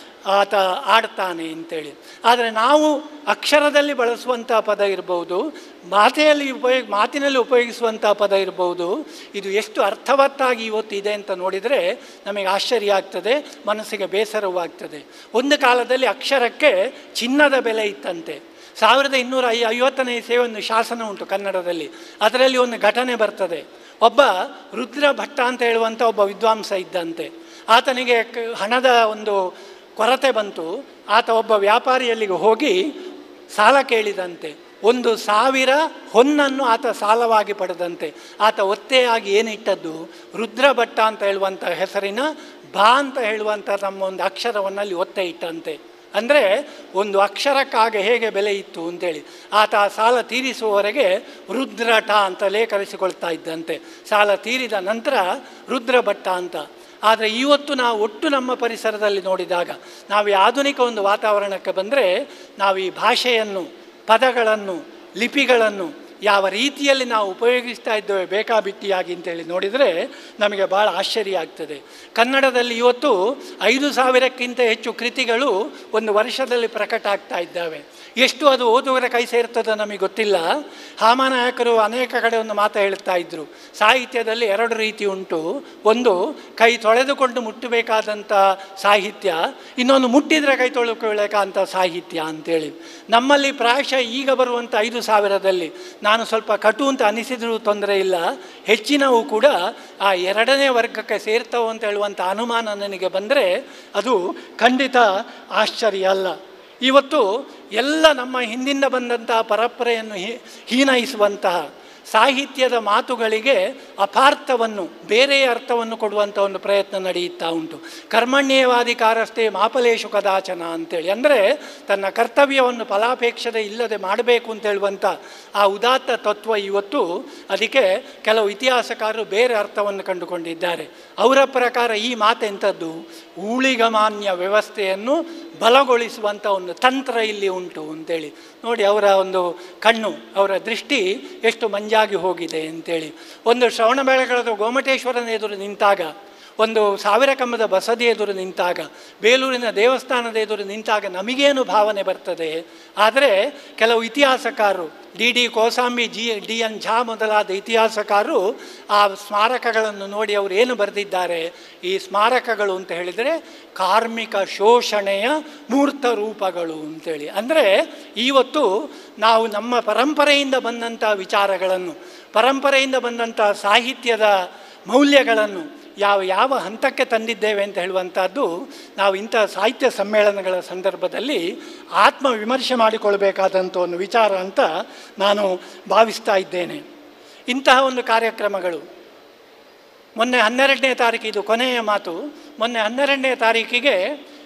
ಆತ ಆಡ್ತಾನೆ ಅಂತೇಳಿ ಆದರೆ ನಾವು ಅಕ್ಷರದಲ್ಲಿ ಬಳಸುವಂಥ ಪದ ಇರ್ಬೋದು ಮಾತೆಯಲ್ಲಿ ಉಪಯೋಗ ಮಾತಿನಲ್ಲಿ ಉಪಯೋಗಿಸುವಂಥ ಪದ ಇರ್ಬೋದು ಇದು ಎಷ್ಟು ಅರ್ಥವತ್ತಾಗಿ ಇವತ್ತು ಇದೆ ಅಂತ ನೋಡಿದರೆ ನಮಗೆ ಆಶ್ಚರ್ಯ ಆಗ್ತದೆ ಮನಸ್ಸಿಗೆ ಬೇಸರವೂ ಆಗ್ತದೆ ಒಂದು ಕಾಲದಲ್ಲಿ ಅಕ್ಷರಕ್ಕೆ ಚಿನ್ನದ ಬೆಲೆ ಇತ್ತಂತೆ ಸಾವಿರದ ಇನ್ನೂರ ಐ ಐವತ್ತನೇ ಇಸೆ ಒಂದು ಶಾಸನ ಉಂಟು ಕನ್ನಡದಲ್ಲಿ ಅದರಲ್ಲಿ ಒಂದು ಘಟನೆ ಬರ್ತದೆ ಒಬ್ಬ ರುದ್ರ ಭಟ್ಟ ಅಂತ ಹೇಳುವಂಥ ಒಬ್ಬ ವಿದ್ವಾಂಸ ಇದ್ದಂತೆ ಆತನಿಗೆ ಕ- ಹಣದ ಒಂದು ಕೊರತೆ ಬಂತು ಆತ ಒಬ್ಬ ವ್ಯಾಪಾರಿಯಲ್ಲಿಗೆ ಹೋಗಿ ಸಾಲ ಕೇಳಿದಂತೆ ಒಂದು ಸಾವಿರ ಹೊನ್ನನ್ನು ಆತ ಸಾಲವಾಗಿ ಪಡೆದಂತೆ ಆತ ಒತ್ತೆಯಾಗಿ ಏನಿಟ್ಟದ್ದು ರುದ್ರ ಭಟ್ಟ ಅಂತ ಹೇಳುವಂಥ ಹೆಸರಿನ ಬಾ ಅಂತ ಹೇಳುವಂಥ ತಮ್ಮ ಒಂದು ಅಕ್ಷರವನ್ನಲ್ಲಿ ಒತ್ತೆ ಇಟ್ಟಂತೆ ಅಂದರೆ ಒಂದು ಅಕ್ಷರಕ್ಕಾಗ ಹೇಗೆ ಬೆಲೆ ಇತ್ತು ಅಂತೇಳಿ ಆತ ಆ ಸಾಲ ತೀರಿಸುವವರೆಗೆ ರುದ್ರಟ ಅಂತಲೇ ಕರೆಸಿಕೊಳ್ತಾ ಇದ್ದಂತೆ ಸಾಲ ತೀರಿದ ನಂತರ ರುದ್ರಭಟ್ಟ ಅಂತ ಆದರೆ ಇವತ್ತು ನಾವು ಒಟ್ಟು ನಮ್ಮ ಪರಿಸರದಲ್ಲಿ ನೋಡಿದಾಗ ನಾವು ಈ ಆಧುನಿಕ ಒಂದು ವಾತಾವರಣಕ್ಕೆ ಬಂದರೆ ನಾವು ಈ ಭಾಷೆಯನ್ನು ಪದಗಳನ್ನು ಲಿಪಿಗಳನ್ನು ಯಾವ ರೀತಿಯಲ್ಲಿ ನಾವು ಉಪಯೋಗಿಸ್ತಾ ಇದ್ದೇವೆ ಬೇಕಾಬಿಟ್ಟಿಯಾಗಿ ಅಂತೇಳಿ ನೋಡಿದರೆ ನಮಗೆ ಭಾಳ ಆಶ್ಚರ್ಯ ಆಗ್ತದೆ ಕನ್ನಡದಲ್ಲಿ ಇವತ್ತು ಐದು ಸಾವಿರಕ್ಕಿಂತ ಹೆಚ್ಚು ಕೃತಿಗಳು ಒಂದು ವರ್ಷದಲ್ಲಿ ಪ್ರಕಟ ಆಗ್ತಾ ಇದ್ದಾವೆ ಎಷ್ಟು ಅದು ಓದುಗರ ಕೈ ಸೇರ್ತದೋ ನಮಗೆ ಗೊತ್ತಿಲ್ಲ ಹಾಮಾನಾಯಕರು ಅನೇಕ ಕಡೆ ಒಂದು ಮಾತು ಹೇಳ್ತಾ ಇದ್ದರು ಸಾಹಿತ್ಯದಲ್ಲಿ ಎರಡು ರೀತಿ ಉಂಟು ಒಂದು ಕೈ ತೊಳೆದುಕೊಂಡು ಮುಟ್ಟಬೇಕಾದಂಥ ಸಾಹಿತ್ಯ ಇನ್ನೊಂದು ಮುಟ್ಟಿದರೆ ಕೈ ತೊಳ್ಕೊಳ್ಳೇಕಂಥ ಸಾಹಿತ್ಯ ಅಂತೇಳಿ ನಮ್ಮಲ್ಲಿ ಪ್ರಾಯಶಃ ಈಗ ಬರುವಂಥ ಐದು ಸಾವಿರದಲ್ಲಿ ನಾನು ಸ್ವಲ್ಪ ಕಟು ಅಂತ ಅನಿಸಿದರೂ ತೊಂದರೆ ಇಲ್ಲ ಹೆಚ್ಚಿನವು ಕೂಡ ಆ ಎರಡನೇ ವರ್ಗಕ್ಕೆ ಸೇರ್ತವು ಅಂತ ಹೇಳುವಂಥ ಅನುಮಾನ ನನಗೆ ಬಂದರೆ ಅದು ಖಂಡಿತ ಆಶ್ಚರ್ಯ ಅಲ್ಲ ಇವತ್ತು ಎಲ್ಲ ನಮ್ಮ ಹಿಂದಿಂದ ಬಂದಂತಹ ಪರಂಪರೆಯನ್ನು ಹೀ ಹೀನೈಸುವಂತಹ ಸಾಹಿತ್ಯದ ಮಾತುಗಳಿಗೆ ಅಪಾರ್ಥವನ್ನು ಬೇರೆಯ ಅರ್ಥವನ್ನು ಕೊಡುವಂಥ ಒಂದು ಪ್ರಯತ್ನ ನಡೆಯುತ್ತಾ ಉಂಟು ಕರ್ಮಣ್ಯವಾಧಿಕಾರಸ್ಥೆ ಮಾಪಲೇಶು ಕದಾಚನ ಅಂತೇಳಿ ಅಂದರೆ ತನ್ನ ಕರ್ತವ್ಯವನ್ನು ಫಲಾಪೇಕ್ಷತೆ ಇಲ್ಲದೆ ಮಾಡಬೇಕು ಅಂತ ಹೇಳುವಂಥ ಆ ಉದಾತ್ತ ತತ್ವ ಇವತ್ತು ಅದಕ್ಕೆ ಕೆಲವು ಇತಿಹಾಸಕಾರರು ಬೇರೆ ಅರ್ಥವನ್ನು ಕಂಡುಕೊಂಡಿದ್ದಾರೆ ಅವರ ಪ್ರಕಾರ ಈ ಮಾತೆಂಥದ್ದು ಊಳಿಗಮಾನ್ಯ ವ್ಯವಸ್ಥೆಯನ್ನು ಬಲಗೊಳಿಸುವಂಥ ಒಂದು ತಂತ್ರ ಇಲ್ಲಿ ಉಂಟು ಅಂತೇಳಿ ನೋಡಿ ಅವರ ಒಂದು ಕಣ್ಣು ಅವರ ದೃಷ್ಟಿ ಎಷ್ಟು ಮಂಜಾಗಿ ಹೋಗಿದೆ ಅಂತೇಳಿ ಒಂದು ಶ್ರವಣಬೆಳಗೊಳದ ಗೋಮಟೇಶ್ವರನ ಎದುರು ನಿಂತಾಗ ಒಂದು ಸಾವಿರ ಕಂಬದ ಬಸದಿ ಎದುರು ನಿಂತಾಗ ಬೇಲೂರಿನ ದೇವಸ್ಥಾನದ ಎದುರು ನಿಂತಾಗ ನಮಗೇನು ಭಾವನೆ ಬರ್ತದೆ ಆದರೆ ಕೆಲವು ಇತಿಹಾಸಕಾರರು D D Kosambi G D N Jha ಮೊದಲಾದ ಇತಿಹಾಸಕಾರರು ಆ ಸ್ಮಾರಕಗಳನ್ನು ನೋಡಿ ಅವರು ಏನು ಬರೆದಿದ್ದಾರೆ ಈ ಸ್ಮಾರಕಗಳು ಅಂತ ಹೇಳಿದರೆ ಕಾರ್ಮಿಕ ಶೋಷಣೆಯ ಮೂರ್ತ ರೂಪಗಳು ಅಂತೇಳಿ ಅಂದರೆ ಇವತ್ತು ನಾವು ನಮ್ಮ ಪರಂಪರೆಯಿಂದ ಬಂದಂಥ ವಿಚಾರಗಳನ್ನು ಪರಂಪರೆಯಿಂದ ಬಂದಂಥ ಸಾಹಿತ್ಯದ ಮೌಲ್ಯಗಳನ್ನು ಯಾವ ಯಾವ ಹಂತಕ್ಕೆ ತಂದಿದ್ದೇವೆ ಅಂತ ಹೇಳುವಂಥದ್ದು ನಾವು ಇಂಥ ಸಾಹಿತ್ಯ ಸಮ್ಮೇಳನಗಳ ಸಂದರ್ಭದಲ್ಲಿ ಆತ್ಮ ವಿಮರ್ಶೆ ಮಾಡಿಕೊಳ್ಬೇಕಾದಂಥ ಒಂದು ವಿಚಾರ ಅಂತ ನಾನು ಭಾವಿಸ್ತಾ ಇದ್ದೇನೆ ಇಂತಹ ಒಂದು ಕಾರ್ಯಕ್ರಮಗಳು ಮೊನ್ನೆ ಹನ್ನೆರಡನೇ ತಾರೀಕು ಇದು ಕೊನೆಯ ಮಾತು ಮೊನ್ನೆ ಹನ್ನೆರಡನೇ ತಾರೀಕಿಗೆ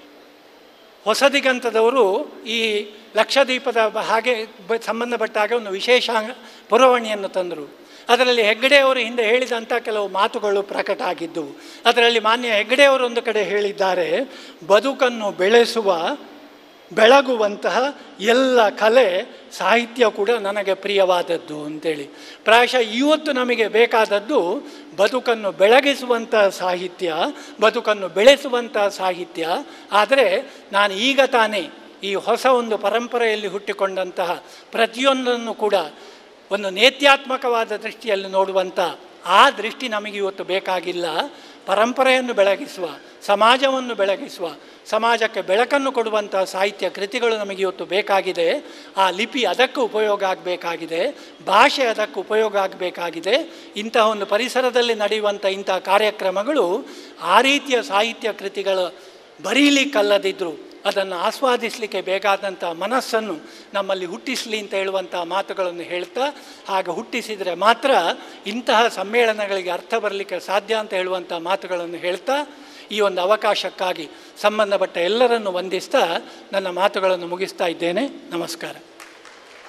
ಹೊಸದಿಗಂತದವರು ಈ ಲಕ್ಷದ್ವೀಪದ ಬ- ಹಾಗೆ ಬ- ಸಂಬಂಧಪಟ್ಟ ಹಾಗೆ ಒಂದು ವಿಶೇಷ ಪುರವಣಿಯನ್ನು ತಂದರು ಅದರಲ್ಲಿ ಹೆಗ್ಗಡೆಯವರು ಹಿಂದೆ ಹೇಳಿದಂಥ ಕೆಲವು ಮಾತುಗಳು ಪ್ರಕಟ ಆಗಿದ್ದವು ಅದರಲ್ಲಿ ಮಾನ್ಯ ಹೆಗ್ಗಡೆಯವರು ಒಂದು ಕಡೆ ಹೇಳಿದ್ದಾರೆ ಬದುಕನ್ನು ಬೆಳೆಸುವ ಬೆಳಗುವಂತಹ ಎಲ್ಲ ಕಲೆ ಸಾಹಿತ್ಯ ಕೂಡ ನನಗೆ ಪ್ರಿಯವಾದದ್ದು ಅಂತೇಳಿ ಪ್ರಾಯಶಃ ಇವತ್ತು ನಮಗೆ ಬೇಕಾದದ್ದು ಬದುಕನ್ನು ಬೆಳಗಿಸುವಂಥ ಸಾಹಿತ್ಯ ಬದುಕನ್ನು ಬೆಳೆಸುವಂಥ ಸಾಹಿತ್ಯ ಆದರೆ ನಾನು ಈಗ ತಾನೇ ಈ ಹೊಸ ಒಂದು ಪರಂಪರೆಯಲ್ಲಿ ಹುಟ್ಟಿಕೊಂಡಂತಹ ಪ್ರತಿಯೊಂದನ್ನು ಕೂಡ ಒಂದು ನೇತ್ಯಾತ್ಮಕವಾದ ದೃಷ್ಟಿಯಲ್ಲಿ ನೋಡುವಂಥ ಆ ದೃಷ್ಟಿ ನಮಗೆ ಇವತ್ತು ಬೇಕಾಗಿಲ್ಲ ಪರಂಪರೆಯನ್ನು ಬೆಳಗಿಸುವ ಸಮಾಜವನ್ನು ಬೆಳಗಿಸುವ ಸಮಾಜಕ್ಕೆ ಬೆಳಕನ್ನು ಕೊಡುವಂಥ ಸಾಹಿತ್ಯ ಕೃತಿಗಳು ನಮಗೆ ಇವತ್ತು ಬೇಕಾಗಿದೆ ಆ ಲಿಪಿ ಅದಕ್ಕೆ ಉಪಯೋಗ ಆಗಬೇಕಾಗಿದೆ ಭಾಷೆ ಅದಕ್ಕೆ ಉಪಯೋಗ ಆಗಬೇಕಾಗಿದೆ ಇಂತಹ ಒಂದು ಪರಿಸರದಲ್ಲಿ ನಡೆಯುವಂಥ ಇಂಥ ಕಾರ್ಯಕ್ರಮಗಳು ಆ ರೀತಿಯ ಸಾಹಿತ್ಯ ಕೃತಿಗಳ ಬರೀಲಿಕ್ಕಲ್ಲದಿದ್ದರು ಅದನ್ನು ಆಸ್ವಾದಿಸಲಿಕ್ಕೆ ಬೇಕಾದಂಥ ಮನಸ್ಸನ್ನು ನಮ್ಮಲ್ಲಿ ಹುಟ್ಟಿಸಲಿ ಅಂತ ಹೇಳುವಂಥ ಮಾತುಗಳನ್ನು ಹೇಳ್ತಾ ಹಾಗೆ ಹುಟ್ಟಿಸಿದರೆ ಮಾತ್ರ ಇಂತಹ ಸಮ್ಮೇಳನಗಳಿಗೆ ಅರ್ಥ ಬರಲಿಕ್ಕೆ ಸಾಧ್ಯ ಅಂತ ಹೇಳುವಂಥ ಮಾತುಗಳನ್ನು ಹೇಳ್ತಾ ಈ ಒಂದು ಅವಕಾಶಕ್ಕಾಗಿ ಸಂಬಂಧಪಟ್ಟ ಎಲ್ಲರನ್ನು ವಂದಿಸ್ತಾ ನನ್ನ ಮಾತುಗಳನ್ನು ಮುಗಿಸ್ತಾ ಇದ್ದೇನೆ ನಮಸ್ಕಾರ